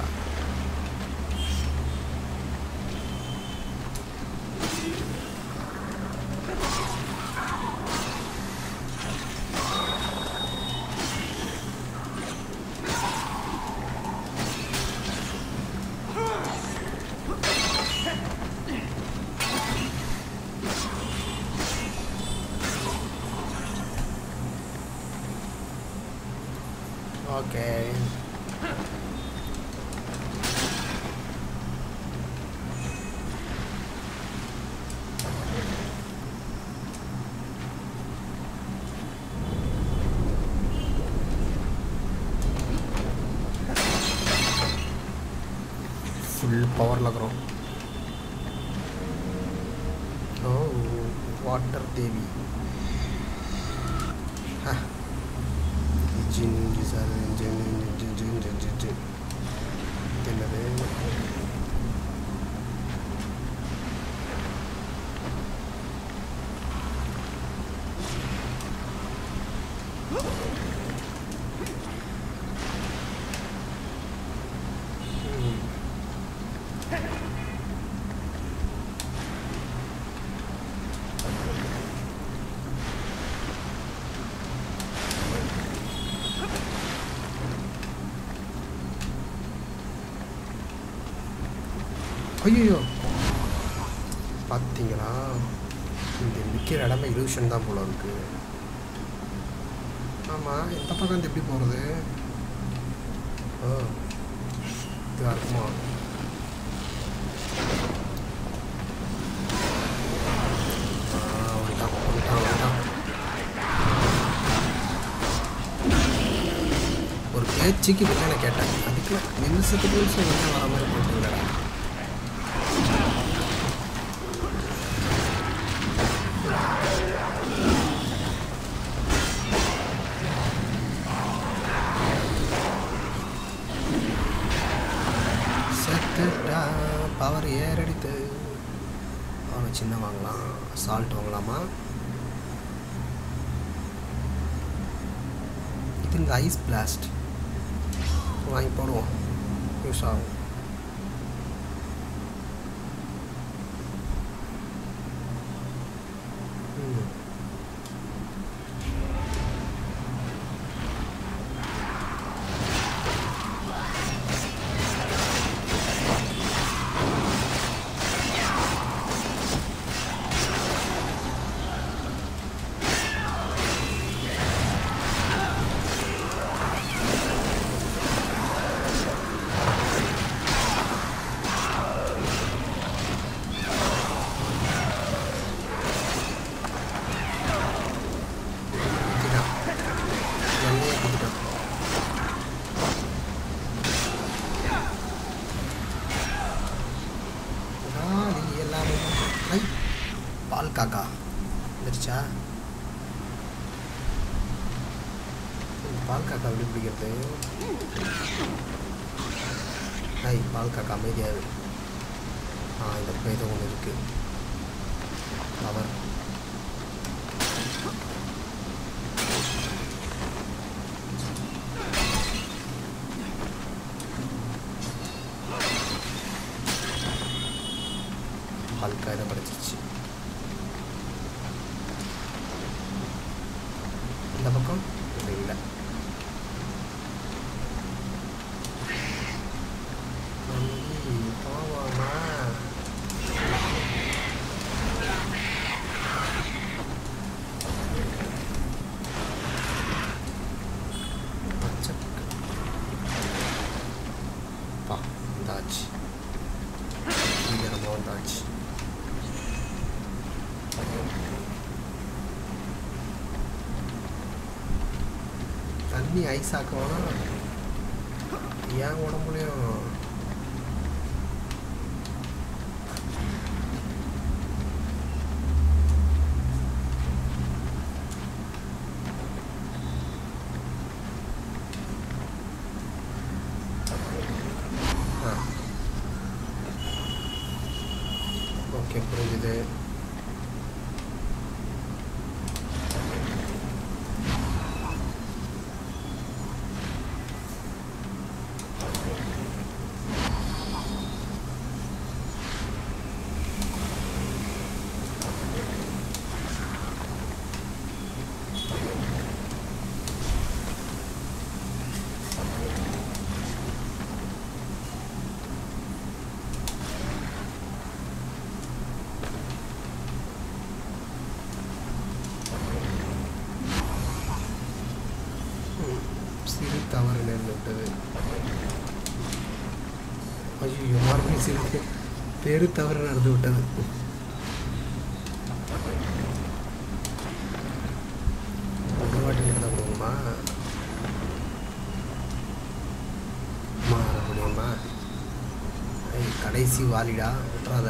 ஓகே ஃபுல் பவரில் இருக்கிறோம் ஓ வாட்டர் தேவி ஆ ஜின் ஜிசார் ஜின் ஜின் ஜின் ஜின் ஜின் ஜின் என்னது ம். ஐயோ பார்த்தீங்களா இந்த நிற்கிற இடமே இலூஷன் தான் போல இருக்கு ஆமாம் இந்த பக்கம் இருந்து எப்படி போகிறது ஓ இதுவாக இருக்குமா ஆ, வந்துட்டான் வந்துட்டான் வந்துட்டான் ஒரு பேச்சுக்கு இப்படி நான் கேட்டேன் அதுக்கு நிமிஷத்துக்கு நிமிஷம் என்ன வர மாதிரி போட்டுங்களா செத்துட்டா பவர் ஏறடித்து அவனை சின்ன வாங்கலாம் சால்ட் வாங்கலாமா இது இந்த ஐஸ் பிளாஸ்ட் வாங்கி போடுவோம் யூஸ் ஆகும் ம். தூக்கிட்டோம் ராணி எல்லாமே ஐ பால் காக்கா வந்துருச்சா இந்த பால் காக்கா எப்படி பிடிக்கிறது ஐ பால் காக்கா அமைதியாது ஆ இந்த பக்கம் ஏதோ ஒன்று இருக்குது அவர் பல்காக இதை கிடச்சிருச்சு இந்த பக்கம் இது இல்லை தம்பி, போவோமா பச்சை- பா வந்தாச்சு இங்கே நம்ம வந்தாச்சு தண்ணி ஐஸ் ஆக்குவானா என் உடம்புலையும் ஆ ஓகே புரிஞ்சுது ம், சிறு தவறு நேர்ந்து விட்டது ஐயோ மறுபடியும் சிறு பெரு தவறு நடந்து விட்டது ஒரு வாட்டி நடந்த முடியுமா மாற முடியுமா ஐய், கடைசி வாலிடா விட்றாத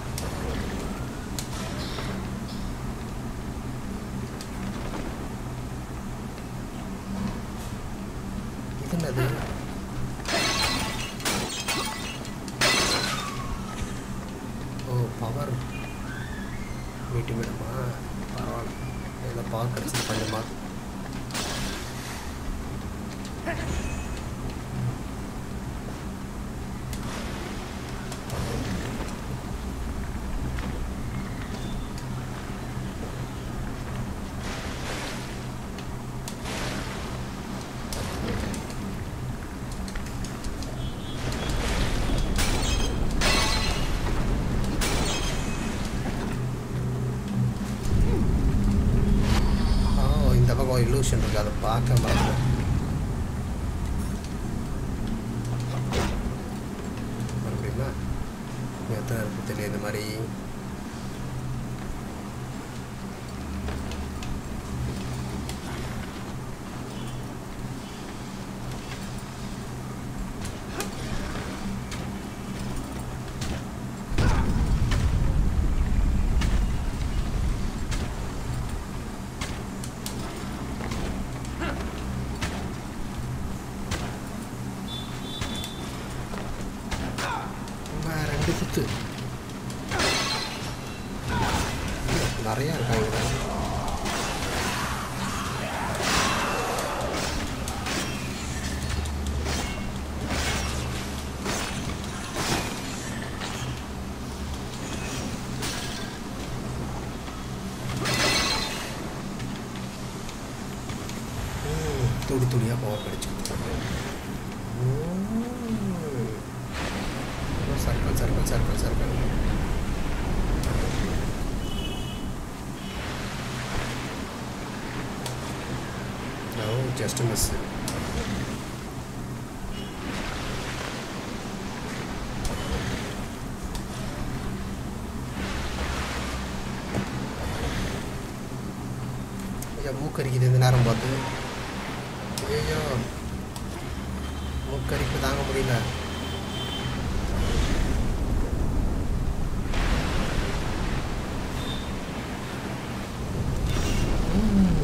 இது என்னது ஓ பவர் வீட்டு மேடமா பரவாயில்ல ஏதோ பவர் கிடச்சி கொஞ்சமா ஓ இந்த பக்கம் இல்லூஷன் இருக்கு அதை பார்க்க மறந்தேன் மறுபடியுமா இங்க எத்தனை இருக்கு தெரியல இந்த மாதிரி ஆமா, ரெண்டு குத்து நிறையா இருக்காங்க ம், துடி துடியாக பவர் கிடைச்சு சர்க்கிள் சர்க்கிள் சர்க்கிள் சர்க்கிள் ஓ ஜஸ்ட் மிஸ் ஐயா மூக்கரிக்குது இந்த நேரம் பார்த்து ஐயோ மூக்கரிப்பு தாங்க முடியல ம்.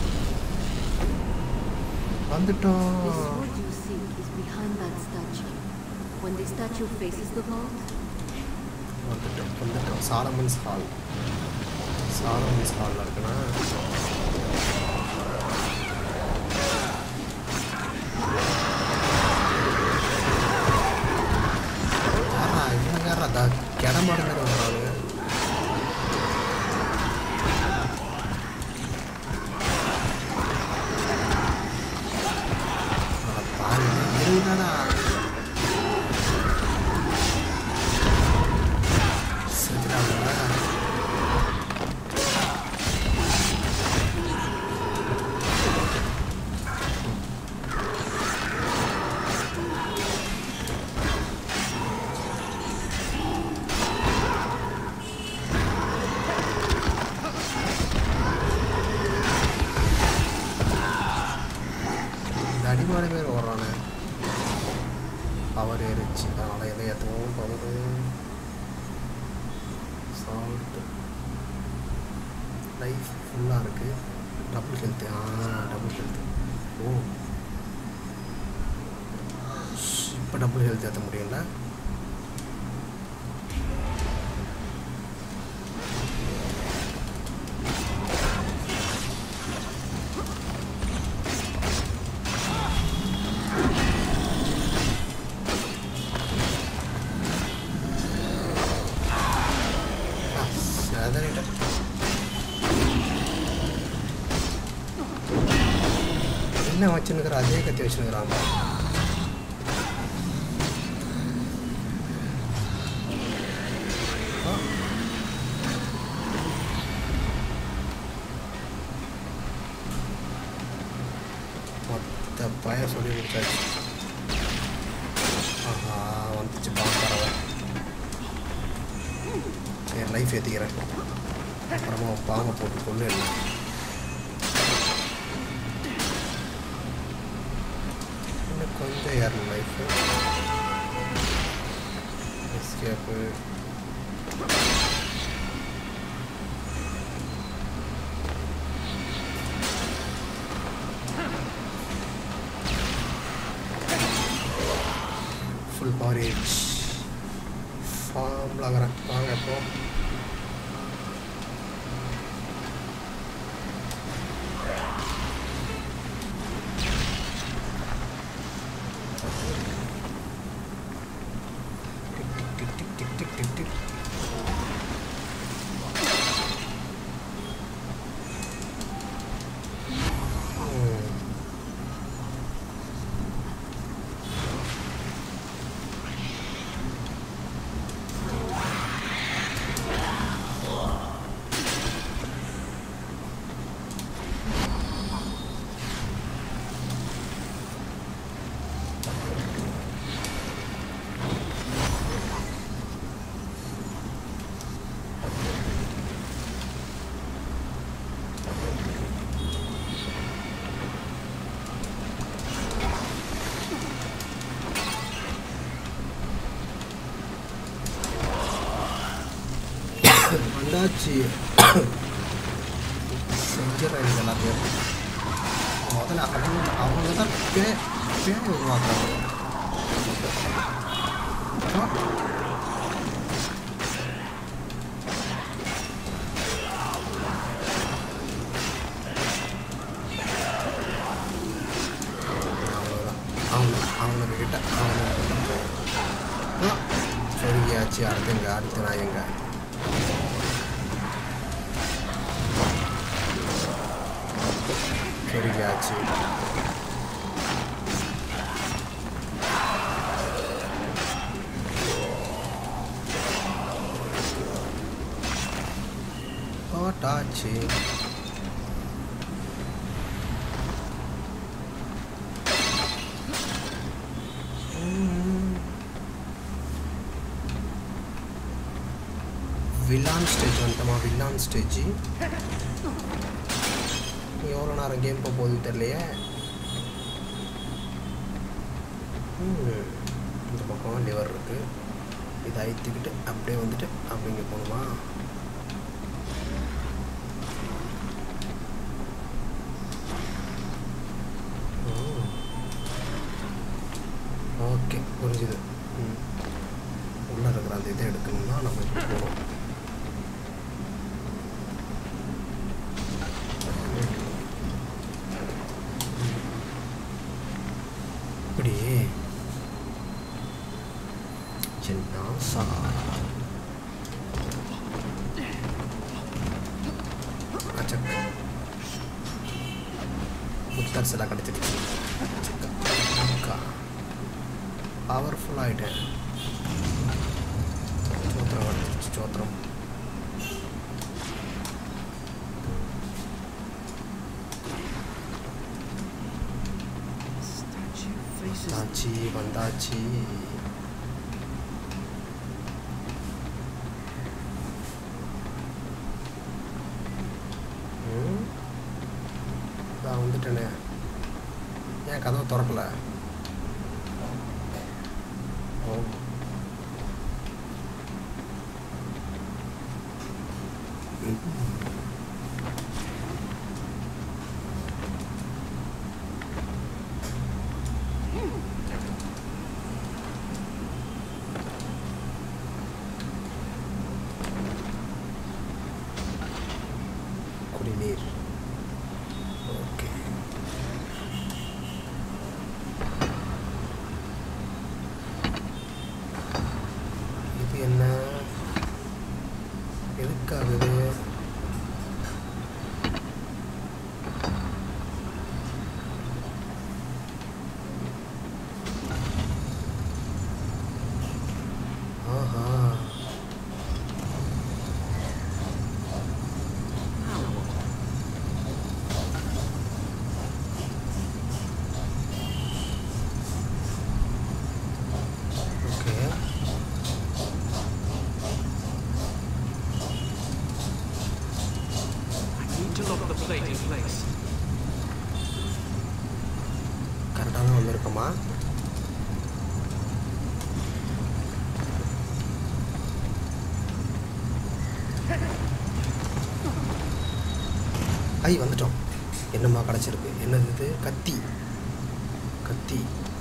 வந்துட்டோம் The sword you seek is behind that statue. When the statue faces the vault, வந்துட்டோம் வந்துட்டோம் சாலமன்ஸ் ஹால் சாலமன்ஸ் ஹாலில் இருக்குன்னா யாரா இவங்க யாரா தா கிடமாடுங்கிற வராங்க பாருங்க இருங்கடா செத்துட்டாங்களா இந்த அடிமாடு பேர் ஓடுறானே பவர் ஏறிச்சு அதனால் எதை ஏற்றவும் பவர் சால்ட்டு லைஃப் ஃபுல்லாக இருக்குது டபுள் ஹெல்த்து ஆ டபுள் ஹெல்த்து ஓ இப்போ டபுள் ஹெல்த் ஏற்ற முடியும்ல செதறிட்டேன் என்ன வச்சுன்னுக்குற அதே கத்தி வச்சுன்னுக்குறான் மொத்த பய சொல்லி முடிச்சாச்சு ஆஹா வந்துச்சு பாம்பரவை சரி லைஃப் ஏற்றிக்கிறேன் அப்புறமா பாம்பை போட்டு கொண்டு இன்னும் கொஞ்சம் ஏறணும் லைஃபு எஸ்கேப்பு ஃபுல் பவரேஜ் ஃபார்மில் ஆகிறேன் வாங்க இப்போ tick tick tick tick tick tick ம். வந்தாச்சு செஞ்சிடறேன் இது எல்லாத்தையும் முதல்ல அவங்க அவங்க தான் பே பேய் உருவாக்குறாங்க ஆ. அவ்வளோதான் அவங்க அவங்க கிட்ட அவங்க ஆ சொல்லியாச்சு அடுத்துங்க அடுத்து நான் எங்க சொல்லியாச்சு போட்டாச்சு வில்லான் ஸ்டேஜ் வந்துட்டோமா வில்லான் ஸ்டேஜ் எவ்வளோ நேரம் கேம் போக போகுது தெரியலையே ம், இந்த பக்கம் லிவர் இருக்கு இதை அழுத்திக்கிட்டு அப்படியே வந்துட்டு அப்படிங்க போகணுமா ஓகே புரிஞ்சுது ம் உள்ளே இருக்கிற அந்த இதை எடுக்கணும்னா நம்ம இப்போ போகிறோம் இப்படி சின்ன சா அச்சக் புத்தர் சில கிடச்சிருச்சு பவர்ஃபுல் ஆகிட்டேன் சோத்திரம் கிடச்சிருச்சு சோத்திரம் Statue faces. வந்தாச்சு வந்தாச்சு ம் நான் வந்துட்டேனே ஏன் கதவை திறக்கல ஓ குடிநீர் ஓகே இது என்ன எதுக்காகுது ஆஹா okay I need to lock the plate in place. கரெக்டாக தான் வந்திருக்கோமா ஐ வந்துட்டோம் என்னம்மா கிடச்சிருக்கு என்னது இது கத்தி கத்தி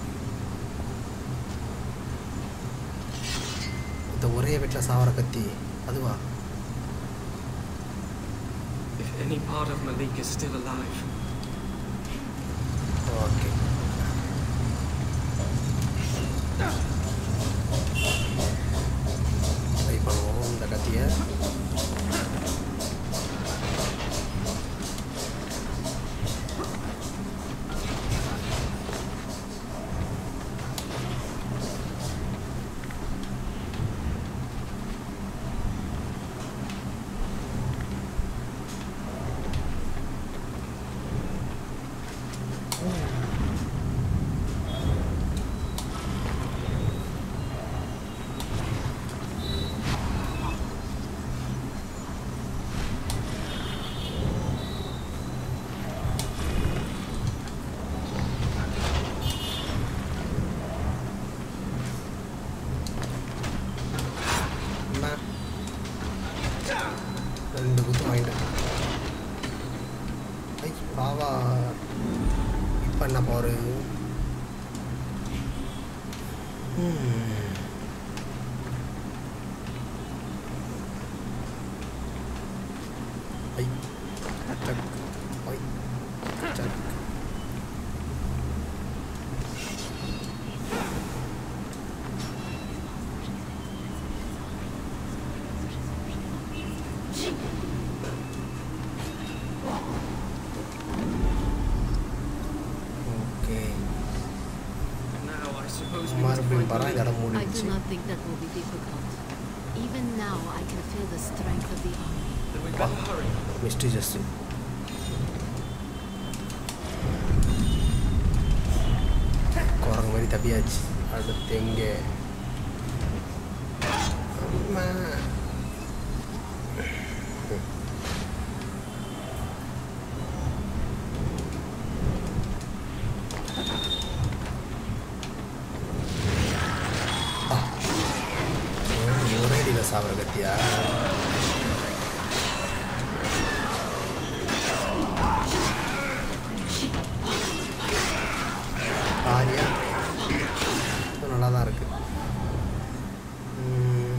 இந்த ஒரே வீட்டில் சாவர கத்தி அதுவா If any part of Malik is still alive, okay try பண்ணுவோம் இந்த கத்தியை என்ன ரெண்டு குத்து வாங்கிட்டேன் ஐ பாவா இப்போ என்ன பாரு ம். I suck I suck okay now I suppose we must மறுபடியும் find பாரா இந்த Malik. இடம் I do மூடிடுச்சு not think that will be difficult. Even now, I can feel the strength of the army. Then we better hurry. மிஸ்டி just குரங்கு மாதிரி தப்பியாச்சு அடுத்து எங்கே அம்மா. சாவர கத்தியா பாரியா இது நல்லா தான் இருக்கு ம்.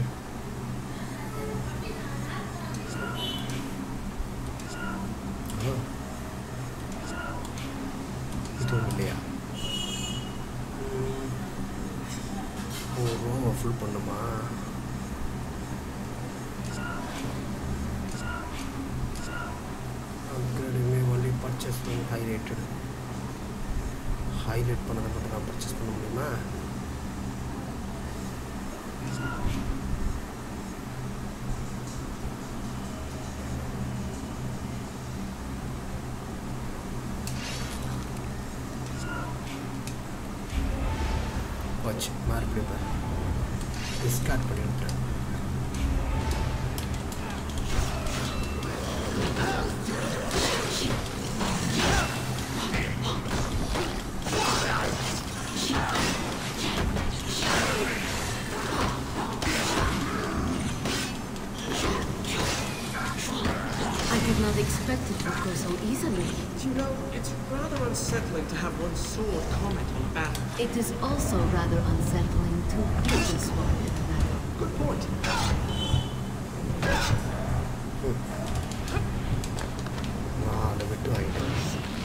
ஓ. இது ஒன்றும் இல்லையா ம். ஓ ரோவை ஃபுல் பண்ணுமா அப்கிரேடுமே ஒன்லி பர்ச்சேஸ் பண்ணி ஹைலைட்டட் ஹைலைட் பண்ணதை மட்டும் தான் பர்ச்சேஸ் பண்ண முடியுமா போச்சு மறுபடியும் பாரு டிஸ்கார்ட் பண்ணி விட்டேன் I did not expect it would go so easily. Do you know, it's rather unsettling to have one's sword comment on battle. It is also rather unsettling to use a sword in battle. Good point. நாலு விட்டு வாங்கிட்டேன்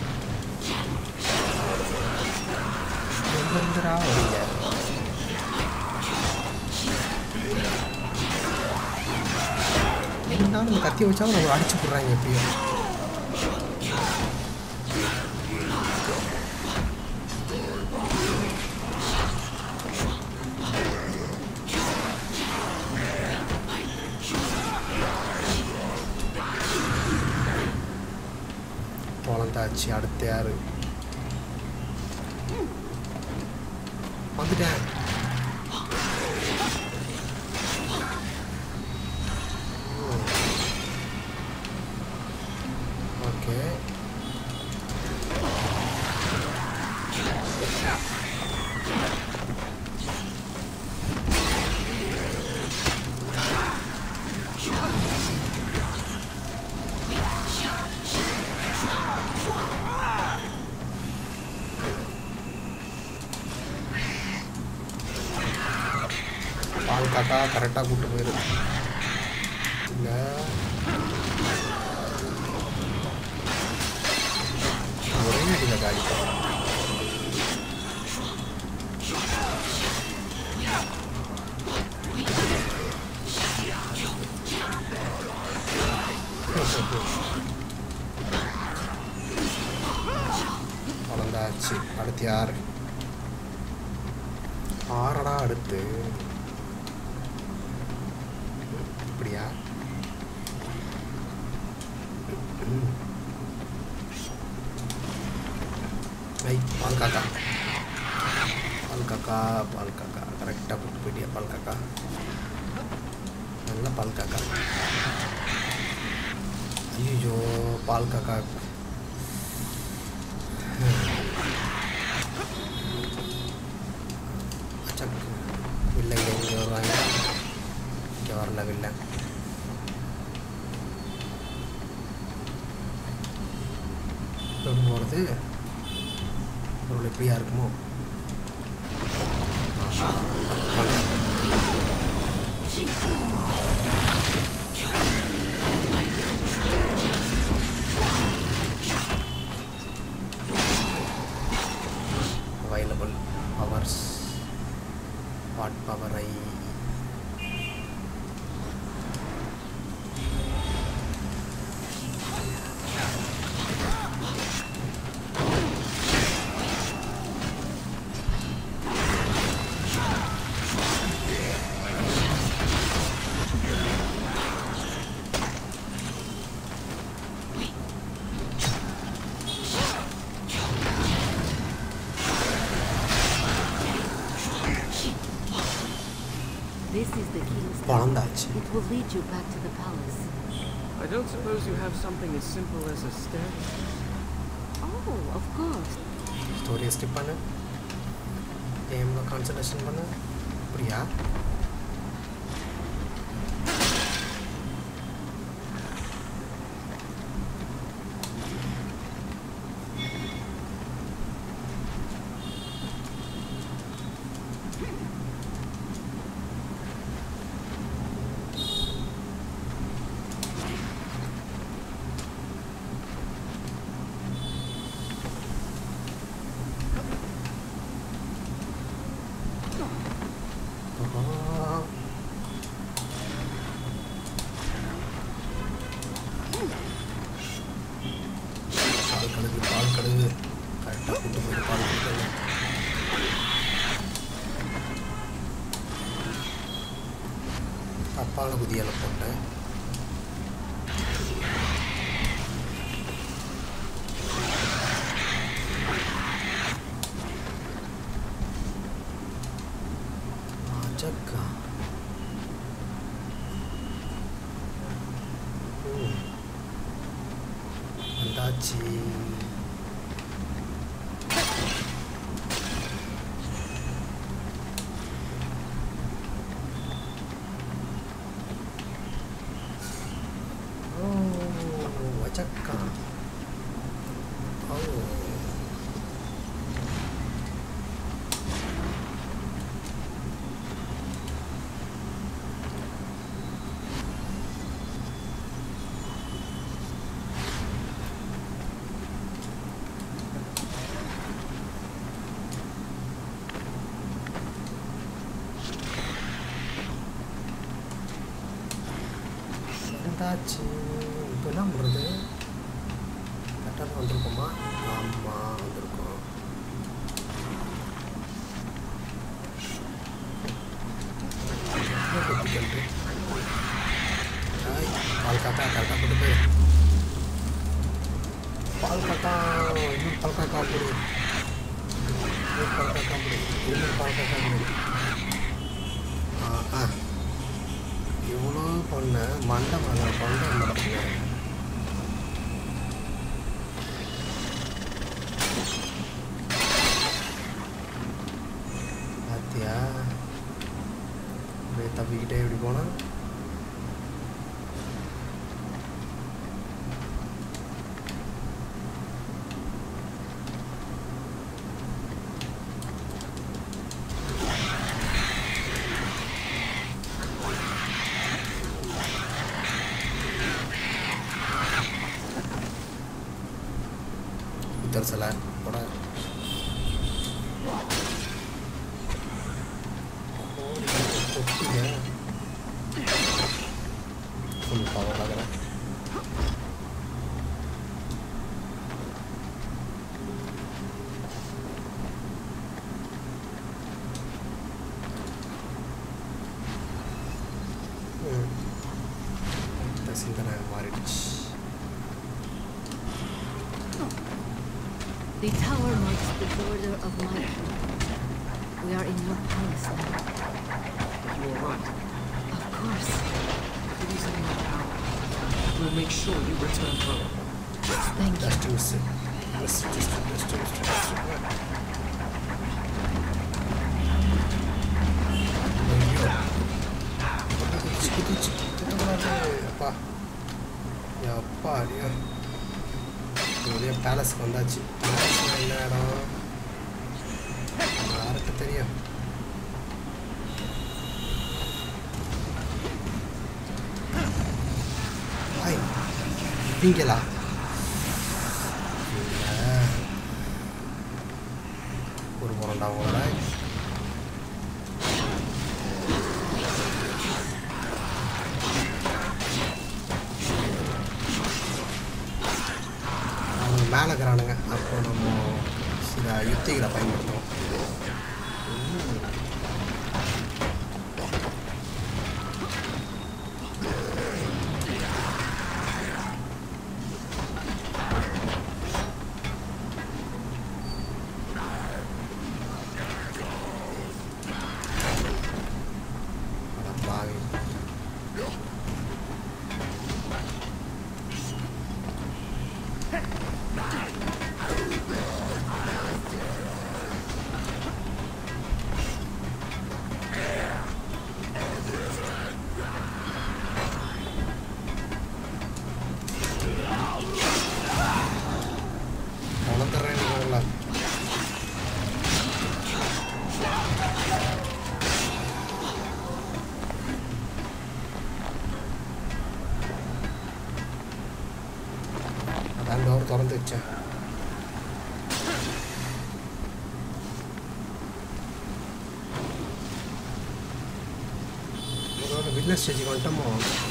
எங்கேருந்துடா வரீங்க இருந்தாலும் இந்த கத்தியை வச்சாலும் நம்ம அடிச்சு போடுறாங்க எப்படியும் பொழந்தாச்சு அடுத்த யாரு வந்துட்டேன் ஓகே பால் காக்கா கரெக்டாக கூப்பிட்டு போயிரு இல்லை ஒரே அடியில் காலி வளர்ந்தாச்சு அடுத்து யார் ஆறடா அடுத்து இப்படியா ஐ பால் காக்கா பால் காக்கா பால் காக்கா கரெக்டாக கூப்பிட்டு போயிட்டியா பால் காக்கா நல்ல பால் காக்கா ஐயோ பால் காக்கா அச்சக்கு இல்லை இங்கே இங்கே வருவாங்க இங்கே வரல வில்லை எப்படி போகிறது ஒரு எப்படியா இருக்குமோ ஆஹா, வாங்க. available powers what power I This is the king's வளர்ந்தாச்சு It will lead you back to the palace. I don't suppose you have something as simple as a stairway. Oh, of course. ஸ்டோரியை skip பண்ணு கேமில் concentration பண்ணு அப்படியா தப்பான குதியால போட்டேன் அச்சக்கா ஓ வந்தாச்சு ஓ வச்சக்கா ஓ வந்தாச்சு இப்போ என்ன பண்ணுறது கரெக்டாக வந்திருக்கோமா ஆமாம் வந்திருக்கோம் என்ன கொத்திக்கல்ட்டு? ஹாய், பால் காக்கா கரெக்டாக கொண்டு போய் பால் காக்கா இன்னும் பால் காக்கா போடு இன்னும் பால் காக்கா போடு இன்னும் பால் காக்கா போடு ஆ ஆ இவ்வளோ பண்ண மண்டை மலை பண்ண மாட்டேங்க பாத்தியா அப்படியே தப்பிக்கிட்டே இப்படி போனா புத்தர் சிலை போட ஃபுல் பவர் ஆகிறேன் இந்த சிந்தனை மாறிடுச்சு The tower marks the border of my We are in your palace now. You are right. Of course. Please in my power. We'll make sure you return home. Thank you. Just miss miss just just just அப்பா அப்பா அடியா ஒரே பேலஸ்க்கு வந்தாச்சு பேலஸ்ல என்ன இடம் யாருக்கு தெரியும் hi இங்கலா ஒரு முரண்டா உங்களோட அவங்க மேலே இருக்கிறானுங்க அப்போ நம்ம சில யுத்திகளை பயன்படுத்துவோம் அட பாவி வளர்த்துறேன் அதான் டோர் திறந்து வச்சேன் இதோட வில்லேஜ் ஸ்டேஜுக்கு வந்துட்டோமோ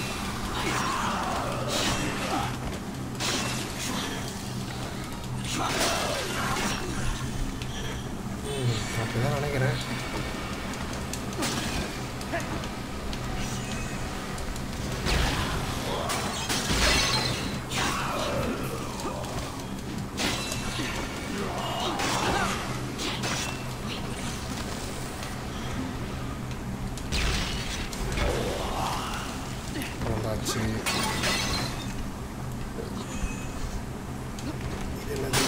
ம் அப்படிதான் நினைக்கிறேன் வந்துருச்சு இது என்னது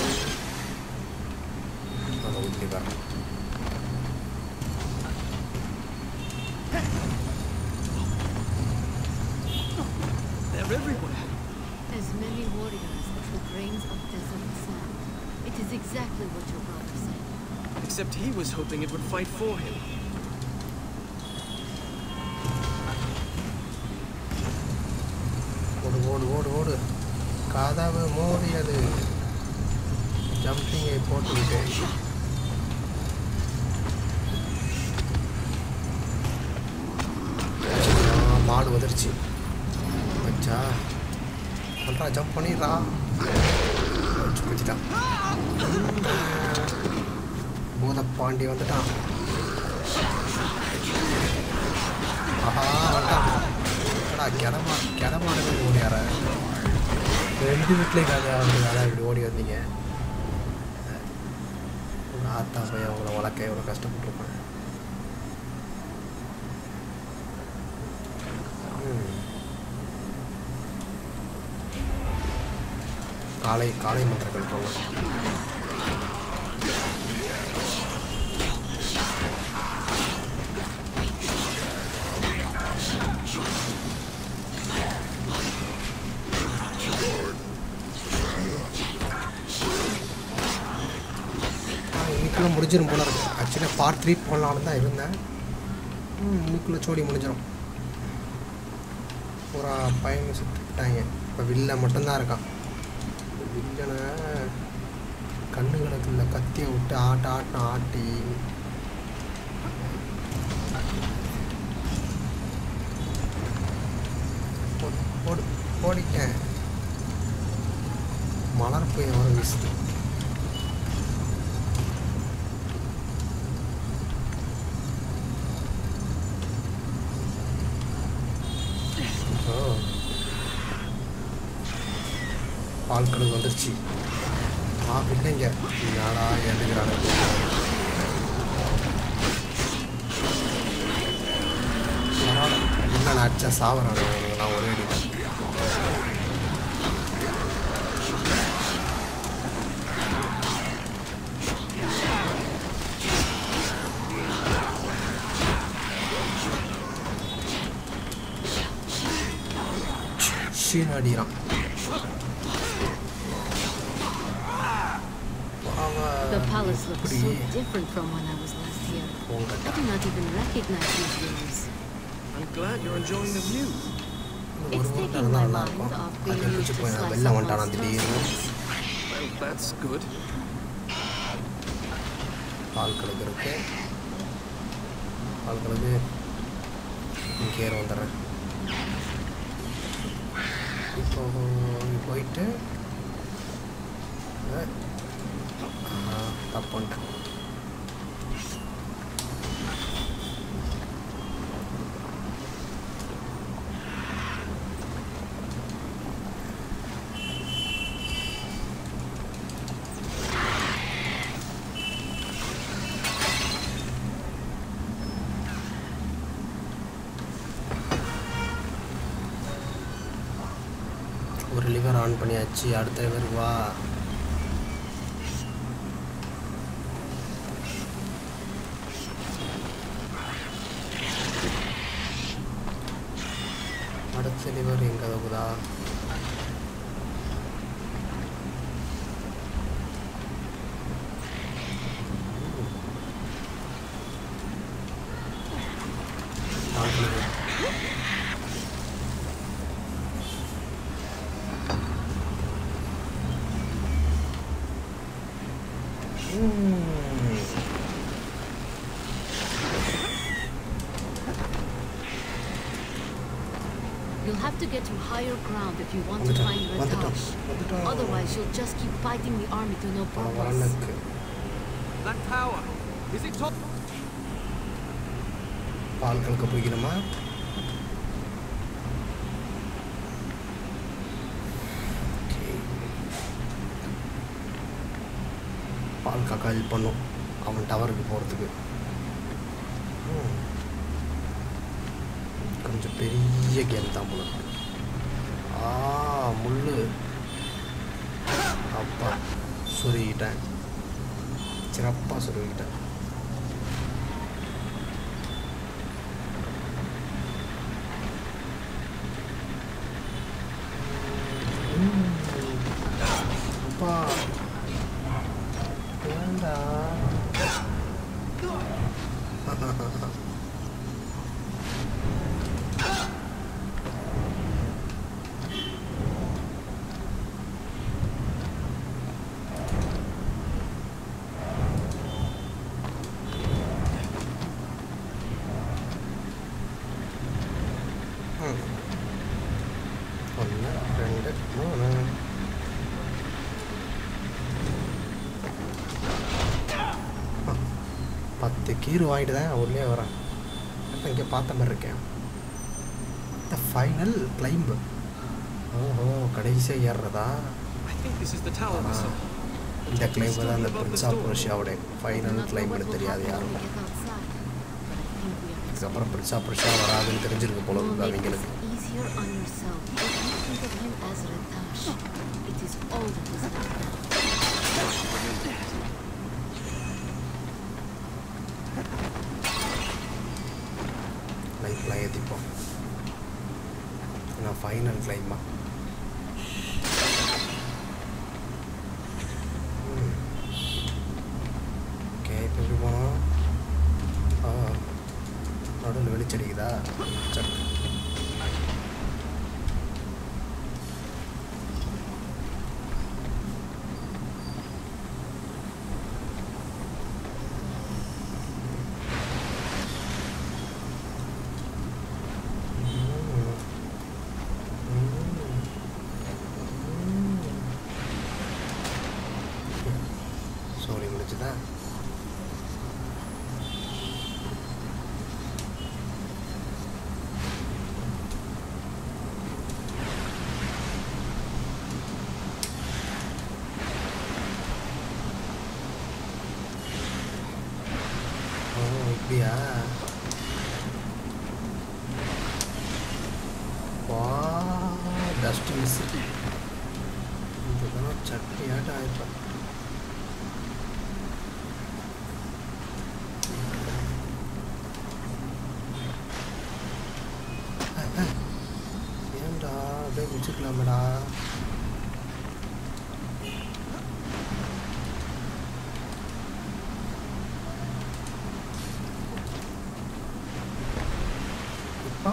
அதை ஊற்றி வரேன் They're everywhere. As many warriors as the grains of desert sand. It is exactly what your brother said. Except he was hoping it would fight for him. ஓடு ஓடு ஓடு ஓடு கதவு மோதியது ஜம்பிங்கை போட்டுக்கிட்டு ஆ, மாடு வந்துருச்சு வச்சா பண்ணுறா ஜம்ப் பண்ணிடுறா வச்சு குத்திட்டான் பூதப்பாண்டி வந்துட்டான் ஆஹா வந்துட்டான் என்னடா கிடமா கிடமாடுறது ஓடியார ரெண்டு வீட்டிலே காதா வந்து அதான் இப்படி ஓடி வந்தீங்க உங்க ஆத்தா போய் அவங்கள வளர்க்க எவ்வளோ கஷ்டப்பட்டுருப்பேன் ம். காலை காலை மன்றங்கள் போகலாம் இன்னைக்குள்ள முடிஞ்சிடும் போல இருக்கு ஆக்சுவலாக பார்ட் த்ரீ போடலான்னு தான் இருந்தேன் ம், இன்னைக்குள்ள சோடி முடிஞ்சிடும் பூரா பையன் சுட்டுட்டாங்க இப்போ வில்ல மட்டும்தான் இருக்கான் வில்லனை கண்ணுகளுக்குள்ள கத்தியை விட்டு ஆட்ட ஆட்டம் ஆட்டி ஓடு, ஓடு ஓடிட்டேன் மலர் போய் வர வீசுது ஓ பால் கழுகு வந்துருச்சு ஆ இல்லைங்க நாடா எழுதுகிறாங்க என்ன நான் அடிச்சா சாவறானு நான் ஒரே அடி ஷீன் அடிக்கிறான் The palace looks இப்படி so different from when I was last here. உங்கள்கிட்ட I do not even recognize these rooms. I'm glad you're enjoying the view. ஒரு It's வாரம் taking இருந்தால் my நல்லா mind இருக்கும் off அதை being பிடிச்சி used to போய் நான் slice வெளில up வந்துட்டானா on திடீர்னு Well, that's good. பால் கழுகு இருக்கு பால் கழுகு இங்கே ஏற வந்துடுறேன் இப்போ இங்க போயிட்டு அஹ், ஆ, தப்பு பண்ணிட்டேன் ஒரு லிவர் ஆன் பண்ணியாச்சு அடுத்த லிவர் வா அடுத்த லிவர் எங்கே தகுதா You'll have to get to higher ground if you want to வந்துட்டோம் find வந்துட்டோம் Ratash. வந்துட்டோம் Otherwise, you'll just keep fighting the army to no பல purpose. வரலுக்கு That tower. Is it top? பால் கலக்க போய்க்கணுமா பால் காக்கா ஹெல்ப் பண்ணும் அவன் டவருக்கு போகிறதுக்கு கொஞ்சம் பெரிய கேம் தான் போல இருக்கு. ஆ முள்ளு அப்பா சொருகிட்டேன் சிறப்பாக சொருகிட்டேன் ம். அப்பா ஏண்டா ம். ஒன்று ரெண்டு மூணு பத்து கீரு வாங்கிட்டு தான் உள்ளே வரேன் இங்கே பார்த்த மாதிரி இருக்கேன் த ஃபைனல் கிளைம்பு ஓஹோ கடைசியாக ஏறுறதா I think this is the tower we saw. இந்த கிளைம்பு தான் அந்த பிரின்ஸ் ஆஃப் ரஷ்யாவோட I do final not know கிளைம்னு what will தெரியாது happen யாரும் when we get outside, but I think we are இதுக்கப்புறம் பிரின்ஸ் ஆஃப் ரஷ்யா வராதுன்னு தெரிஞ்சிருக்கு போல You'll இருக்குது make this அவங்களுக்கு easier on yourself if you think of him as Ratash. It is all that is left now. லைஃப்லாம் ஏற்றிப்போம் நான் final கிளைமா okay இப்போ எப்படி போனோம் ஆ நடுவில் வெளிச்சடிக்குதா சக் சோழி முடிச்சுதா ஓ இப்படியா வா டஸ்ட் மிஸ் இதுதான் சட்டியாட்டம் ஆயிப்பேன் ஏன்டா அப்படியே முடிச்சுக்கலாமடா இப்போ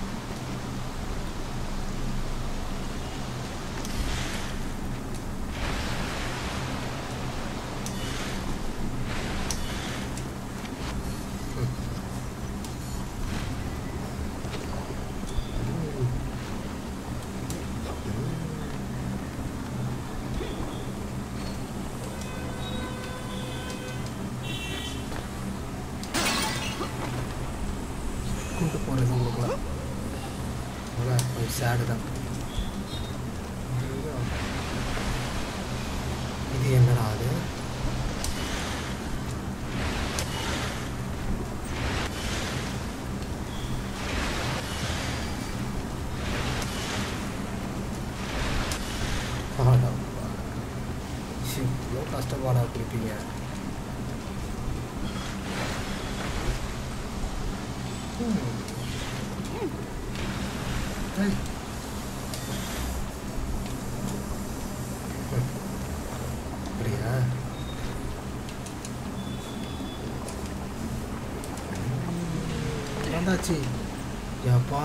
கூட்டு போகிறது உங்களுக்குலாம் அதான் கொஞ்சம் சேடு தான் இது என்னடா அது இவ்வளோ கஷ்டப்பாடா குளிப்பீங்க Hey. அப்படியா வந்தாச்சு எப்பா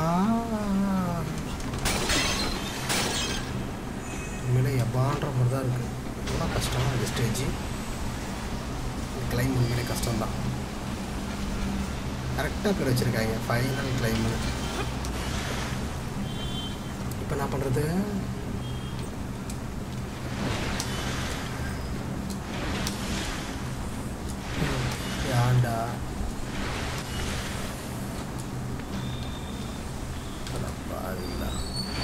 உண்மையிலே எப்பான்ற மாதிரி தான் இருக்குது ரொம்ப கஷ்டம் இந்த ஸ்டேஜ் கிளைம் உண்மையிலே கஷ்டம்தான் கரெக்டாக பேர் வச்சுருக்காங்க ஃபைனல் கிளைம்னு இப்போ என்ன பண்ணுறது ஏன்டா அட பாவிங்களா.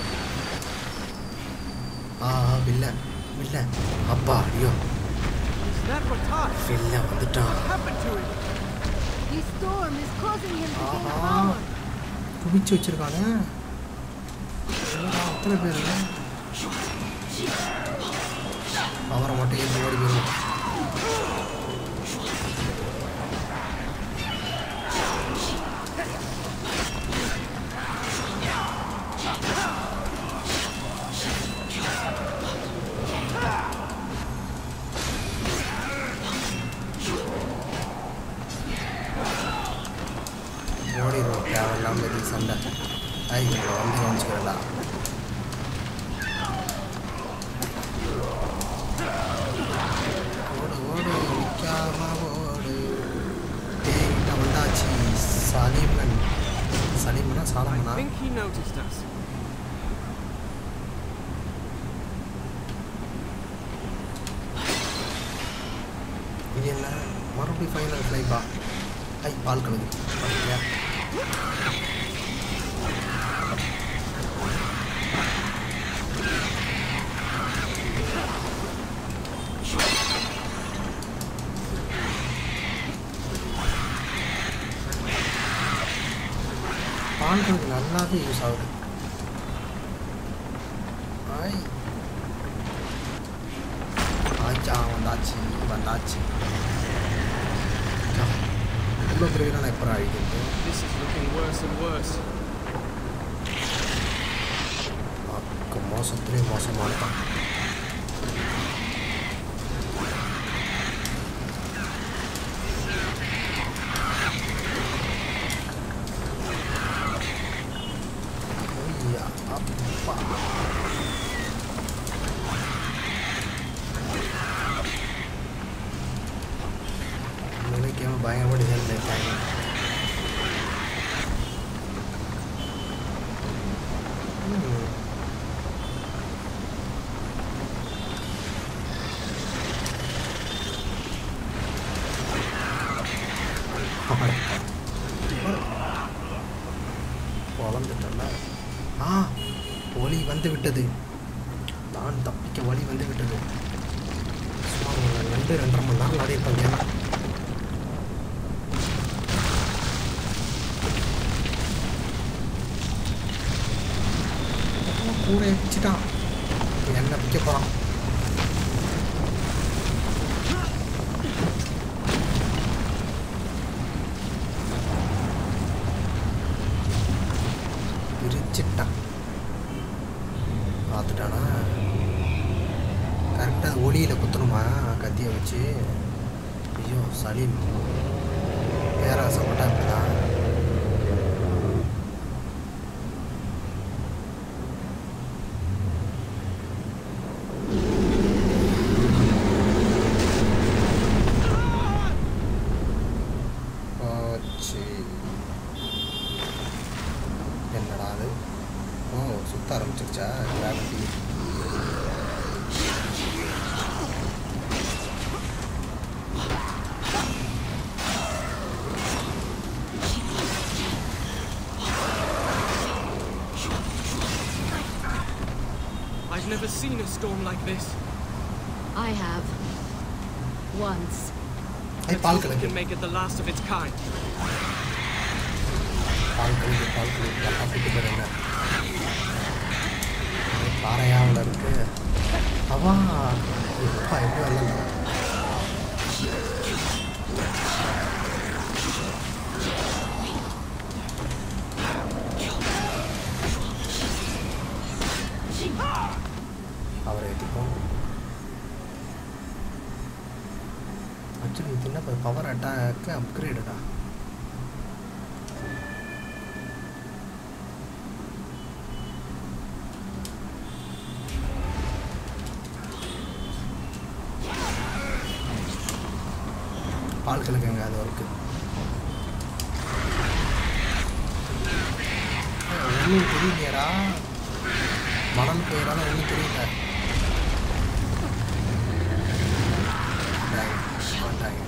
ஆ ஆ, வில்லன் வில்லன் அப்பா ஐயோ Is that Ratash? வில்லன் வந்துட்டான் What happened to him? The storm is causing him to gain ஆஹா. power. குவிச்சு வச்சிருக்கானே என்னடா அத்த? எத்தனை பேர் அவரை மட்டும் ஏற்றி ஓடி போயிருவோம் ஓடிடுவோம் தேவையில்லாமல் எதுக்கு சண்டை ஐ இங்கே வந்து கவனிச்சுக்கிறலாம் ஓடு ஓடு நிற்காம ஓடு தேங்கிட்ட வந்தாச்சு சலீமன் சலீமனா I சாலமனா think he noticed us. இது என்ன மறுபடியும் ஃபைனல் ஃப்ளைப்பா ஐ பால் கலந்து பார்த்தியா பால் கலந்து நல்லாவே யூஸ் ஆகுது ஐ ஆச்சா வந்தாச்சு வந்தாச்சு இவ்வளோ பெரிய நான் எப்போ அழிக்கிறது This is looking worse and worse. அக்க மோசத்துலேயே மோசமானதான் ஐயா, அப்பா நினைக்காம பயங்கரமாக டிசைன் பண்ணியிருக்காங்க ம். வளர்ந்துட்டல ஆ ஒளி வந்து விட்டது நான் தப்பிக்க வழி வந்து விட்டது சுமார் ஒரு ரெண்டு ரெண்டரை மணி நேரம் விளையாடிருப்பாங்க கூட பிச்சுட்டான் என்ன பிக்க போகிறான் பிரிச்சிட்டான் பார்த்துட்டானா கரெக்டாக ஒளியில் குத்தணுமா கத்தியை வச்சு ஐயோ சலீம் பேராசப்பட்டா இப்படிதான் போச்சு என்னடா அது ஓ சுத்த ஆரம்பிச்சிருச்சா gravity I've never seen a storm like this. I have. Once. I Let's பால் hope we கலக்கு can make it the last of its kind. பால் கழுகு பால் கழுகு அப்படி பேர் என்ன பாறையாவில் இருக்கு அவா எப்பா எப்படி வரல அவரை ஏற்றிப்போம் ஆக்சுவலி இது என்ன பவர் அட்டாக்கு அப்கிரேடடா பால் கிழக்குங்க அது ஒர்க்கு ஒன்றும் தெரியலையடா மணல் பெயரால ஒன்றும் தெரியல டேய், வந்துட்டாங்க.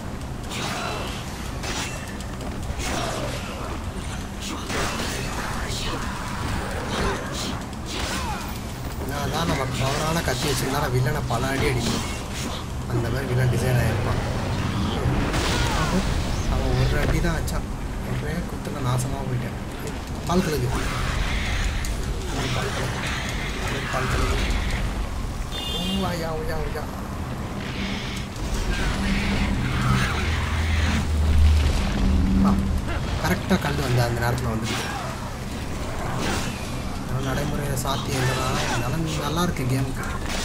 நான் தான் நம்ம பவரான கத்தி வச்சிருந்தா நான் வில்லனை பல அடி அடிக்கணும் அந்த மாதிரி வில்லன் டிசைன் ஆகிருப்பான் அவன் ஒரு அடி தான் வச்சான் ஒரே குத்துல நாசமாக போயிட்டேன் பால் கழுகு பால் கழுகு கால் கழுவு ஐயா ஐயா ஐயா கரெக்டாக கல் வந்து அந்த நேரத்தில் வந்துடுது நடைமுறையில் சாத்தியம் நல்லா நல்லா இருக்கு கேமுக்கு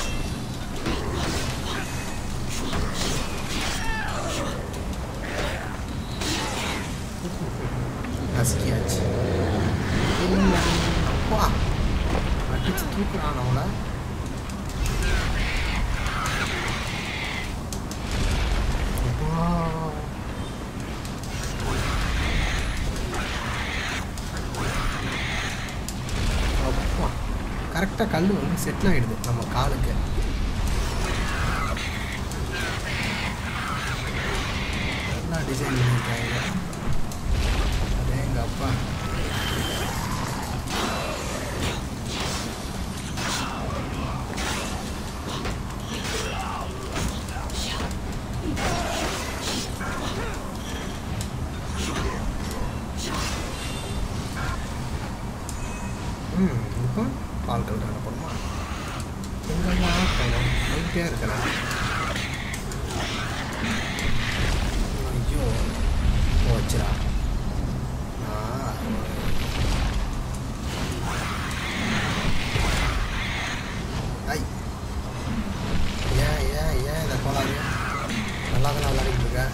நசுக்கியாச்சு அப்பா அடிச்சு தூக்குறான் அவளை அப்பா கரெக்டாக கல் வந்து செட்டில் ஆகிடுது நம்ம காலுக்கு நல்லா டிசைன் பண்ணியிருக்காங்க அதே எங்கள் அப்பா ம் இப்போ பால் கலர் அனுப்பணுமா எங்கெல்லாம் போகணும் போயிட்டே இருக்கிறேன் ஐயோ போச்சுடா நான் ஐ ஏன் ஏன் ஏன் இதை கோளாறு நல்லா தான் விளையாடிட்டு இருக்கேன்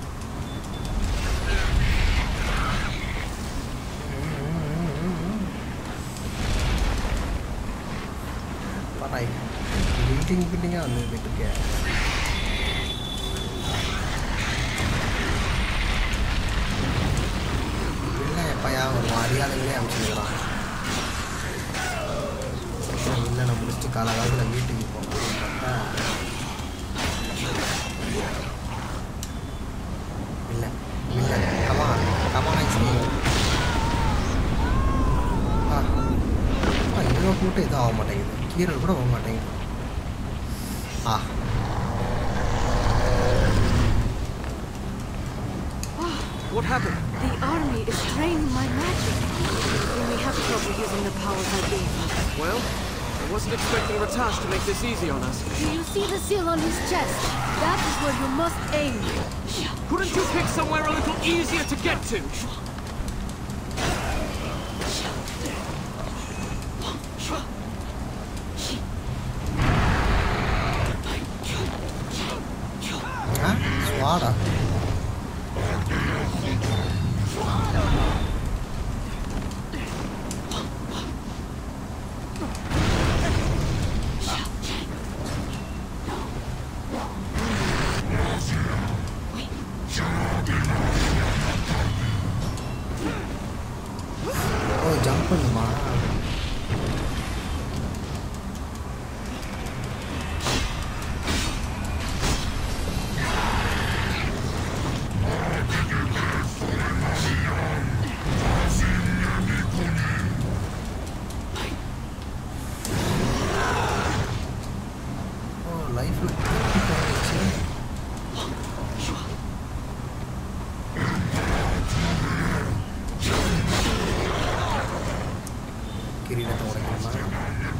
பட்டாய் பில்டிங் பில்டிங்காக வந்து இருக்கேன் இல்லை எப்பயா ஒரு மரியாதைகளே அமைச்சிருக்கிறான் இல்லை நான் முடிச்சுட்டு காலகாலத்தில் வீட்டுக்கு போகணும் பார்த்தா இல்லை இல்லை கமா கமா ஆ ஆ இவ்வளோ கூட்டம் எதுவும் ஆக மாட்டேங்குது கீரல் கூட போக மாட்டேங்குது ஆ What happened? The army is draining my magic. We may have trouble using the powers I gave you. Well, I wasn't expecting Ratash to make this easy on us. Do you see the seal on his chest? That is where you must aim. Couldn't you pick somewhere a little easier to get to? ஆ ஸ்வாடா oh jump பண்ணுமா oh லைஃப்ல போயிடுச்சு கிரீடத்தை உடைக்கணுமா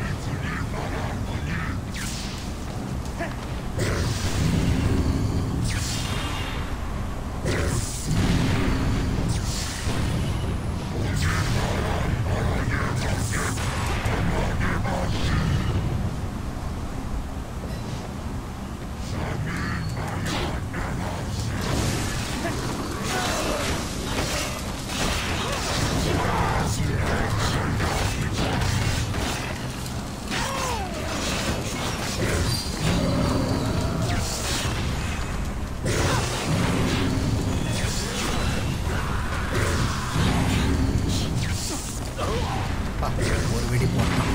அப்பா, ஒரு வெடி போட்டான்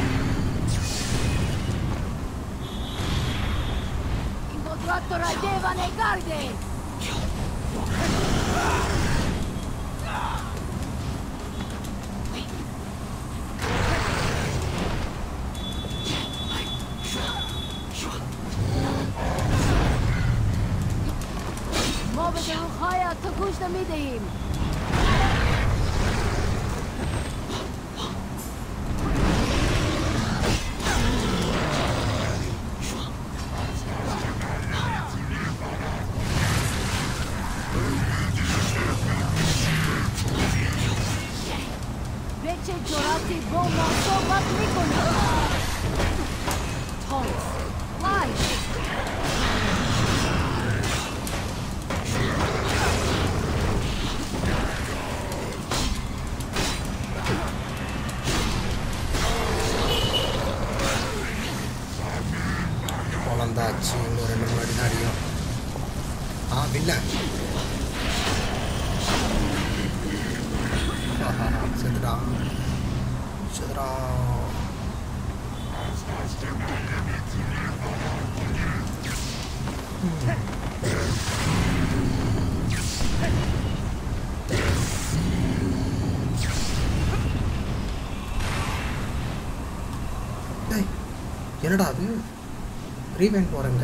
Incontrato Radeva nei Garde! Muovete Haya Takushna Midehim! Veche Jorati Bomo Sobat Nikoni. Taunts. Lies. குழந்தாச்சு இன்னும் ரெண்டு முன்னாடி தான் அடியும் ஆ வில்ல செதுடா செதுடா டேய் என்னடா அது ரீவைண்ட் போகிறேங்க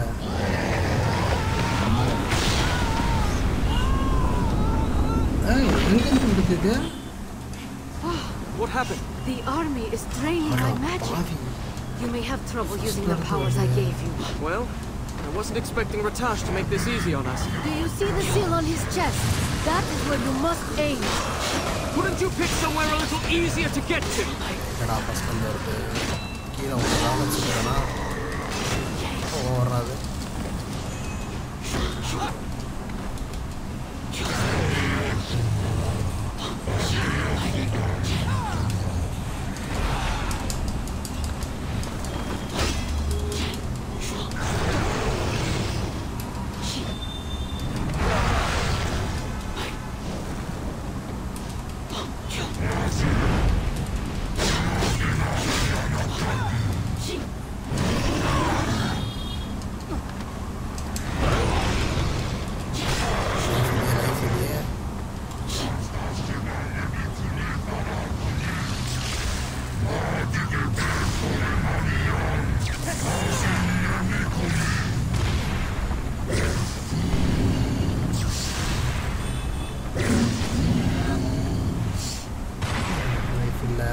ஏய் எங்கேருந்து விடுக்குது What happened? The army is draining அட my magic. பாவி You may have trouble using the powers I gave you. Well, I wasn't expecting Ratash to make this easy on us. Do you see the seal on his chest? That is where you must aim. Couldn't you pick somewhere a little easier to get to? என்னடா first வந்து வருது கீழே ஓடுறா வச்சுக்கிறேன்னா ஓடுறாது life இல்லையே life இல்லை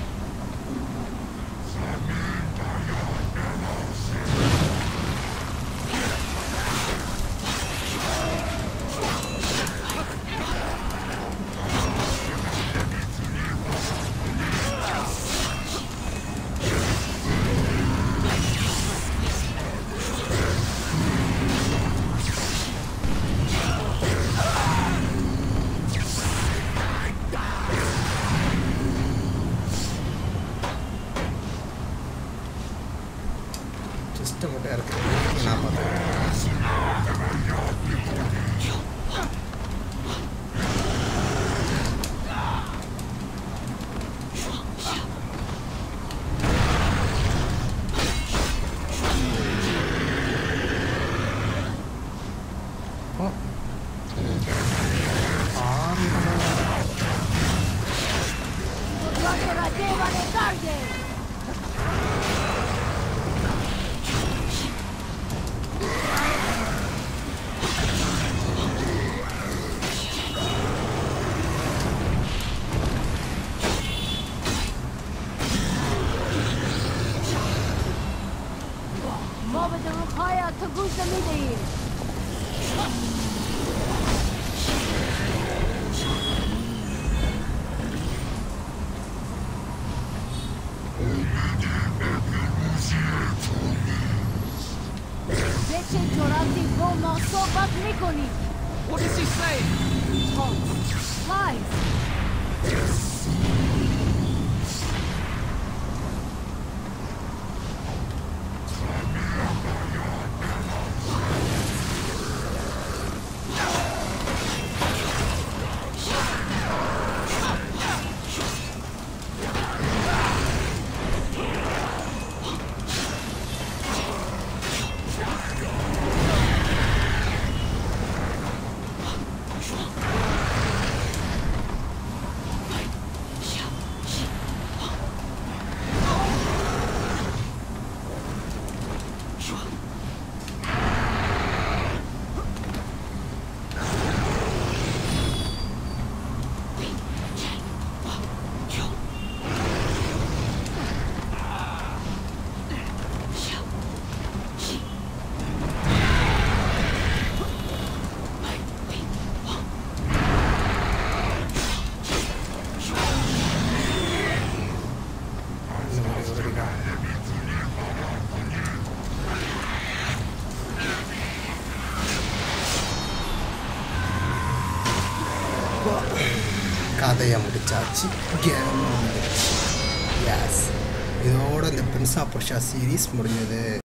just மட்டும் இருக்கு நான் பார்த்தேன் ஓ ஆறு Mohamed Rukhaya Tagusa Midair. Veche Jorati Bomo Sobat Nikoni. What does he say? Taunts. Lies. கதையை முடிச்சாச்சு கேம் முடிஞ்சிருச்சு எஸ் இதோட இந்த பிரின்ஸ் ஆஃப் பர்ஷா சீரீஸ் முடிஞ்சது